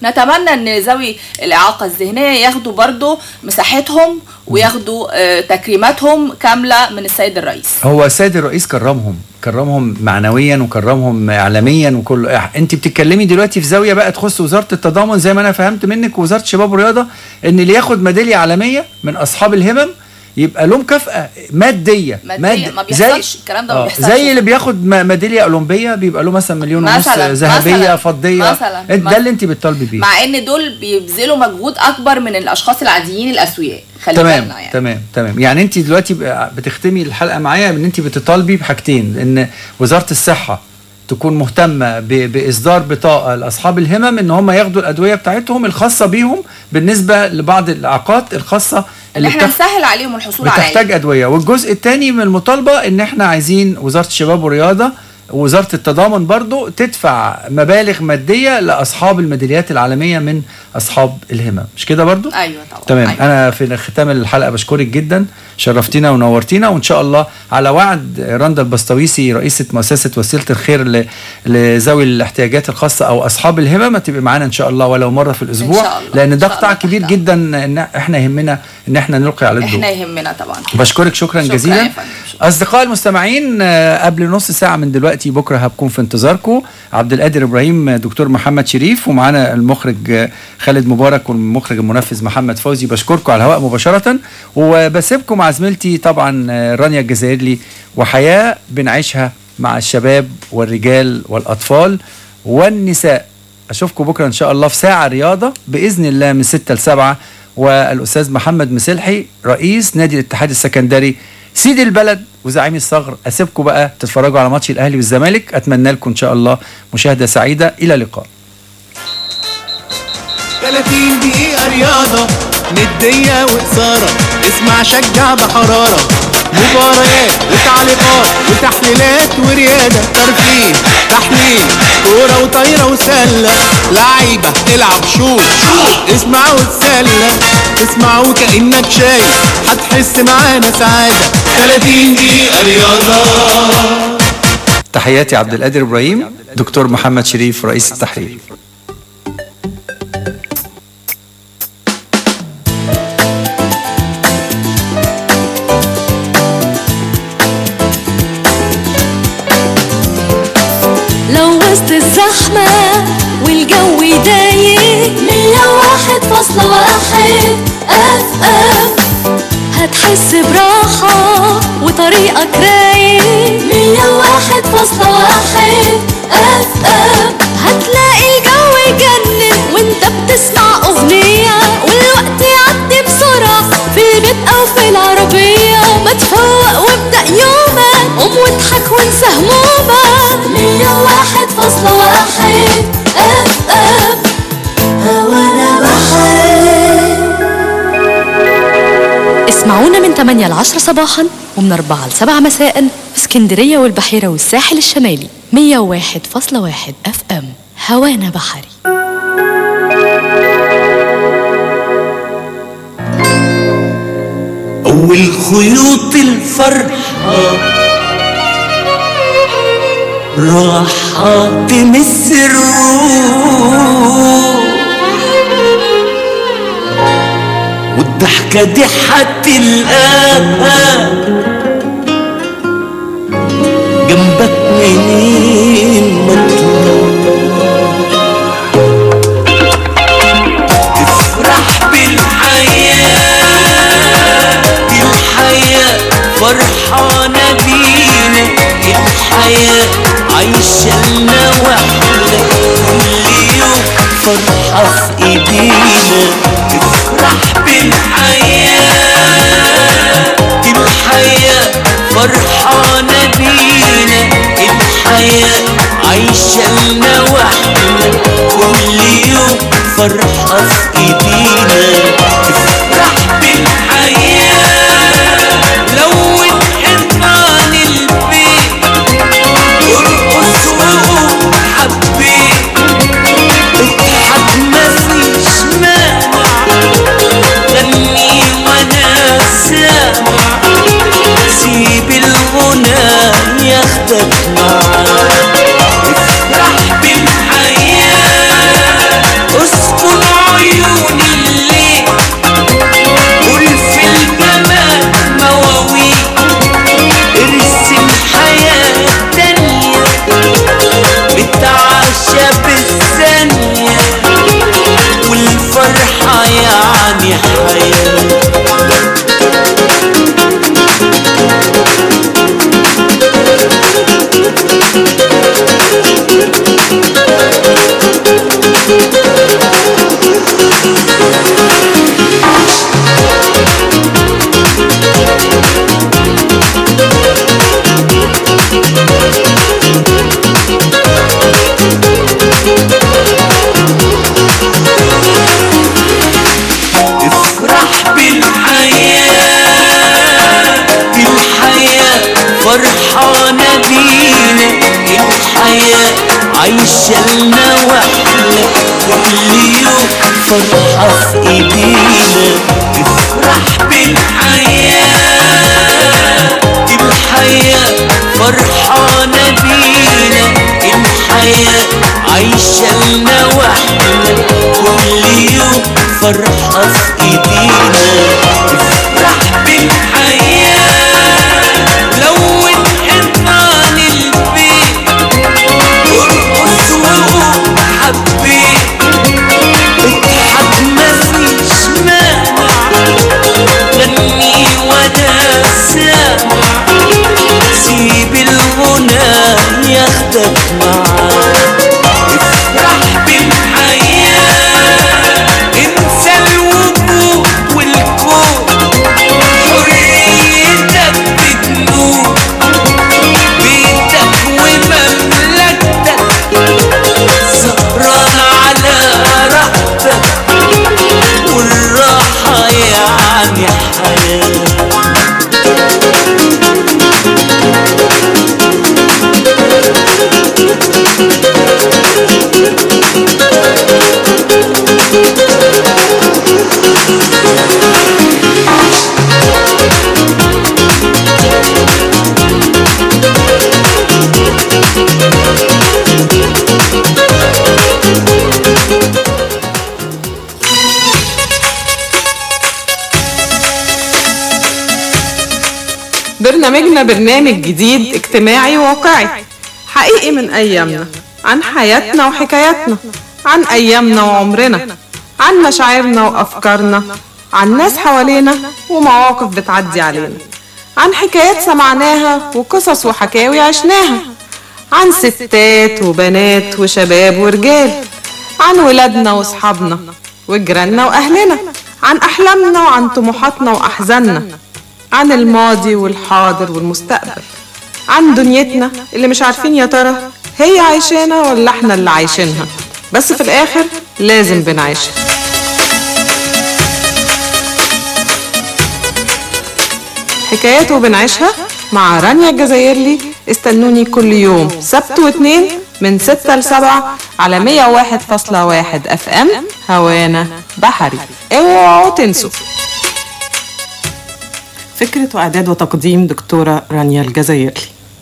نتمنى ان ذوي الاعاقه الذهنيه ياخدوا برضو مساحتهم وياخدوا آه، تكريماتهم كامله من السيد الرئيس هو السيد الرئيس كرمهم كرمهم معنويا وكرمهم اعلاميا وكل انت بتتكلمي دلوقتي في زاويه بقى تخص وزاره التضامن زي ما انا فهمت منك وزاره الشباب والرياضه ان اللي ياخد ميداليه عالميه من اصحاب الهمم يبقى له مكافاه ماديه مادية، ما بيحصلش، الكلام ده ما آه، بيحصلش. زي اللي بياخد م- ميداليه اولمبيه بيبقى له مثلا مليون ونص مثلاً، ذهبيه مثلاً، فضيه مثلاً، ده مثلاً. اللي انت بتطالبي بيه مع ان دول بيبذلوا مجهود اكبر من الاشخاص العاديين الاسوياء خلي تمام بالنا يعني تمام تمام يعني انت دلوقتي بقى بتختمي الحلقه معايا ان انت بتطالبي بحاجتين ان وزاره الصحه تكون مهتمه ب- باصدار بطاقه لاصحاب الهمم ان هم ياخدوا الادويه بتاعتهم الخاصه بيهم بالنسبه لبعض الاعاقات الخاصه ان اللي احنا بتخ... نسهل عليهم الحصول على بتحتاج ادويه والجزء الثاني من المطالبه ان احنا عايزين وزاره الشباب والرياضه ووزاره التضامن برضو تدفع مبالغ ماديه لاصحاب الميداليات العالميه من اصحاب الهمم مش كده برضو ايوه طبعا تمام أيوة. انا في ختام الحلقه بشكرك جدا شرفتينا ونورتينا وان شاء الله على وعد رندا البسطويسي رئيسه مؤسسه وسيله الخير ل- لذوي الاحتياجات الخاصه او اصحاب الهمم تبقى معانا ان شاء الله ولو مره في الاسبوع إن شاء الله. لان إن ده شاء قطاع كبير جدا ان احنا يهمنا ان احنا نلقي على الضوء احنا يهمنا طبعا بشكرك شكرا, شكراً جزيلا يا فندم. اصدقائي المستمعين آه، قبل نص ساعه من دلوقتي بكره هبكون في انتظاركم عبد القادر ابراهيم آه، دكتور محمد شريف ومعانا المخرج آه، خالد مبارك والمخرج المنفذ محمد فوزي بشكركم على الهواء مباشره وبسيبكم مع زميلتي طبعا آه، رانيا الجزائري وحياه بنعيشها مع الشباب والرجال والاطفال والنساء اشوفكم بكره ان شاء الله في ساعه رياضه باذن الله من 6 ل 7 والاستاذ محمد مسلحي رئيس نادي الاتحاد السكندري سيد البلد وزعيم الصغر اسيبكم بقى تتفرجوا على ماتش الاهلي والزمالك اتمنى لكم ان شاء الله مشاهده سعيده الى اللقاء 30 دقيقة رياضة ندية وإثارة اسمع شجع بحرارة مباريات وتعليقات وتحليلات وريادة ترفيه تحليل كورة وطايرة وسلة لعيبة تلعب شوط اسمع وتسلى اسمع وكأنك شايف هتحس معانا سعادة 30 دقيقة رياضة تحياتي عبد القادر ابراهيم دكتور محمد شريف رئيس التحرير لو وسط الزحمة والجو ضايق مية واحد فاصلة واحد اف ام هتحس براحة وطريقك رايق مية واحد فاصلة واحد اف ام هتلاقي الجو يجنن وانت بتسمع اغنية والوقت يعدي بسرعة في البيت او في العربية ما تفوق وابدأ يومك قوم واضحك وانسى همومك مية واحد فاصلة واحد اف ام هوانا بحر اسمعونا من 8 ل 10 صباحا ومن 4 ل 7 مساء في اسكندرية والبحيرة والساحل الشمالي 101.1 اف ام هوانا بحري أول خيوط الفرحة راحة تمس الروح والضحكة دي هتلقاها جنبك منين ما تفرح بالحياة الحياة فرحانة بينا الحياة عايشة لنا واحنا كل يوم فرحة في ايدينا تفرح بالحياة الحياة فرحانة بينا الحياة عايشة لنا واحنا كل يوم فرحة في ايدينا تفرح بالحياة لون حيطان البيت ارقص وقول حبيت اضحك مفيش مانع غني وانا سامع سيب الغنى ياخدك معاه افرح بالحياة اسكت افرح بالحياة الحياة فرحانة بينا الحياة عايشة لنا واحنا كل يوم فرحة في ايدينا افرح بالحياة الحياة فرحانة بينا الحياة عايشة لنا واحنا كل يوم فرحة في ايدينا افرح بالحياة لون حيطان البيت ارقص وقول حبيت اضحك مفيش مانع غني وانا سامع سيب الغنى ياخدك معاه افرح بالحياة انسى الوجود والكون حريتك بتنور بيتك ومملكتك سهران على راحتك والراحة يعني حياة برنامجنا برنامج جديد اجتماعي واقعي حقيقي من أيامنا عن حياتنا وحكاياتنا عن أيامنا وعمرنا عن مشاعرنا وأفكارنا عن ناس حوالينا ومواقف بتعدي علينا عن حكايات سمعناها وقصص وحكاوي عشناها عن ستات وبنات وشباب ورجال عن ولادنا وصحابنا وجيراننا وأهلنا عن أحلامنا وعن طموحاتنا وأحزاننا عن الماضي والحاضر والمستقبل عن دنيتنا اللي مش عارفين يا ترى هي عايشانا ولا احنا اللي عايشينها بس في الآخر لازم بنعيشها حكايات وبنعيشها مع رانيا الجزائرلي استنوني كل يوم سبت واثنين من ستة لسبعة على مية واحد فاصلة واحد اف ام هوانا بحري اوعوا تنسوا فكرة وإعداد وتقديم دكتورة رانيا الجزائري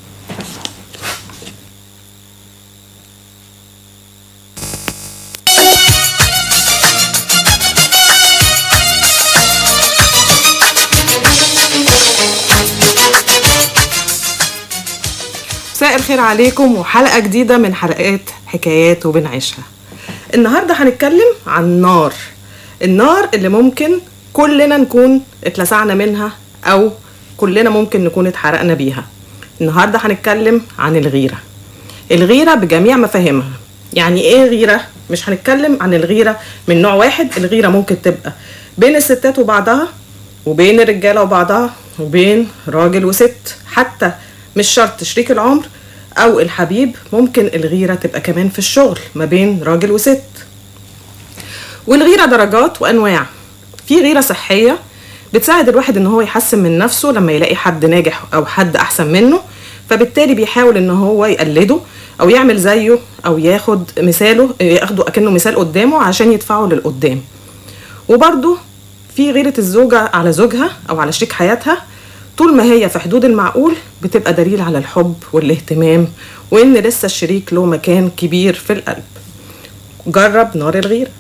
مساء الخير عليكم وحلقة جديدة من حلقات حكايات وبنعيشها النهاردة هنتكلم عن النار النار اللي ممكن كلنا نكون اتلسعنا منها أو كلنا ممكن نكون اتحرقنا بيها النهاردة هنتكلم عن الغيرة الغيرة بجميع مفاهيمها يعني ايه غيرة؟ مش هنتكلم عن الغيرة من نوع واحد الغيرة ممكن تبقى بين الستات وبعضها وبين الرجالة وبعضها وبين راجل وست حتى مش شرط شريك العمر او الحبيب ممكن الغيرة تبقى كمان في الشغل ما بين راجل وست والغيرة درجات وانواع في غيرة صحية بتساعد الواحد ان هو يحسن من نفسه لما يلاقي حد ناجح او حد احسن منه فبالتالي بيحاول ان هو يقلده او يعمل زيه او ياخد مثاله ياخده اكنه مثال قدامه عشان يدفعه للقدام وبرده في غيرة الزوجة على زوجها او على شريك حياتها طول ما هي في حدود المعقول بتبقى دليل على الحب والاهتمام وان لسه الشريك له مكان كبير في القلب جرب نار الغيره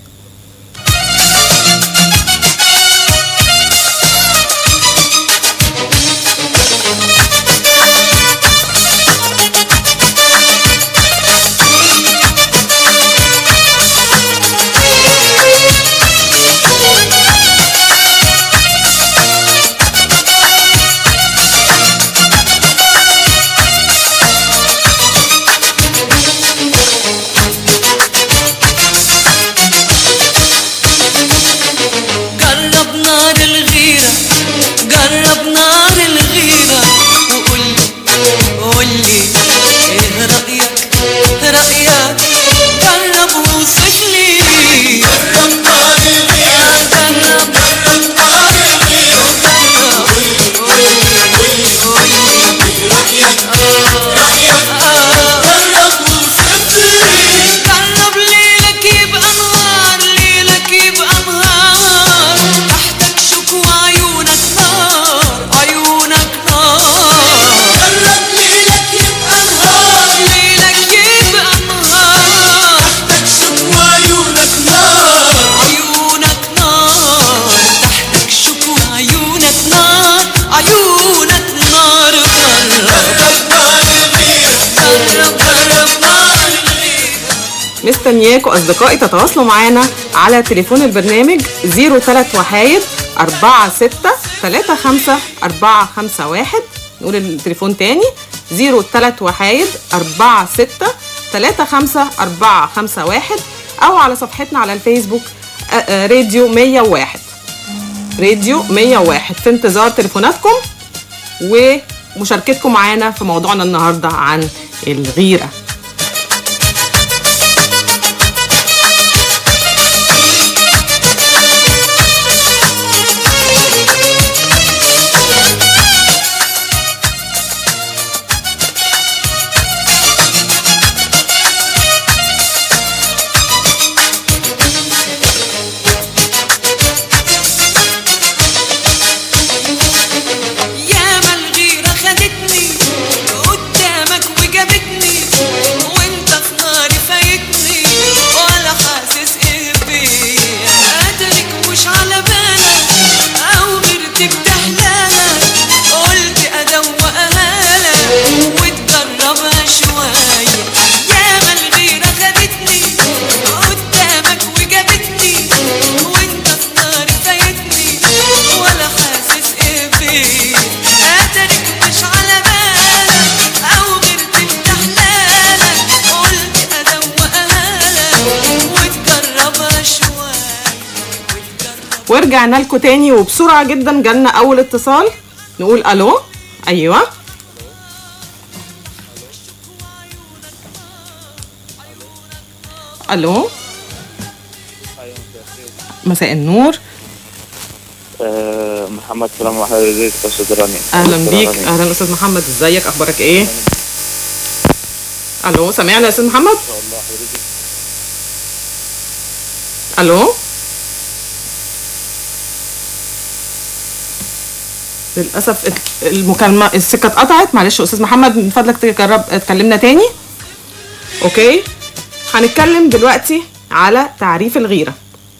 مستنياكم اصدقائي تتواصلوا معانا على تليفون البرنامج 03 وحايد 4 6 3 5 4 5 1 نقول التليفون تاني 03 وحايد 4 6 3 5 4 5 1 او على صفحتنا على الفيسبوك آه، آه، راديو 101 راديو 101 في انتظار تليفوناتكم ومشاركتكم معانا في موضوعنا النهارده عن الغيره ياما الغيرة خدتني قدامك وجابتني وانت في ناري فايتني ولا حاسس ايه بيا قدرك مش على بالك او غيرتي بتحلالك قلت ادوقها لك وتجربها شوية ياما الغيرة خدتني قدامك وجابتني وانت في ناري فايتني ولا حاسس ايه بيا قدرك مش على بالك او غيرتي بتحلالك قلت ادوقها لك وتجربها شوية ورجعنا لكم تاني وبسرعه جدا جالنا اول اتصال نقول الو ايوه الو مساء النور آه، محمد سلام وحيد ازيك يا استاذ رانيا اهلا أستاذ بيك رانيا. اهلا استاذ محمد ازيك اخبارك ايه الو سامعنا يا استاذ محمد الو للاسف المكالمه السكه اتقطعت معلش يا استاذ محمد من فضلك تجرب تكلمنا تاني اوكي هنتكلم دلوقتي على تعريف الغيره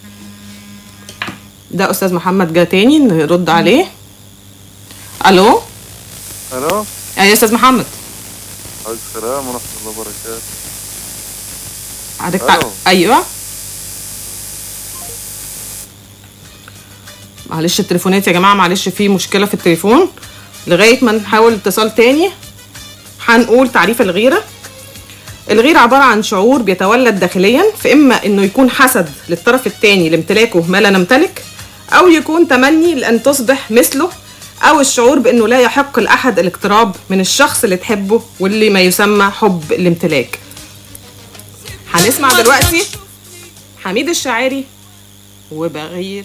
ده استاذ محمد جه تاني نرد عليه الو الو ايوه يا استاذ محمد عليكم السلام ورحمه الله وبركاته حضرتك ألو. تع- ايوه معلش التليفونات يا جماعه معلش في مشكله في التليفون لغايه ما نحاول اتصال تاني هنقول تعريف الغيره الغيرة عبارة عن شعور بيتولد داخليا فإما إنه يكون حسد للطرف التاني لامتلاكه ما لا نمتلك أو يكون تمني لأن تصبح مثله أو الشعور بإنه لا يحق لأحد الاقتراب من الشخص اللي تحبه واللي ما يسمى حب الامتلاك هنسمع دلوقتي حميد الشاعري وبغير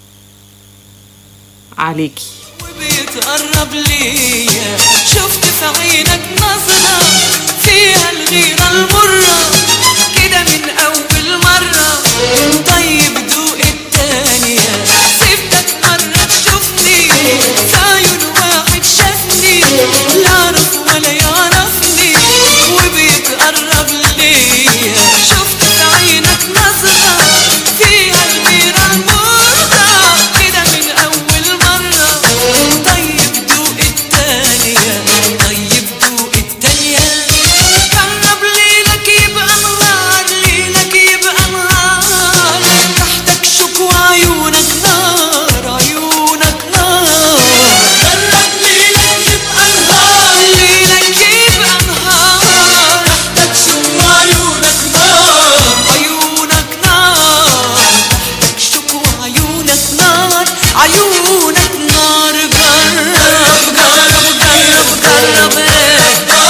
عليكي بيتقرب ليا شفت في عينك نظرة فيها الغيرة المرة كده من أول مرة طيب دوق التانية سبتك مرة تشوفني في عيون واحد شافني لا أعرف ولا يعرفني وبيتقرب ليا شفت في عينك نظرة فيها الغيرة المرة كده من أول مرة طيب دوق التانية طيب دوق التانية جرب ليلك يبقى نهار ليلك يبقى نهار تحتك شوك وعيونك نار عيونك نار جرب ليلك يبقى نهار ليلك يبقى نهار تحتك شوك وعيونك نار عيونك نار تحتك شوك وعيونك نار عيونك نار جرب جرب جرب جرب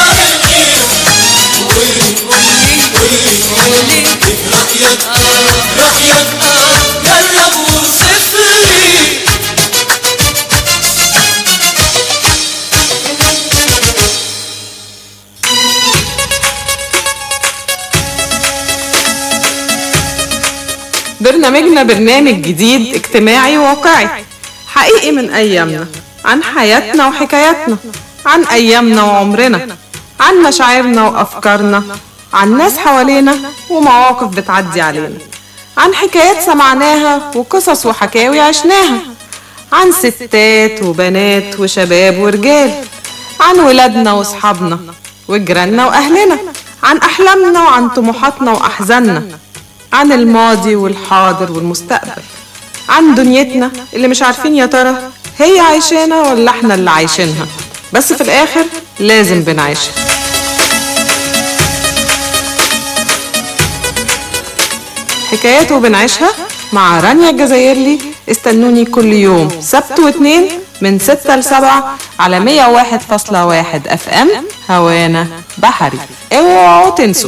رأيك رأيك جرب وصف لي برنامجنا برنامج جديد اجتماعي واقعي حقيقي من أيامنا عن حياتنا وحكاياتنا عن أيامنا وعمرنا عن مشاعرنا وأفكارنا عن ناس حوالينا ومواقف بتعدي علينا عن حكايات سمعناها وقصص وحكاوي عشناها عن ستات وبنات وشباب ورجال عن ولادنا وصحابنا وجيراننا وأهلنا عن أحلامنا وعن طموحاتنا وأحزاننا عن الماضي والحاضر والمستقبل عن دنيتنا اللي مش عارفين يا ترى هي عايشانا ولا احنا اللي عايشينها بس في الاخر لازم بنعيشها حكايات وبنعيشها مع رانيا الجزائرلي استنوني كل يوم سبت واثنين من 6 ل 7 على 101.1 اف ام هوانا بحري اوعوا تنسوا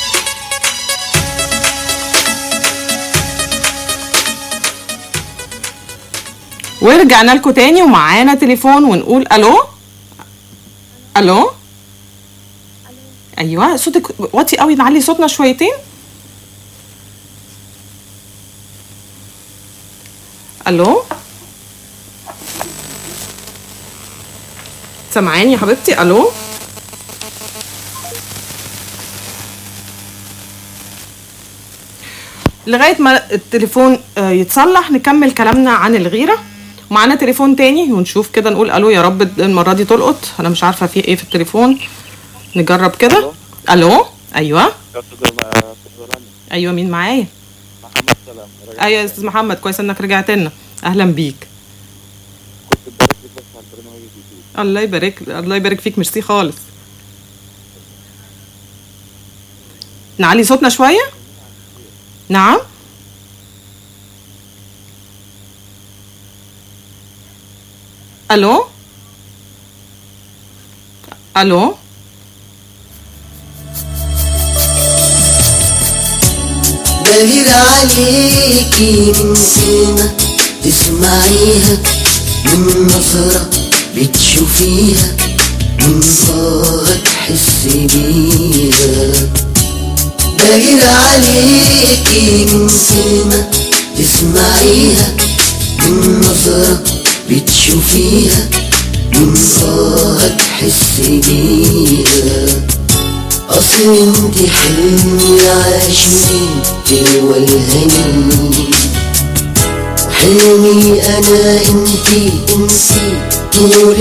ورجعنا لكم تاني ومعانا تليفون ونقول الو الو ايوه صوتك واطي قوي نعلي صوتنا شويتين الو سامعاني يا حبيبتي الو لغايه ما التليفون آه، يتصلح نكمل كلامنا عن الغيره ومعانا تليفون تاني ونشوف كده نقول الو يا رب المره دي تلقط انا مش عارفه في ايه في التليفون نجرب كده الو ايوه ايوه مين معايا محمد سلام ايوه يا استاذ محمد كويس انك رجعت لنا اهلا بيك الله يبارك الله يبارك فيك ميرسي خالص نعلي صوتنا شويه نعم الو الو باهر عليكي من سنة تسمعيها من نظرة بتشوفيها من صوت تحسي بيها باهر عليكي من سنة تسمعيها من نظرة بتشوفيها من صوت تحسي بيها أصل انت حلمي عاشقين تلوى الهنين حلمي أنا انتي انسي طول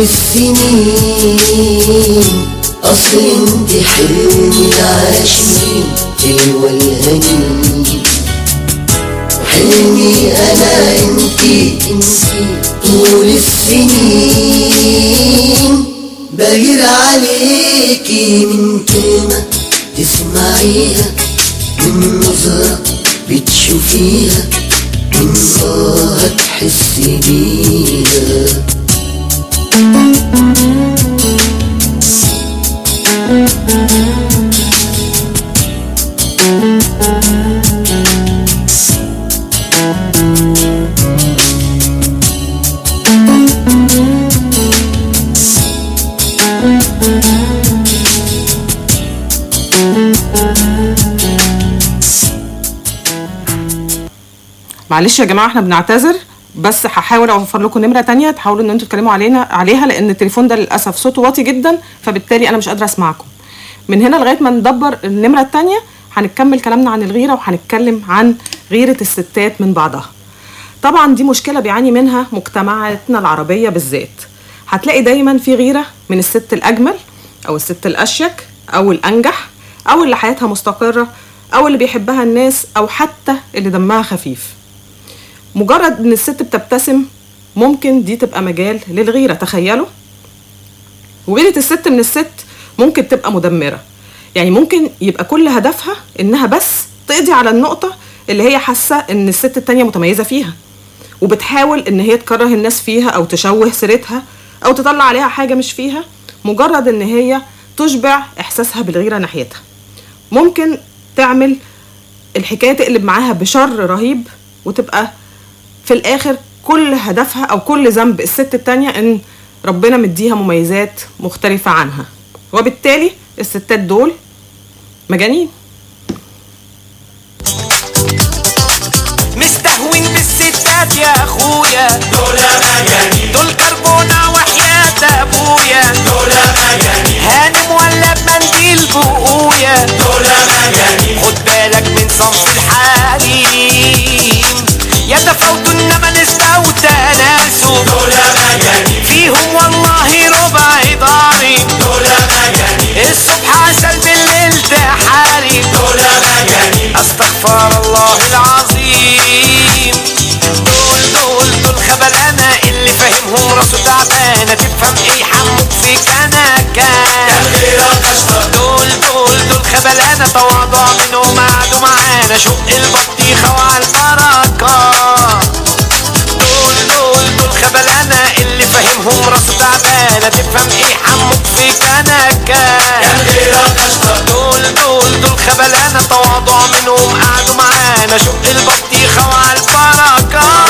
السنين أصل انت حلمي العاشقين تلوى الهنين حلمي أنا انتي انسي طول السنين باهر عليكي من كلمة تسمعيها من نظرة بتشوفيها من صوت تحسي بيها معلش يا جماعه احنا بنعتذر بس هحاول اوفر لكم نمره تانية تحاولوا ان انتوا تتكلموا علينا عليها لان التليفون ده للاسف صوته واطي جدا فبالتالي انا مش قادره اسمعكم من هنا لغايه ما ندبر النمره التانية هنكمل كلامنا عن الغيره وهنتكلم عن غيره الستات من بعضها طبعا دي مشكله بيعاني منها مجتمعاتنا العربيه بالذات هتلاقي دايما في غيره من الست الاجمل او الست الاشيك او الانجح او اللي حياتها مستقره او اللي بيحبها الناس او حتى اللي دمها خفيف مجرد ان الست بتبتسم ممكن دي تبقى مجال للغيره تخيلوا وغيره الست من الست ممكن تبقى مدمره يعني ممكن يبقى كل هدفها انها بس تقضي على النقطه اللي هي حاسه ان الست التانية متميزه فيها وبتحاول ان هي تكره الناس فيها او تشوه سيرتها او تطلع عليها حاجه مش فيها مجرد ان هي تشبع احساسها بالغيره ناحيتها ممكن تعمل الحكايه تقلب معاها بشر رهيب وتبقى في الاخر كل هدفها او كل ذنب الست التانية ان ربنا مديها مميزات مختلفة عنها وبالتالي الستات دول مجانين مستهون بالستات يا اخويا دول مجانين دول كربونة وحياة ابويا دول مجانين هانم ولا بمنديل بقويا دول مجانين خد بالك من صنف الحريم يتفاوتوا انما نسبة وتناسب دول مجانين فيهم والله ربع ضارب دول مجانين الصبح عسل بالليل تحارب دول مجانين اصل استغفر الله العظيم دول دول دول خبلانة اللي فاهمهم راسه تعبانة تفهم ايه حموك في كنكة دول دول دول خبلانة تواضع منهم قعدوا معانا شق البطيخة وعلى البركة دول دول دول خبلانة اللي فاهمهم راسه تعبانة تفهم ايه حموك في كنكة دول دول دول خبلانة تواضع منهم قعدوا معانا شق البطيخة وعلى البركة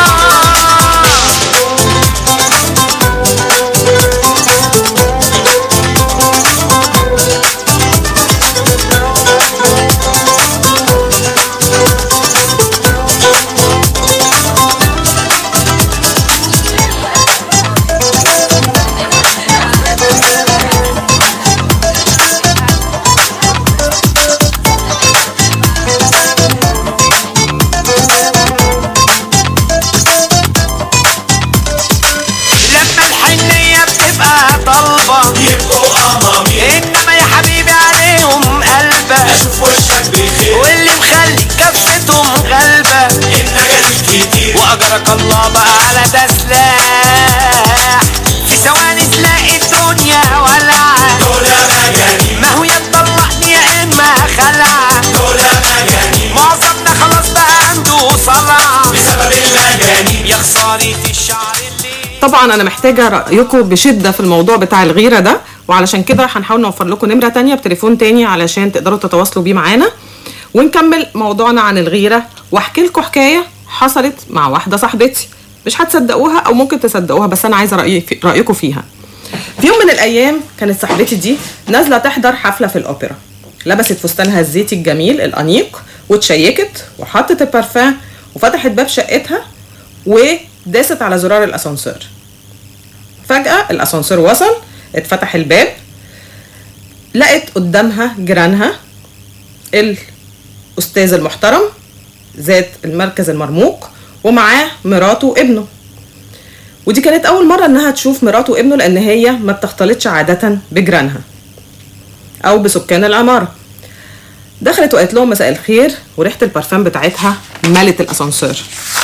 لما الحنية بتبقى طالبة يبقوا أمامي إنما يا حبيبي عليهم قلبة أشوف وشك بخير واللي مخلي كفتهم غلبة النجاح كتير وأجرك الله بقى على ده سلاح في ثواني تلاقي الدنيا ولعة دول مجانين ما هو يا تطلقني يا إما خلع دول مجانين معظمنا خلاص بقى عنده صلع بسبب المجانين يا خسارة الشعر طبعا انا محتاجه رايكم بشده في الموضوع بتاع الغيره ده وعلشان كده هنحاول نوفر لكم نمره تانية بتليفون تاني علشان تقدروا تتواصلوا بيه معانا ونكمل موضوعنا عن الغيره واحكي لكم حكايه حصلت مع واحده صاحبتي مش هتصدقوها او ممكن تصدقوها بس انا عايزه رأيي في رايكم فيها في يوم من الايام كانت صاحبتي دي نازله تحضر حفله في الاوبرا لبست فستانها الزيتي الجميل الانيق وتشيكت وحطت البارفان وفتحت باب شقتها وداست على زرار الاسانسير فجأة الاسانسير وصل اتفتح الباب لقت قدامها جيرانها الاستاذ المحترم ذات المركز المرموق ومعاه مراته وابنه ودي كانت اول مره انها تشوف مراته وابنه لان هي ما بتختلطش عاده بجيرانها او بسكان العماره دخلت وقالت لهم مساء الخير وريحه البارفان بتاعتها ملت الاسانسير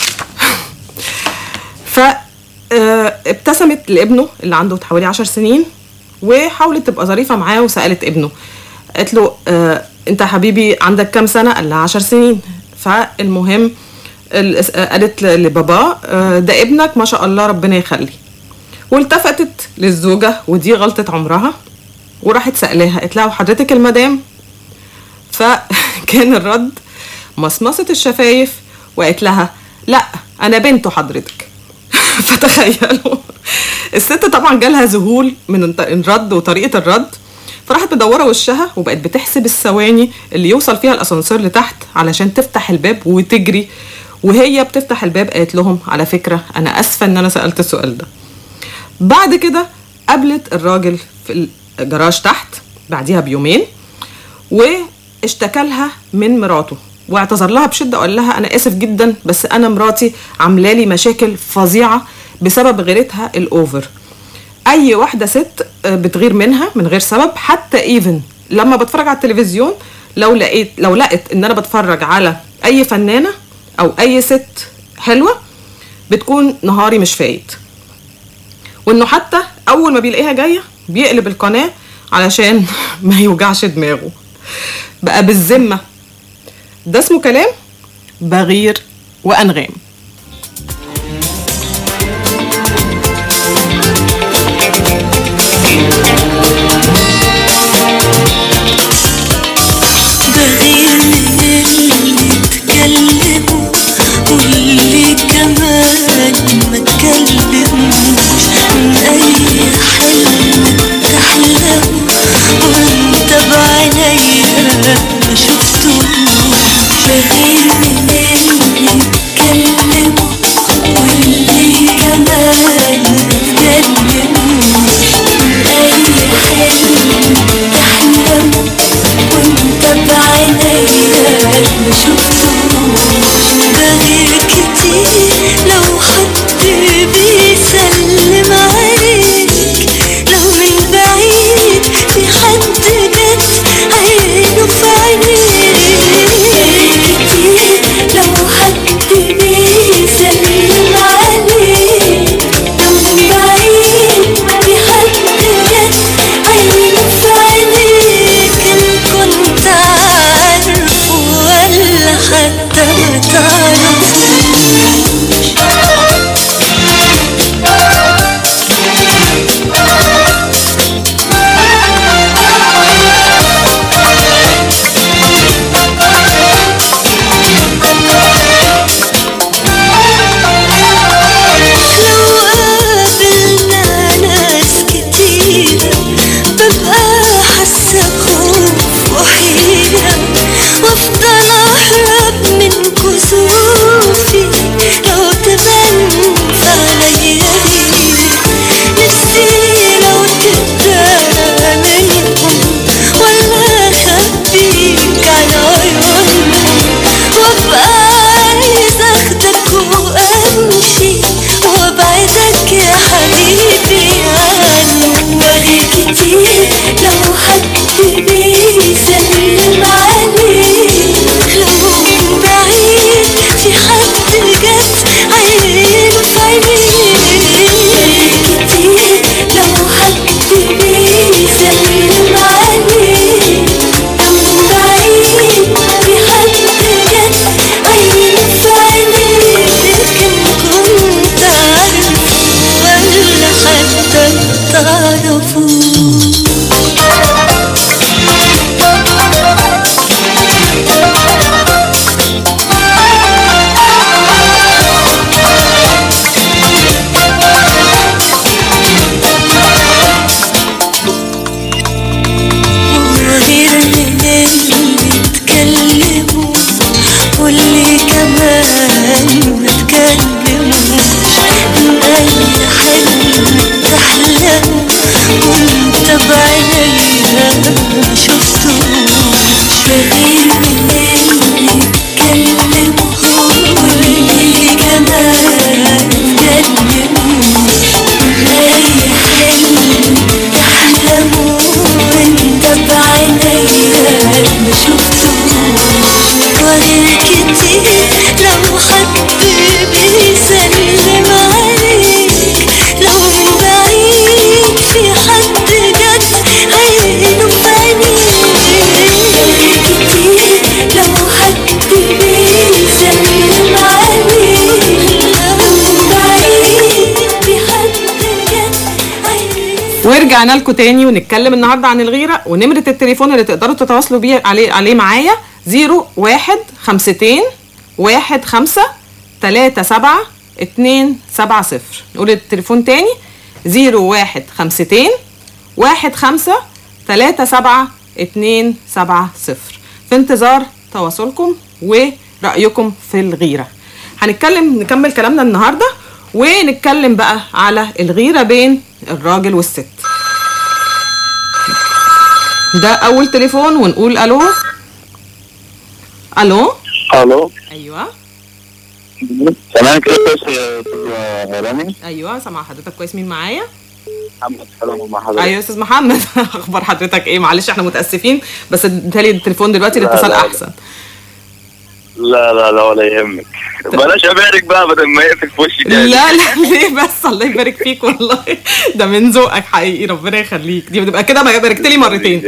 ف آه، ابتسمت لابنه اللي عنده حوالي عشر سنين وحاولت تبقى ظريفه معاه وسالت ابنه قالت له آه، انت يا حبيبي عندك كام سنه قال لها عشر سنين فالمهم ال- آه، قالت ل- لبابا آه، ده ابنك ما شاء الله ربنا يخلي والتفتت للزوجه ودي غلطه عمرها وراحت سألاها قالت لها وحضرتك المدام فكان الرد مصمصة الشفايف وقالت لها لا انا بنته حضرتك فتخيلوا الست طبعا جالها ذهول من الت- الرد وطريقه الرد فراحت مدوره وشها وبقت بتحسب الثواني اللي يوصل فيها الاسانسير لتحت علشان تفتح الباب وتجري وهي بتفتح الباب قالت لهم على فكره انا اسفه ان انا سالت السؤال ده بعد كده قابلت الراجل في الجراج تحت بعديها بيومين واشتكى لها من مراته واعتذر لها بشده وقال لها انا اسف جدا بس انا مراتي عامله لي مشاكل فظيعه بسبب غيرتها الاوفر اي واحده ست آه، بتغير منها من غير سبب حتى ايفن لما بتفرج على التلفزيون لو لقيت لو لقيت ان انا بتفرج على اي فنانه او اي ست حلوه بتكون نهاري مش فايت وانه حتى اول ما بيلاقيها جايه بيقلب القناه علشان ما يوجعش دماغه بقى بالذمه ده اسمه كلام بغير وانغام بغير من اللي اتكلموا واللي كمان ما اتكلموش من اي حلم تحلمه وانت بعينيا ما شفتوش بغير من اللي اتكلموا ورجعنا لكم تاني ونتكلم النهارده عن الغيره ونمره التليفون اللي تقدروا تتواصلوا بيه عليه عليه معايا 01 52 1 5 3 7 2 7 0 نقول التليفون تاني 01 52 1 5 3 7 2 7 0 في انتظار تواصلكم ورأيكم في الغيرة هنتكلم نكمل كلامنا النهارده ونتكلم بقى على الغيرة بين الراجل والست ده أول تليفون ونقول ألو ألو الو أيوه تمام كده كويس يا رامي أيوه سامع حضرتك كويس مين معايا محمد سلام مع حضرتك أيوه يا أستاذ محمد أخبار حضرتك إيه معلش إحنا متأسفين بس بالتالي التليفون دلوقتي لا، الاتصال لا، لا. أحسن لا لا لا ولا يهمك بلاش ابارك بقى بدل ما يقفل في وشي تاني لا لا ليه بس الله يبارك فيك والله ده من ذوقك حقيقي ربنا يخليك دي بتبقى كده ما باركت لي مرتين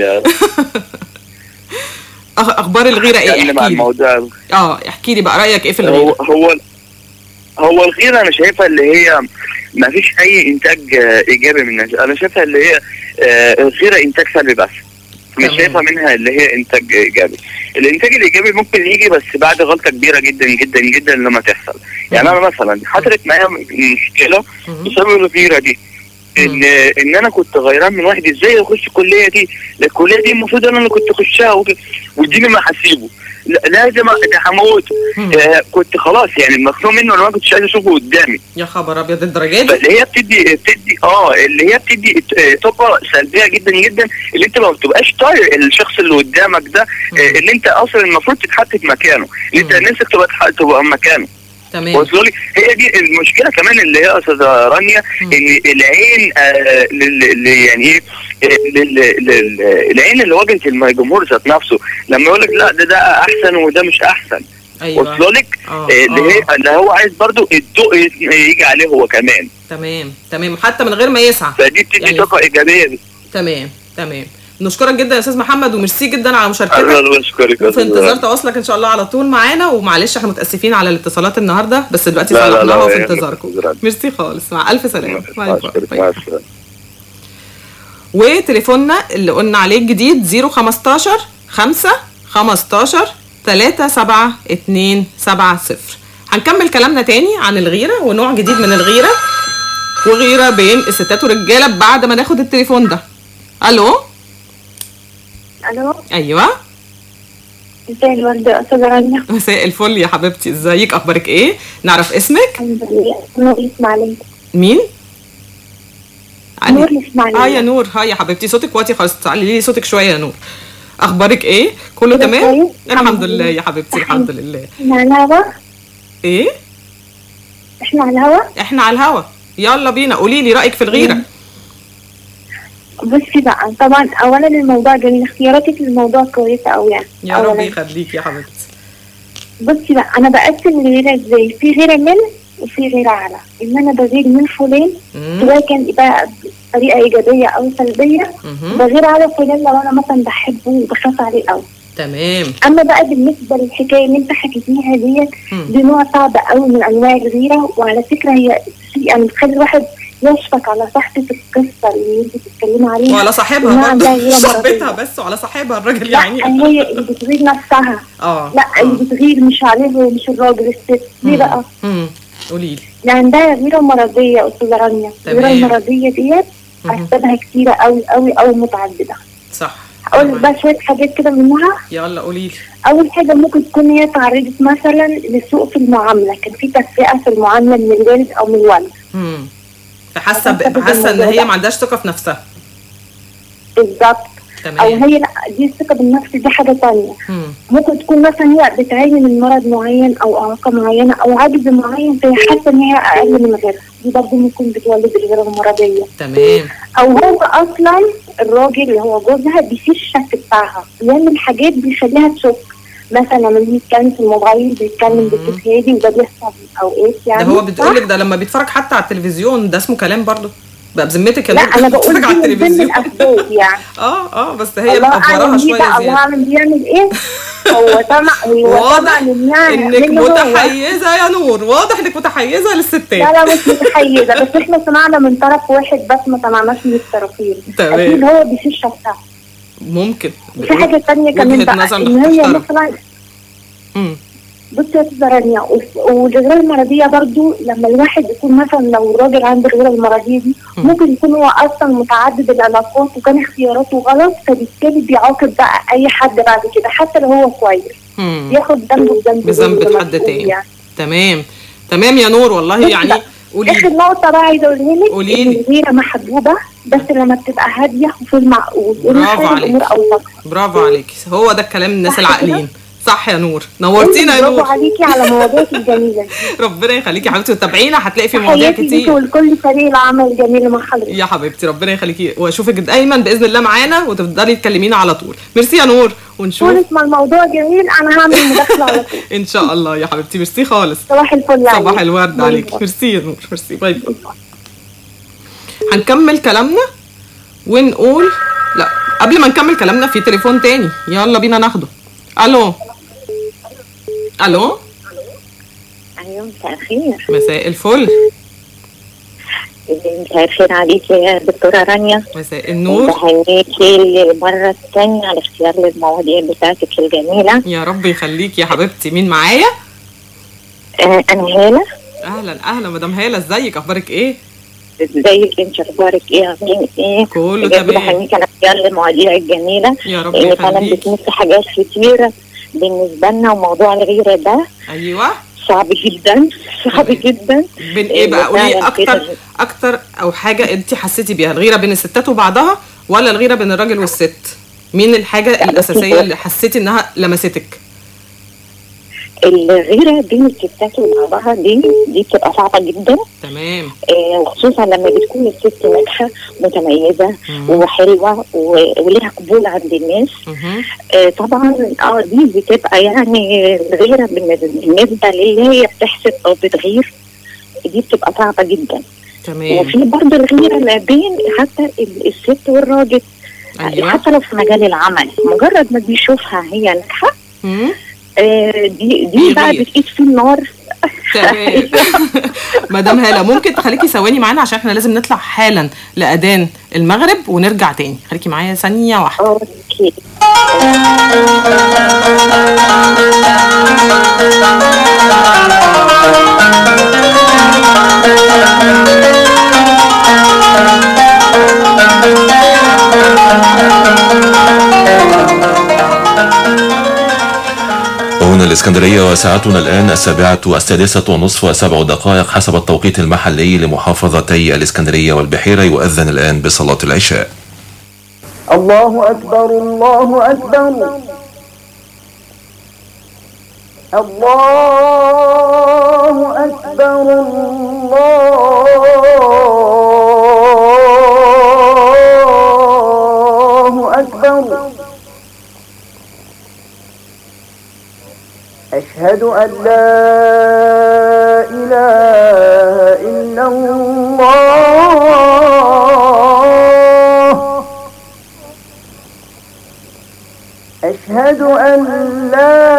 أخ- اخبار الغيره ايه اتكلم عن احكي لي الموضوع اه احكي لي بقى رايك ايه في هو الغيره هو هو الغيرة أنا شايفها اللي هي ما فيش أي إنتاج آه، إيجابي منها أنا شايفها اللي هي آه، الغيرة إنتاج سلبي بس مش تمام. شايفها منها اللي هي إنتاج إيجابي الإنتاج الإيجابي ممكن يجي بس بعد غلطة كبيرة جدا جدا جدا لما تحصل يعني أنا مثلا حصلت معايا مشكلة بسبب الغيرة دي ان ان انا كنت غيران من واحد ازاي اخش الكليه دي ده الكليه دي المفروض انا اللي كنت اخشها وك- واديني محاسيبه لا- لازم أ- ده هموته آه كنت خلاص يعني المخنوق منه انا ما كنتش عايز اشوفه قدامي يا خبر ابيض الدرجات دي فاللي هي بتدي بتدي اه اللي هي بتدي آه، طاقه سلبيه جدا جدا اللي انت ما بتبقاش طايق الشخص اللي قدامك ده آه، اللي انت اصلا المفروض تتحط في مكانه اللي انت نفسك تبقى تح- تبقى مكانه تمام وصلوا لي هي دي المشكله كمان اللي هي يا استاذه رانيا ان العين آه لل- ل- يعني ايه آه، لل- لل- العين اللي واجهت الجمهور ذات نفسه لما يقول لك لا ده ده احسن وده مش احسن ايوه وصلوا لك آه، آه، اللي هي اللي هو عايز برضو الضوء يجي عليه هو كمان تمام تمام حتى من غير ما يسعى فدي بتدي طاقه ايجابيه تمام تمام نشكرك جدا يا استاذ محمد وميرسي جدا على مشاركتك الله بشكرك يا وفي أستاذة انتظار رانيا. تواصلك ان شاء الله على طول معانا ومعلش احنا متاسفين على الاتصالات النهارده بس دلوقتي لا لا لا صلحناها وفي يهمك. انتظاركم ميرسي خالص مع الف سلامه باي باي. بشكرك مع السلامه وتليفوننا اللي قلنا عليه الجديد 015 5 15 3 7 2 7 0 هنكمل كلامنا تاني عن الغيرة ونوع جديد من الغيرة وغيرة بين الستات والرجالة بعد ما ناخد التليفون ده الو الو ايوه مساء الورد يا استاذه رانيا مساء الفل يا حبيبتي ازيك اخبارك ايه نعرف اسمك الحمد لله نور الاسماعيليه مين نور الاسماعيليه اه يا نور هاي يا حبيبتي صوتك واطي خالص تعالي لي صوتك شويه يا نور اخبارك ايه كله كده تمام كويس؟ الحمد لله يا حبيبتي الحمد لله احنا على الهوا ايه احنا على الهوا احنا على الهوا يلا بينا قولي لي رايك في الغيره بصي بقى طبعا اولا الموضوع جميل اختياراتك للموضوع كويسه قوي يعني يا رب أولاً. يخليك يا حبيبتي بصي بقى انا بقسم الغيره ازاي في غيره من وفي غيره على ان انا بغير من فلان سواء كان بقى بطريقه ايجابيه او سلبيه مهم. بغير على فلان لو انا مثلا بحبه وبخاف عليه قوي تمام اما بقى بالنسبه للحكايه اللي انت حكيتيها ديت دي نوع صعب قوي من انواع الغيره وعلى فكره هي شيء يعني بتخلي الواحد يشفق على صاحبه القصه اللي انت بتتكلمي عليها وعلى إنها صاحبها عندها برضه غيرة صاحبتها مرضية. بس وعلى صاحبها الراجل لا يعني هي اللي بتغير نفسها اه لا اللي بتغير مش عليه ومش الراجل الست ليه بقى؟ امم قولي لي اللي عندها غيره مرضيه يا استاذه رانيا الغيره تمام. المرضيه ديت اسبابها كتيره قوي قوي قوي متعدده صح هقول لك بقى شويه حاجات كده منها يلا قولي لي اول حاجه ممكن تكون هي تعرضت مثلا لسوء في المعامله كان في تفرقه في المعامله من الوالد او من الوالده امم فحاسه ب- حاسه ان هي ما عندهاش ثقه في نفسها بالظبط تمام. او هي لا دي الثقه بالنفس دي حاجه تانية مم. ممكن تكون مثلا هي بتعاني من مرض معين او اعاقه معينه او عجز معين فهي حاسه ان هي اقل من غيرها دي برضه ممكن بتولد الغيره المرضيه تمام او هو اصلا الراجل اللي هو جوزها بيشيل الشك بتاعها بيعمل حاجات بيخليها تشك مثلا لما بيجي يتكلم في الموبايل بيتكلم بصوت هادي وده بيحصل اوقات ده يعني هو بتقول لك ده لما بيتفرج حتى على التلفزيون ده اسمه كلام برضه بقى بذمتك يا لا نور انا بقول بتتفرج على دي من ضمن التلفزيون الاسباب يعني اه اه بس هي الله مقفراها اعلم بيه شويه بقى الله زياده اعلم بيعمل ايه هو سمع هو واضح سمع منها انك منه هو. متحيزه يا نور واضح انك متحيزه للستات لا لا مش متحيزة بس احنا سمعنا من طرف واحد بس ما سمعناش من الطرفين تمام. اكيد هو بيشوف شخصها ممكن وفي حاجة تانية كمان وجهة بقى نظر ان هي محترمة. مثلا مم. بصي يا استاذة رانيا وف- والغيرة المرضية برضو لما الواحد يكون مثلا لو راجل عنده الغيرة المرضية دي ممكن يكون هو اصلا متعدد العلاقات وكان اختياراته غلط فبالتالي بيعاقب بقى اي حد بعد كده حتى لو هو كويس مم. ياخد ذنبه بذنب بذنب زي ما حد بتقول تاني يعني. تمام تمام يا نور والله بصي يعني بقى، قولي اخر نقطة بقى عايزة اقولها لك قولي إن لي. الغيرة محبوبة بس لما بتبقى هادية وفي المعقول برافو ونخلي عليك. الامور اوسط برافو عليكي هو ده الكلام الناس صح العاقلين صح يا نور نورتينا يا برافو نور عليكي على مواضيعك الجميلة دي ربنا يخليكي يا حبيبتي وتابعينا هتلاقي في مواضيع تحياتي ليكي كتير ولكل فريق العمل الجميل مع حضرتك يا حبيبتي ربنا يخليكي واشوفك دايما باذن الله معانا وتفضلي تكلمينا على طول ميرسي يا نور ونشوف طول ما الموضوع جميل انا هعمل مداخلة على طول ان شاء الله يا حبيبتي ميرسي خالص صباح الفل عليك صباح الورد باي عليك باي. ميرسي يا نور ميرسي باي باي هنكمل كلامنا ونقول لا قبل ما نكمل كلامنا في تليفون تاني يلا بينا ناخده الو الو ايوه مساء الخير مساء الفل مساء الخير عليكي يا دكتورة رانيا مساء النور بهنيكي للمرة الثانية على اختيار للمواضيع بتاعتك الجميلة يا رب يخليك يا حبيبتي مين معايا آه أنا هالة اهلا اهلا مدام هاله ازيك اخبارك ايه ازيك انت اخبارك ايه عاملين ايه كله بجد تمام. بهنيكي على اختيار للمواضيع الجميلة يا رب لان فعلا يخليك بتمس حاجات كتيرة بالنسبة لنا وموضوع الغيرة ده ايوه صعب جدا صعب جدا بين ايه بقى قولي فعلاً اكتر كده. اكتر او حاجه انت حسيتي بيها الغيره بين الستات وبعضها ولا الغيره بين الراجل والست مين الحاجه الاساسيه اللي حسيتي انها لمستك الغيرة بين الستات وبعضها دي دي بتبقى صعبة جدا تمام آه، وخصوصا لما بتكون الست ناجحة متميزة وحلوة و- ولها قبول عند الناس آه، طبعا اه دي بتبقى يعني الغيرة بالن- بالنسبة للي هي بتحسب او بتغير دي بتبقى صعبة جدا تمام وفي برضه الغيرة ما بين حتى ال- الست والراجل أيوة. حتى لو في مجال العمل مجرد ما بيشوفها هي ناجحة آه، دي دي بقى بيغير. بتقيد في النار تمام مدام هاله ممكن تخليكي ثواني معانا عشان احنا لازم نطلع حالا لاذان المغرب ونرجع تاني خليكي معايا ثانيه واحده اوكي هنا الإسكندرية وساعتنا الآن السابعة السادسة ونصف وسبع دقائق حسب التوقيت المحلي لمحافظتي الإسكندرية والبحيرة يؤذن الآن بصلاة العشاء الله أكبر الله أكبر الله أكبر الله أكبر أشهد أن لا إله إلا الله أشهد أن لا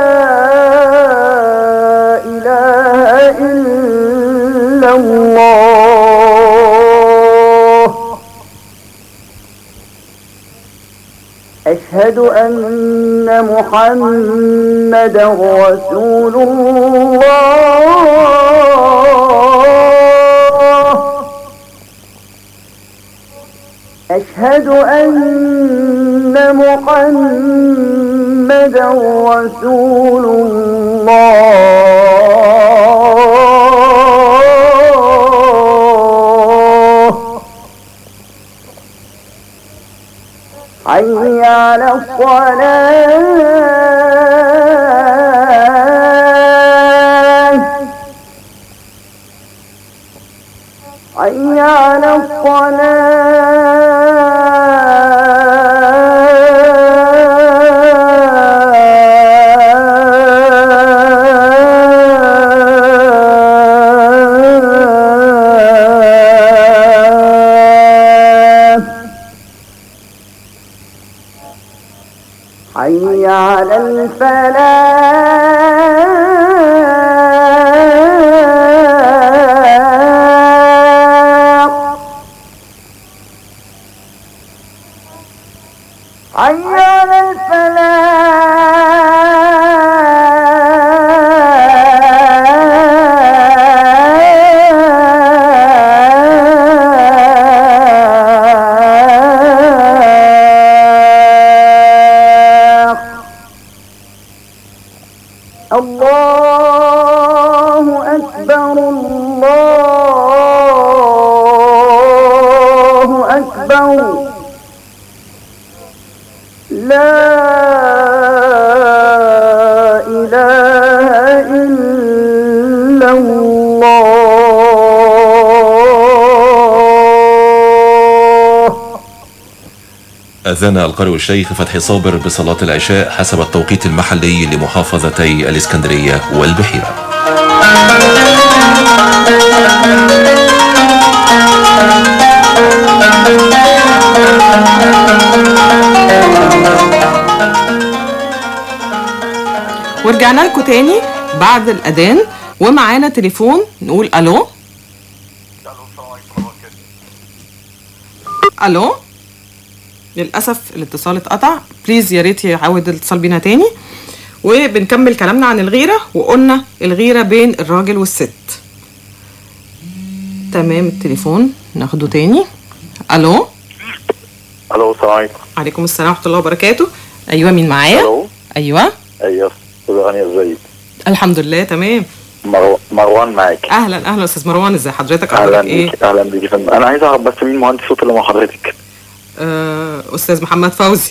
إله إلا الله أشهد أن محمدا رسول الله أشهد أن محمدا رسول الله حي على الصلاة حي على الصلاة حي على على الفلاح حي على الفلاح الله أكبر الله أكبر لا إله إلا الله أذن القارئ الشيخ فتحي صابر بصلاة العشاء حسب التوقيت المحلي لمحافظتي الإسكندرية والبحيرة ورجعنا لكم تاني بعد الأذان ومعانا تليفون نقول ألو ألو للأسف الاتصال اتقطع بليز يا ريت يعود الاتصال بينا تاني وبنكمل كلامنا عن الغيرة وقلنا الغيرة بين الراجل والست تمام التليفون ناخده تاني ألو الو السلام عليكم عليكم السلام ورحمة الله وبركاته أيوة مين معايا الو أيوة ايوه استاذ غني ازيك الحمد لله تمام مرو... مروان معاك اهلا اهلا استاذ مروان ازي حضرتك اهلا اخبارك ايه بيك اهلا بيك يا فندم انا عايز اعرف بس مين مهندس صوت اللي مع حضرتك آه استاذ محمد فوزي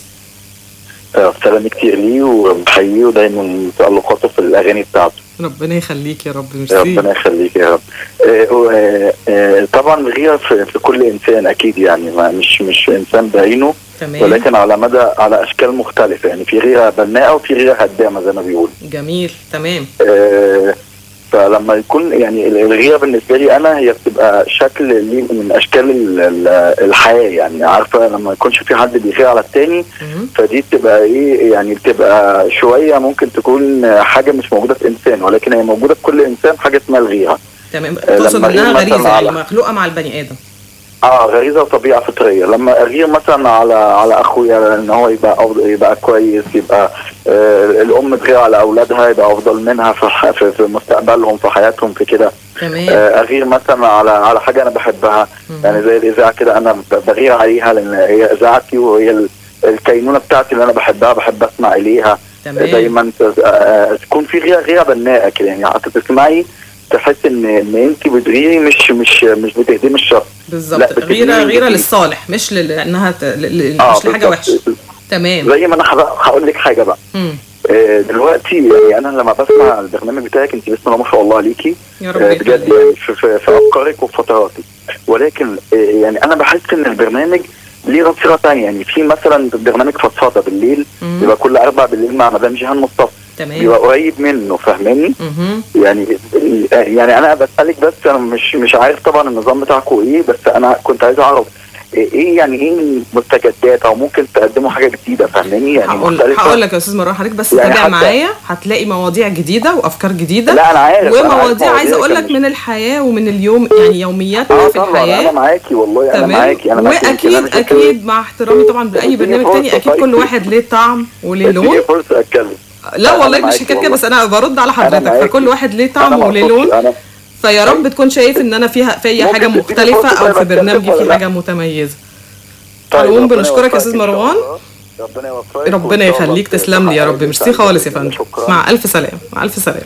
آه، سلام كتير ليه وبحييه ودايما تألقاته في الاغاني بتاعته ربنا يخليك يا رب ميرسي ربنا يخليك يا رب آه، و- آه، آه، طبعا الغيرة في, في كل انسان اكيد يعني ما مش مش انسان بعينه تمام ولكن على مدى على اشكال مختلفه يعني في غيره بناءه وفي غيره هدامه زي ما بيقولوا جميل تمام آه، فلما يكون يعني ال- الغيره بالنسبه لي انا هي بتبقى شكل ليه من اشكال ال- ال- الحياه يعني عارفه لما يكونش في حد بيغير على التاني فدي بتبقى ايه يعني بتبقى شويه ممكن تكون حاجه مش موجوده في انسان ولكن هي موجوده في كل انسان حاجه اسمها الغيره تمام آه، تقصد لما انها أغير مثلاً غريزه يعني على- مخلوقه مع البني ادم اه غريزه وطبيعه فطريه لما اغير مثلا على على اخويا ان هو يبقى أفضل يبقى كويس يبقى آه الام تغير على اولادها يبقى افضل منها في ح- في, في مستقبلهم في حياتهم في كده تمام آه اغير مثلا على على حاجه انا بحبها يعني زي الاذاعه كده انا ب- بغير عليها لان هي اذاعتي وهي ال- الكينونه بتاعتي اللي انا بحبها بحب اسمع اليها تمام. دايما ت- آه، تكون في غيره غيره بناءه كده يعني حتى تسمعي تحس ان ان انت بتغيري مش مش مش بتهدمي الشخص بالظبط لا، بتبني- غيره غيره بتبني. للصالح مش لل- لانها ت... ل... ل... آه، بالظبط. مش لحاجه وحشه تمام زي ما انا هبقى- هقول لك حاجه بقى مم. آه، دلوقتي يعني انا لما بسمع البرنامج بتاعك انت بسم الله ما شاء الله عليكي يا رب آه، بجد يعني في, في, في افكارك وفي فتراتك ولكن آه، يعني انا بحس ان البرنامج ليه صيغه ثانيه يعني في مثلا برنامج فضفاضه بالليل مم. بيبقى كل اربع بالليل مع مدام جيهان مصطفى تمام بيبقى قريب منه فاهماني مهم. يعني يعني انا بسالك بس انا مش مش عارف طبعا النظام بتاعكم ايه بس انا كنت عايز اعرف ايه يعني ايه المستجدات او ممكن تقدموا حاجه جديده فاهماني يعني هقول مختلفه هقول لك يا استاذ مروان حضرتك بس يعني تابع حتى- معايا هتلاقي مواضيع جديده وافكار جديده لا، أنا عارف، أنا عارف ومواضيع عايزه مواضيع اقول لك كان من الحياه ومن اليوم يعني يومياتنا اه في طبعا الحياه انا معاكي والله انا تمام معاكي انا معاكي يمكن أنا واكيد مش هتكلم. اكيد مع احترامي طبعا لاي اديني برنامج فرصة تاني اكيد كل طيب. واحد ليه طعم وليه اديني لون فرصه اتكلم لا أنا والله مش معاكي كده والله. بس انا برد على حضرتك معاكي. فكل واحد ليه أنا طعم ما وليه أقصدش، لون أنا فيا رب تكون شايف ان انا فيها فيا ممكن حاجه تديني مختلفه فرصة او طيب في أتكلم برنامجي ولا في لا؟ حاجه متميزه طيب، العموم ربنا بنشكرك يا يوفقك استاذ إن شاء مروان الله. ربنا يوفقك ربنا وإن شاء الله يخليك تسلم لي يا رب ميرسي خالص يا فندم شكرا مع الف سلامه مع الف سلامه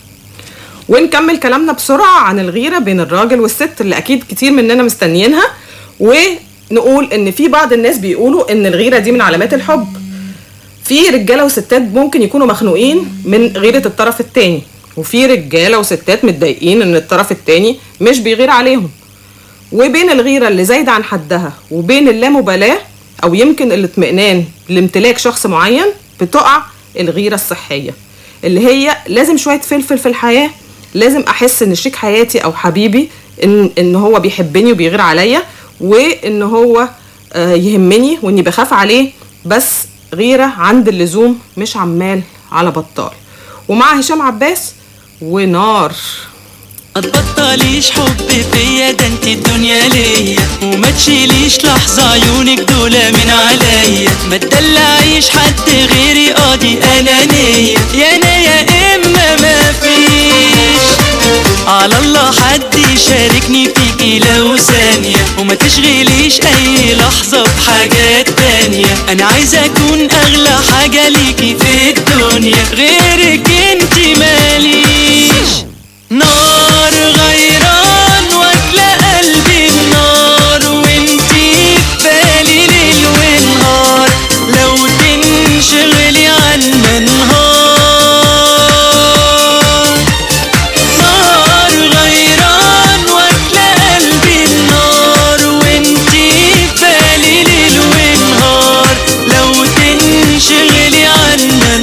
ونكمل كلامنا بسرعه عن الغيره بين الراجل والست اللي اكيد كتير مننا مستنيينها ونقول ان في بعض الناس بيقولوا ان الغيره دي من علامات الحب في رجاله وستات ممكن يكونوا مخنوقين من غيره الطرف التاني وفي رجاله وستات متضايقين ان الطرف التاني مش بيغير عليهم وبين الغيرة اللي زايدة عن حدها وبين اللامبالاة أو يمكن الاطمئنان لامتلاك شخص معين بتقع الغيرة الصحية اللي هي لازم شوية فلفل في الحياة لازم أحس إن شريك حياتي أو حبيبي إن, إن هو بيحبني وبيغير عليا وإن هو آه، يهمني وإني بخاف عليه بس غيرة عند اللزوم مش عمال على بطال ومع هشام عباس ونار ما تبطليش حب فيا ده انت الدنيا ليا وما تشيليش لحظة عيونك دول من عليا ما تدلعيش حد غيري قاضي انانية يا انا يا اما ما فيش على الله حد يشاركني فيكي لو ثانية وما تشغليش اي لحظة بحاجات تانية انا عايزة اكون اغلى حاجة ليكي في الدنيا غيرك انت ماليش نار غيران واكلة قلبي النار وانتي في بالي ليل ونهار لو تنشغلي عن منهار نار غيران واكلة قلبي النار وانتي في بالي ليل ونهار لو تنشغلي عن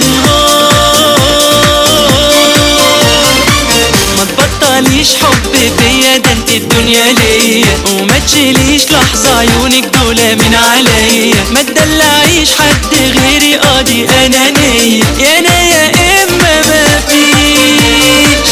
منهار ما تبطليش حب فيا ده انت الدنيا ليا وما تشيليش لحظة عيونك دول من عليا ما تدلعيش حد غيري قاضي انانية يا انا يا اما ما فيش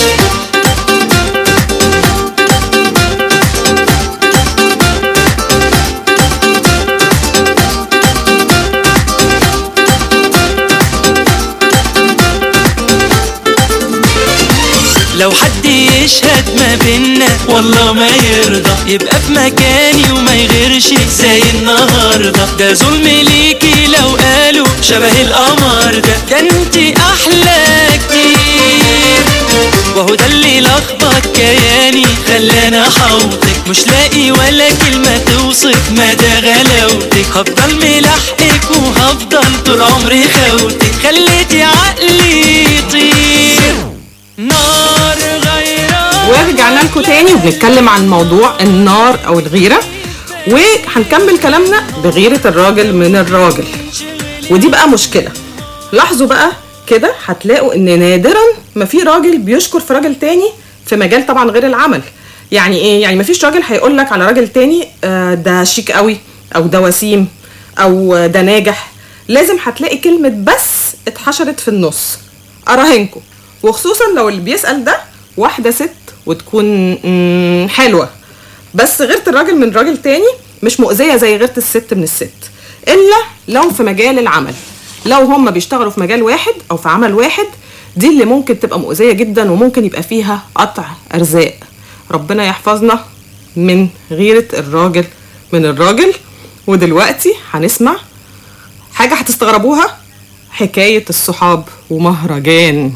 لو حد يشهد ما بينا والله ما يرضى يبقى في مكاني وما يغيرش زي النهارده ده ظلم ليكي لو قالوا شبه القمر ده ده انتي احلى كتير وهو ده اللي لخبط كياني خلاني احوطك مش لاقي ولا كلمة توصف مدى غلاوتك هفضل ملاحقك وهفضل طول عمري خوتك خليتي عقلي يطير نار غيران ورجعنا لكم تاني وبنتكلم عن موضوع النار او الغيره وهنكمل كلامنا بغيره الراجل من الراجل ودي بقى مشكله لاحظوا بقى كده هتلاقوا ان نادرا ما في راجل بيشكر في راجل تاني في مجال طبعا غير العمل يعني ايه يعني ما فيش راجل هيقول لك على راجل تاني آه، ده شيك قوي او ده وسيم او آه، ده ناجح لازم هتلاقي كلمه بس اتحشرت في النص اراهنكم وخصوصا لو اللي بيسال ده واحده ست وتكون مم، حلوه بس غيرة الراجل من راجل تاني مش مؤذية زي غيرة الست من الست إلا لو في مجال العمل لو هم بيشتغلوا في مجال واحد أو في عمل واحد دي اللي ممكن تبقى مؤذية جدا وممكن يبقى فيها قطع أرزاق ربنا يحفظنا من غيرة الراجل من الراجل ودلوقتي هنسمع حاجة هتستغربوها حكاية الصحاب ومهرجان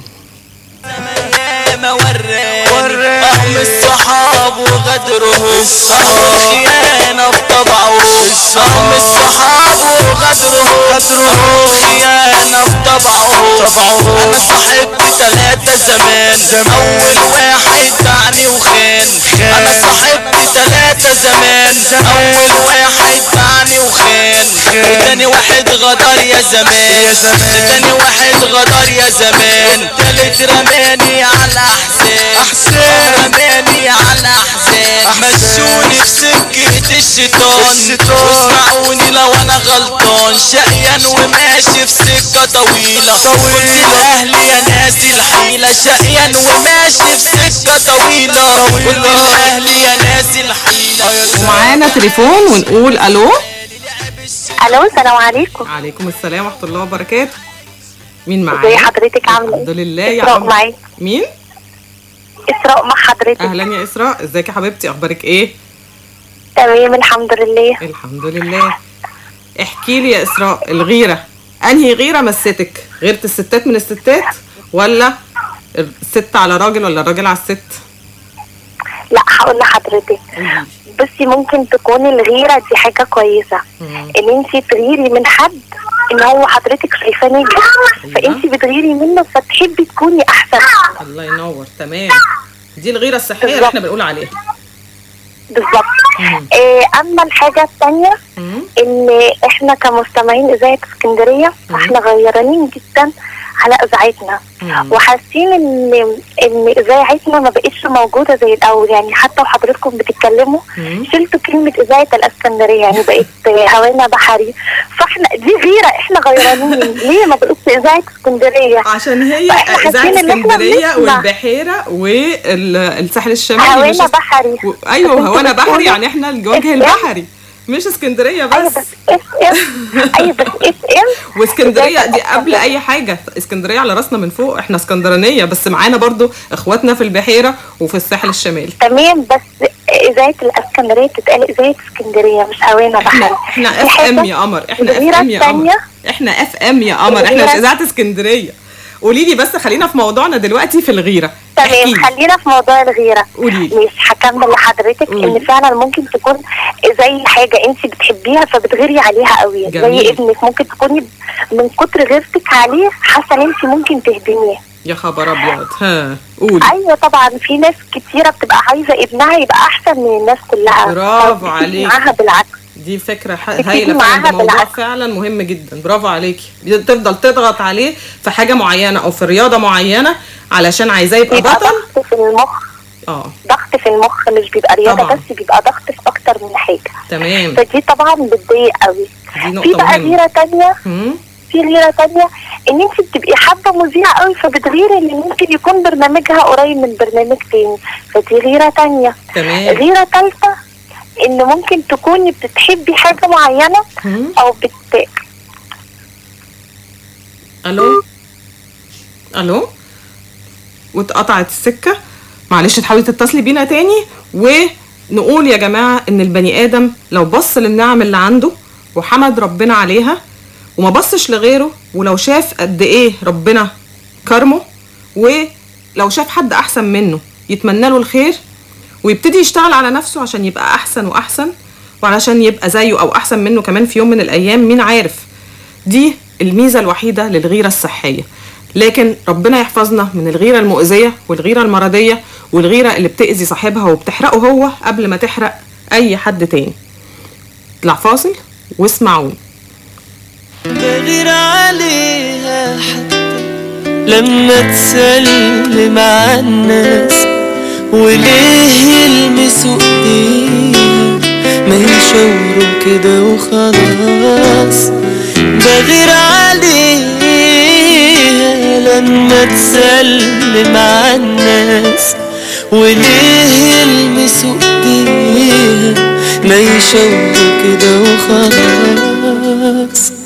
ما وراني أهم الصحاب وغدرهم أهم خيانة في طبعه أهم الصحاب وغدرهم أهم خيانة في طبعه أنا صاحبت تلاتة زمان أول واحد باعني وخان أنا صاحبت تلاتة زمان أول واحد باعني وخان تاني واحد غدر يا زمان تاني واحد غدر يا زمان تالت رماني على احزان احزان رماني على احزان مشوني في سكة الشيطان واسمعوني لو انا غلطان شقيان وماشي في سكة طويلة قلت لاهلي يا ناس الحيلة شقيان وماشي في سكة طويلة قلت لاهلي يا ناس الحيلة ومعانا تليفون ونقول ألو الو السلام عليكم عليكم السلام ورحمة الله وبركاته مين معايا؟ ازي حضرتك عامله ايه؟ الحمد لله يا اسراء عم معاك مين؟ اسراء مع حضرتك اهلا يا اسراء ازيك يا حبيبتي اخبارك ايه؟ تمام الحمد لله الحمد لله احكي لي يا اسراء الغيرة انهي غيرة مستك؟ غيرة الستات من الستات ولا الست على راجل ولا الراجل على الست؟ لا هقول لحضرتك بصي ممكن تكون الغيره دي حاجه كويسه ان انت تغيري من حد ان هو حضرتك شايفاه ناجح فانت بتغيري منه فتحبي تكوني احسن الله ينور تمام دي الغيرة الصحية اللي احنا بنقول عليها بالظبط إيه اما الحاجه الثانيه ان احنا كمستمعين اذاعه اسكندريه احنا غيرانين جدا على اذاعتنا وحاسين ان ان اذاعتنا ما بقتش موجوده زي الاول يعني حتى وحضرتكم بتتكلموا شلتوا كلمه اذاعه الاسكندريه يعني بقت هوانا بحري فاحنا دي غيره احنا غيرانين ليه ما بقتش اذاعه اسكندريه عشان هي فإحنا اذاعه حاسين إن إحنا اسكندريه بنسمع. والبحيره والساحل الشمالي هوانا مش اس- بحري. و- ايوه بس هوانا انتوا بحري بتقولوا يعني احنا الوجه اسم. البحري مش اسكندريه بس ايوه بس اف ام ايوه بس اف ام واسكندريه دي قبل اي حاجه اسكندريه على راسنا من فوق احنا اسكندرانيه بس معانا برضو اخواتنا في البحيره وفي الساحل الشمالي تمام بس اذاعه الاسكندريه بتتقال اذاعه اسكندريه مش هوانا بحري احنا في اف ام حاجة يا قمر احنا اف الغيرة ام يا قمر التانية احنا اف ام يا قمر احنا مش الغيرة- اذاعه اسكندريه قولي لي بس خلينا في موضوعنا دلوقتي في الغيره تمام خلينا في موضوع الغيره قولي مش هكمل لحضرتك ان فعلا ممكن تكون زي حاجه انت بتحبيها فبتغيري عليها قوي زي جميل. ابنك ممكن تكوني من كتر غيرتك عليه حاسه ان انت ممكن تهدميه يا خبر ابيض ها قولي ايوه طبعا في ناس كتيره بتبقى عايزه ابنها يبقى احسن من الناس كلها برافو فبتيجي عليك. معاها بالعكس دي فكرة ح- بتيجي هايلة فعلا معاها ده موضوع بالعكس. فعلا مهم جدا برافو عليكي تفضل تضغط عليه في حاجة معينة أو في رياضة معينة علشان عايزاه يبقى بيبقى بطل ضغط في المخ اه ضغط في المخ مش بيبقى رياضه طبعاً. بس بيبقى ضغط في اكتر من حاجه تمام فدي طبعا بتضايق قوي دي في نقطة بقى مهمة غيره تانية مم. في غيره تانية ان انت بتبقي حابه مذيع قوي فبتغيري ان ممكن يكون برنامجها قريب من برنامج تاني فدي غيره تانية تمام غيره تالتة ان ممكن تكوني بتحبي حاجه معينه او بت الو الو واتقطعت السكه معلش تحاولي تتصلي بينا تاني ونقول يا جماعه ان البني ادم لو بص للنعم اللي عنده وحمد ربنا عليها وما بصش لغيره ولو شاف قد ايه ربنا كرمه ولو شاف حد احسن منه يتمنى له الخير ويبتدي يشتغل على نفسه عشان يبقى احسن واحسن وعلشان يبقى زيه او احسن منه كمان في يوم من الايام مين عارف دي الميزة الوحيدة للغيرة الصحية لكن ربنا يحفظنا من الغيرة المؤذية والغيرة المرضية والغيرة اللي بتأذي صاحبها وبتحرقه هو قبل ما تحرق أي حد تاني اطلع فاصل واسمعوني بغير عليها حتى لما تسلم على الناس وليه يلمسوا ايديها ما يشاوروا كده وخلاص بغير عليها لما تسلم على الناس وليه يلمسوا ايديها ما يشاوروا كده وخلاص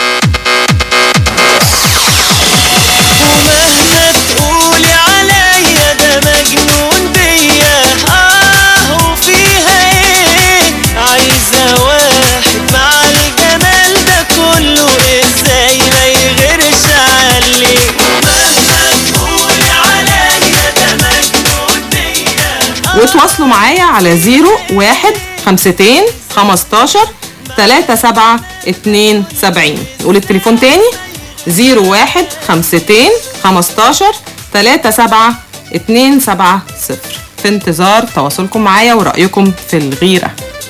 ومهما تقولي عليا ده مجنون بيا اه وفيها ايه عايزة واحد مع الجمال ده كله ازاي ما يغيرش عليه ومهما تقولي عليا ده مجنون بيا وتواصلوا معايا على 0 1 52 15 3 7 2 70 نقول التليفون تاني 0 1 52 15 3 7 2 7 0 في انتظار تواصلكم معايا ورأيكم في الغيرة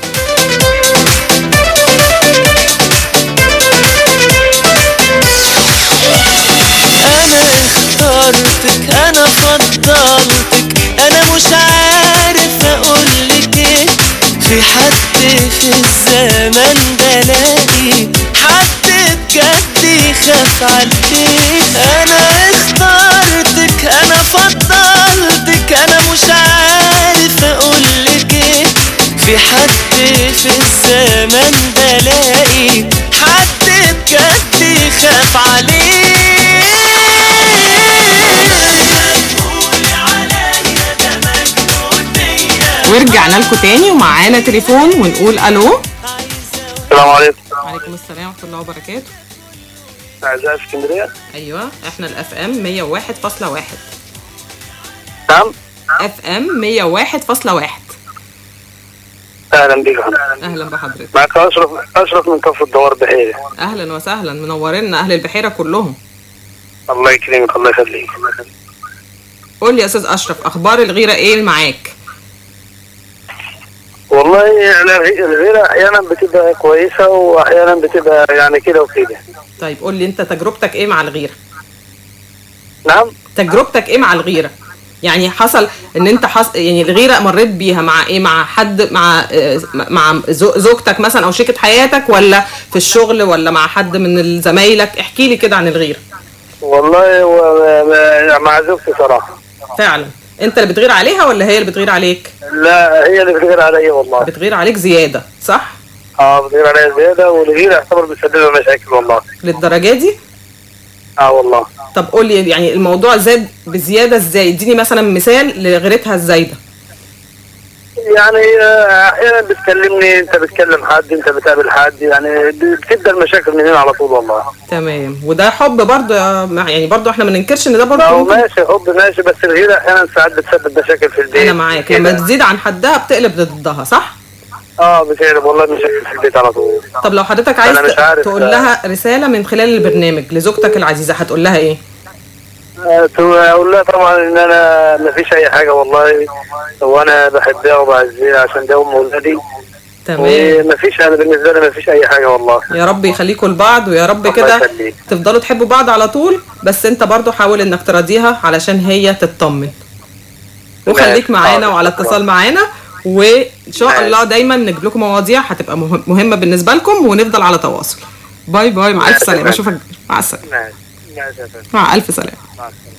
انا اخترتك انا فضلتك انا مش عارف اقولك ايه في حد في الزمن ده لاقي حد بجد يخاف عليك انا اخترتك انا فضلتك انا مش عارف اقولك ايه في حد في الزمن ده لاقي حد بجد يخاف عليك ورجعنا لكم تاني ومعانا تليفون ونقول الو السلام عليكم وعليكم السلام ورحمه الله وبركاته اعزائي في اسكندريه ايوه احنا الاف ام 101.1 نعم اف ام 101.1 اهلا بك اهلا بحضرتك معك اشرف اشرف من كفر الدوار بحيري اهلا وسهلا منورينا اهل البحيره كلهم الله يكرمك الله يخليك قول لي يا استاذ اشرف اخبار الغيره ايه معاك والله يعني الغي- الغيرة احيانا بتبقى كويسة واحيانا بتبقى يعني كده وكده طيب قول لي انت تجربتك ايه مع الغيره نعم تجربتك ايه مع الغيره يعني حصل ان انت حص... يعني الغيره مريت بيها مع ايه مع حد مع آه، مع زو- زوجتك مثلا او شريكه حياتك ولا في الشغل ولا مع حد من زمايلك احكي لي كده عن الغيره والله و- مع زوجتي صراحه فعلا انت اللي بتغير عليها ولا هي اللي بتغير عليك لا هي اللي بتغير عليا والله بتغير عليك زياده صح اه بتغير عليا زياده والغيره يعتبر بتسبب لي مشاكل والله للدرجه دي اه والله طب قول لي يعني الموضوع زاد بزياده ازاي اديني مثلا مثال لغيرتها الزايده يعني آه، احيانا بتكلمني انت بتكلم حد انت بتقابل حد يعني بتبدا المشاكل من هنا على طول والله تمام وده حب برضه يا- مع- يعني برضه احنا ما ننكرش ان ده برضه هو ممكن ماشي حب ماشي بس الغيره احيانا ساعات بتسبب مشاكل في البيت انا معاك لما تزيد عن حدها بتقلب ضدها صح اه بتقلب والله مشاكل في البيت على طول طب لو حضرتك عايز أنا مش عارف، تقول آه. لها رساله من خلال البرنامج لزوجتك العزيزه هتقول لها ايه آه، تو- اقول لها طبعا ان انا ما فيش اي حاجه والله وانا بحبها وبعزيها عشان ده ام ولادي تمام وما فيش انا بالنسبه لي ما فيش اي حاجه والله يا رب يخليكم لبعض ويا رب الله كده يخليك. تفضلوا تحبوا بعض على طول بس انت برضو حاول انك تراضيها علشان هي تطمن وخليك ماشي، معانا حاضر، وعلى شكراً. اتصال معانا وان شاء الله دايما نجيب لكم مواضيع هتبقى مهم- مهمه بالنسبه لكم ونفضل على تواصل باي باي مع الف ماشي، سلامه ماشي. اشوفك مع السلامه ماشي ماشي يا فندم. مع الف سلامه مع السلامه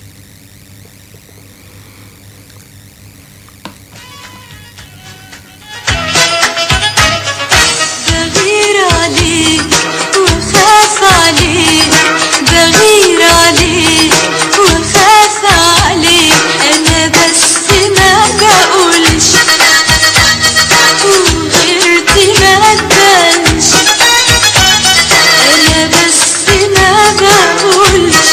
بغير عليك وخاف عليك بغير عليك وخاف عليك انا بس ما بقولش وغيرتي ما تبانش انا بس ما بقولش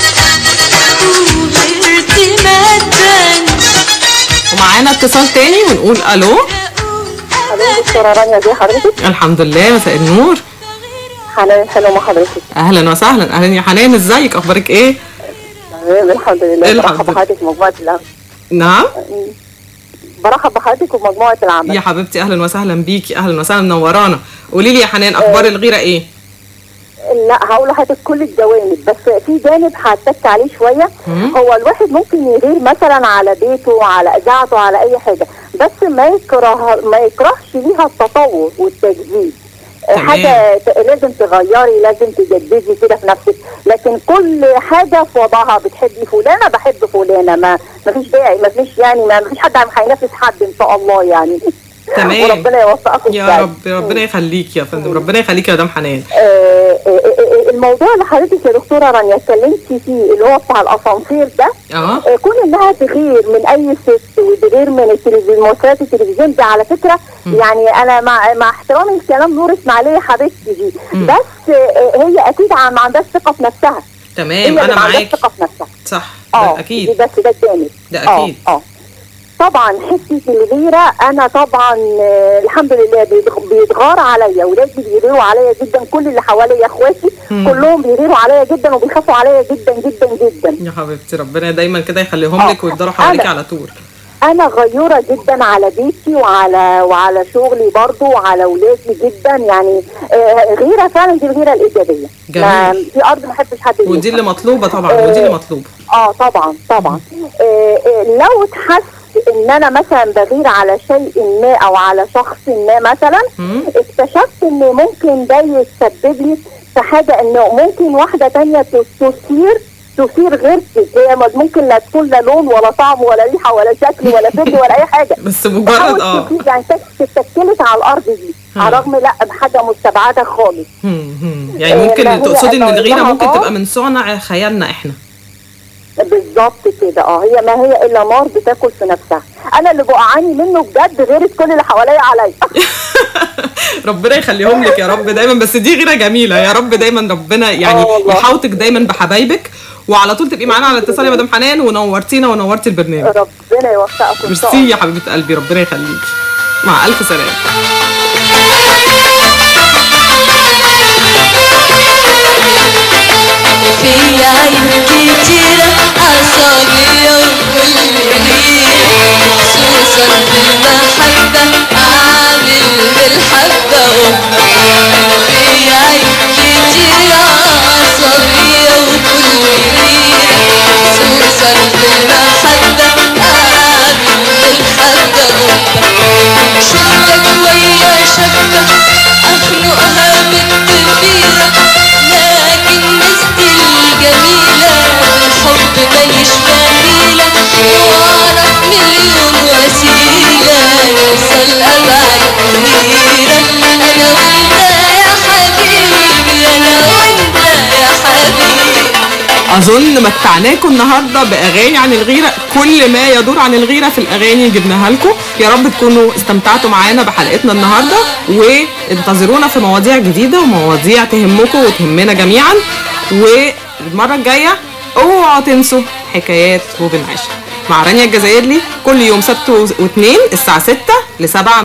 وغيرتي ما تبانش ومعانا اتصال تاني ونقول الو الو دكتوره رانيا ازي حضرتك؟ الحمد لله مساء النور حنان حلو مع حضرتك اهلا وسهلا اهلا يا حنان ازيك اخبارك ايه تمام الحمد لله الحمد برحب بحضرتك في مجموعه العمل نعم برحب بحضرتك ومجموعه العمل يا حبيبتي اهلا وسهلا بيكي اهلا وسهلا منورانا قولي لي يا حنان اخبار الغيره ايه لا هقول لحضرتك كل الجوانب بس في جانب هتك عليه شويه مم. هو الواحد ممكن يغير مثلا على بيته على اذاعته على اي حاجه بس ما يكره ما يكرهش ليها التطور والتجديد تمام. حاجه ت- لازم تغيري لازم تجددي كده في نفسك لكن كل حاجه في وضعها بتحبي فلانه بحب فلانه ما ما فيش داعي ما فيش يعني ما فيش حد هينافس حد ان شاء الله يعني تمام. وربنا يوفقكم يا فعلا. رب ربنا يخليك يا فندم ربنا يخليك يا مدام حنان آه، آه، آه، الموضوع اللي حضرتك يا دكتوره رانيا اتكلمتي فيه اللي هو بتاع الاسانسير ده اه آه، كون انها تغير من اي ست وتغير من التلفزيون مؤسسات التلفزيون دي على فكره يعني انا مع مع احترامي الكلام نور اسماعيليه حبيبتي دي مم. بس آه، هي اكيد عم- ما عندهاش ثقه في نفسها هي تمام اللي انا ما عندهاش معاك ثقه في نفسها صح اه ده اكيد دي بس ده الجانب ده آه، اكيد اه طبعا حته الغيره انا طبعا آه، الحمد لله بيتغ- بيتغار عليا ولادي بيغيروا عليا جدا كل اللي حواليا اخواتي مم. كلهم بيغيروا عليا جدا وبيخافوا عليا جدا جدا جدا يا حبيبتي ربنا دايما كده يخليهم لك ويفضلوا حواليك أنا- على طول انا غيوره جدا على بيتي وعلى وعلى شغلي برضو وعلى اولادي جدا يعني آه، غيره فعلا دي الغيره الايجابيه جميل. ما في ارض ما احبش حد يغير. ودي اللي مطلوبه طبعا ودي اللي مطلوبه اه طبعا طبعا آه آه لو اتحس ان انا مثلا بغير على شيء ما او على شخص ما مثلا مم. اكتشفت ان ممكن ده يسبب لي في حاجه انه ممكن واحده تانية ت- تثير تثير غيرتي هي ممكن لا تكون لا لون ولا طعم ولا ريحه ولا شكل ولا فكر ولا اي حاجه بس مجرد تحاول اه تثير يعني تك- تتكلت على الارض دي ها. على الرغم لا بحاجه مستبعده خالص هم، هم. يعني آه، ممكن ما هي تقصدي ان أنا الغيره قلتها ممكن آه. تبقى من صنع خيالنا احنا بالظبط كده اه هي ما هي الا نار بتاكل في نفسها انا اللي بعاني منه بجد غيرت كل اللي حواليا عليا ربنا يخليهم لك يا رب دايما بس دي غيره جميله يا رب دايما ربنا يعني يحوطك دايما بحبايبك وعلى طول تبقي معانا على اتصال يا مدام حنان ونورتينا ونورتي البرنامج ربنا يوفقكم ان شاء ميرسي الله يا حبيبه قلبي ربنا يخليك مع الف سلامه في عين كتيرة عصبية وكل غيرة خصوصا بالمحبة عامل بالحبة أمي في عين كتيرة عصبية وكل غيرة اظن متعناكم النهارده باغاني عن الغيره كل ما يدور عن الغيره في الاغاني جبناها لكم يا رب تكونوا استمتعتوا معانا بحلقتنا النهارده وانتظرونا في مواضيع جديده ومواضيع تهمكم وتهمنا جميعا والمره الجايه اوعوا تنسوا حكايات وبنعيشها مع رانيا الجزائري كل يوم سبت واثنين الساعه 6 ل 7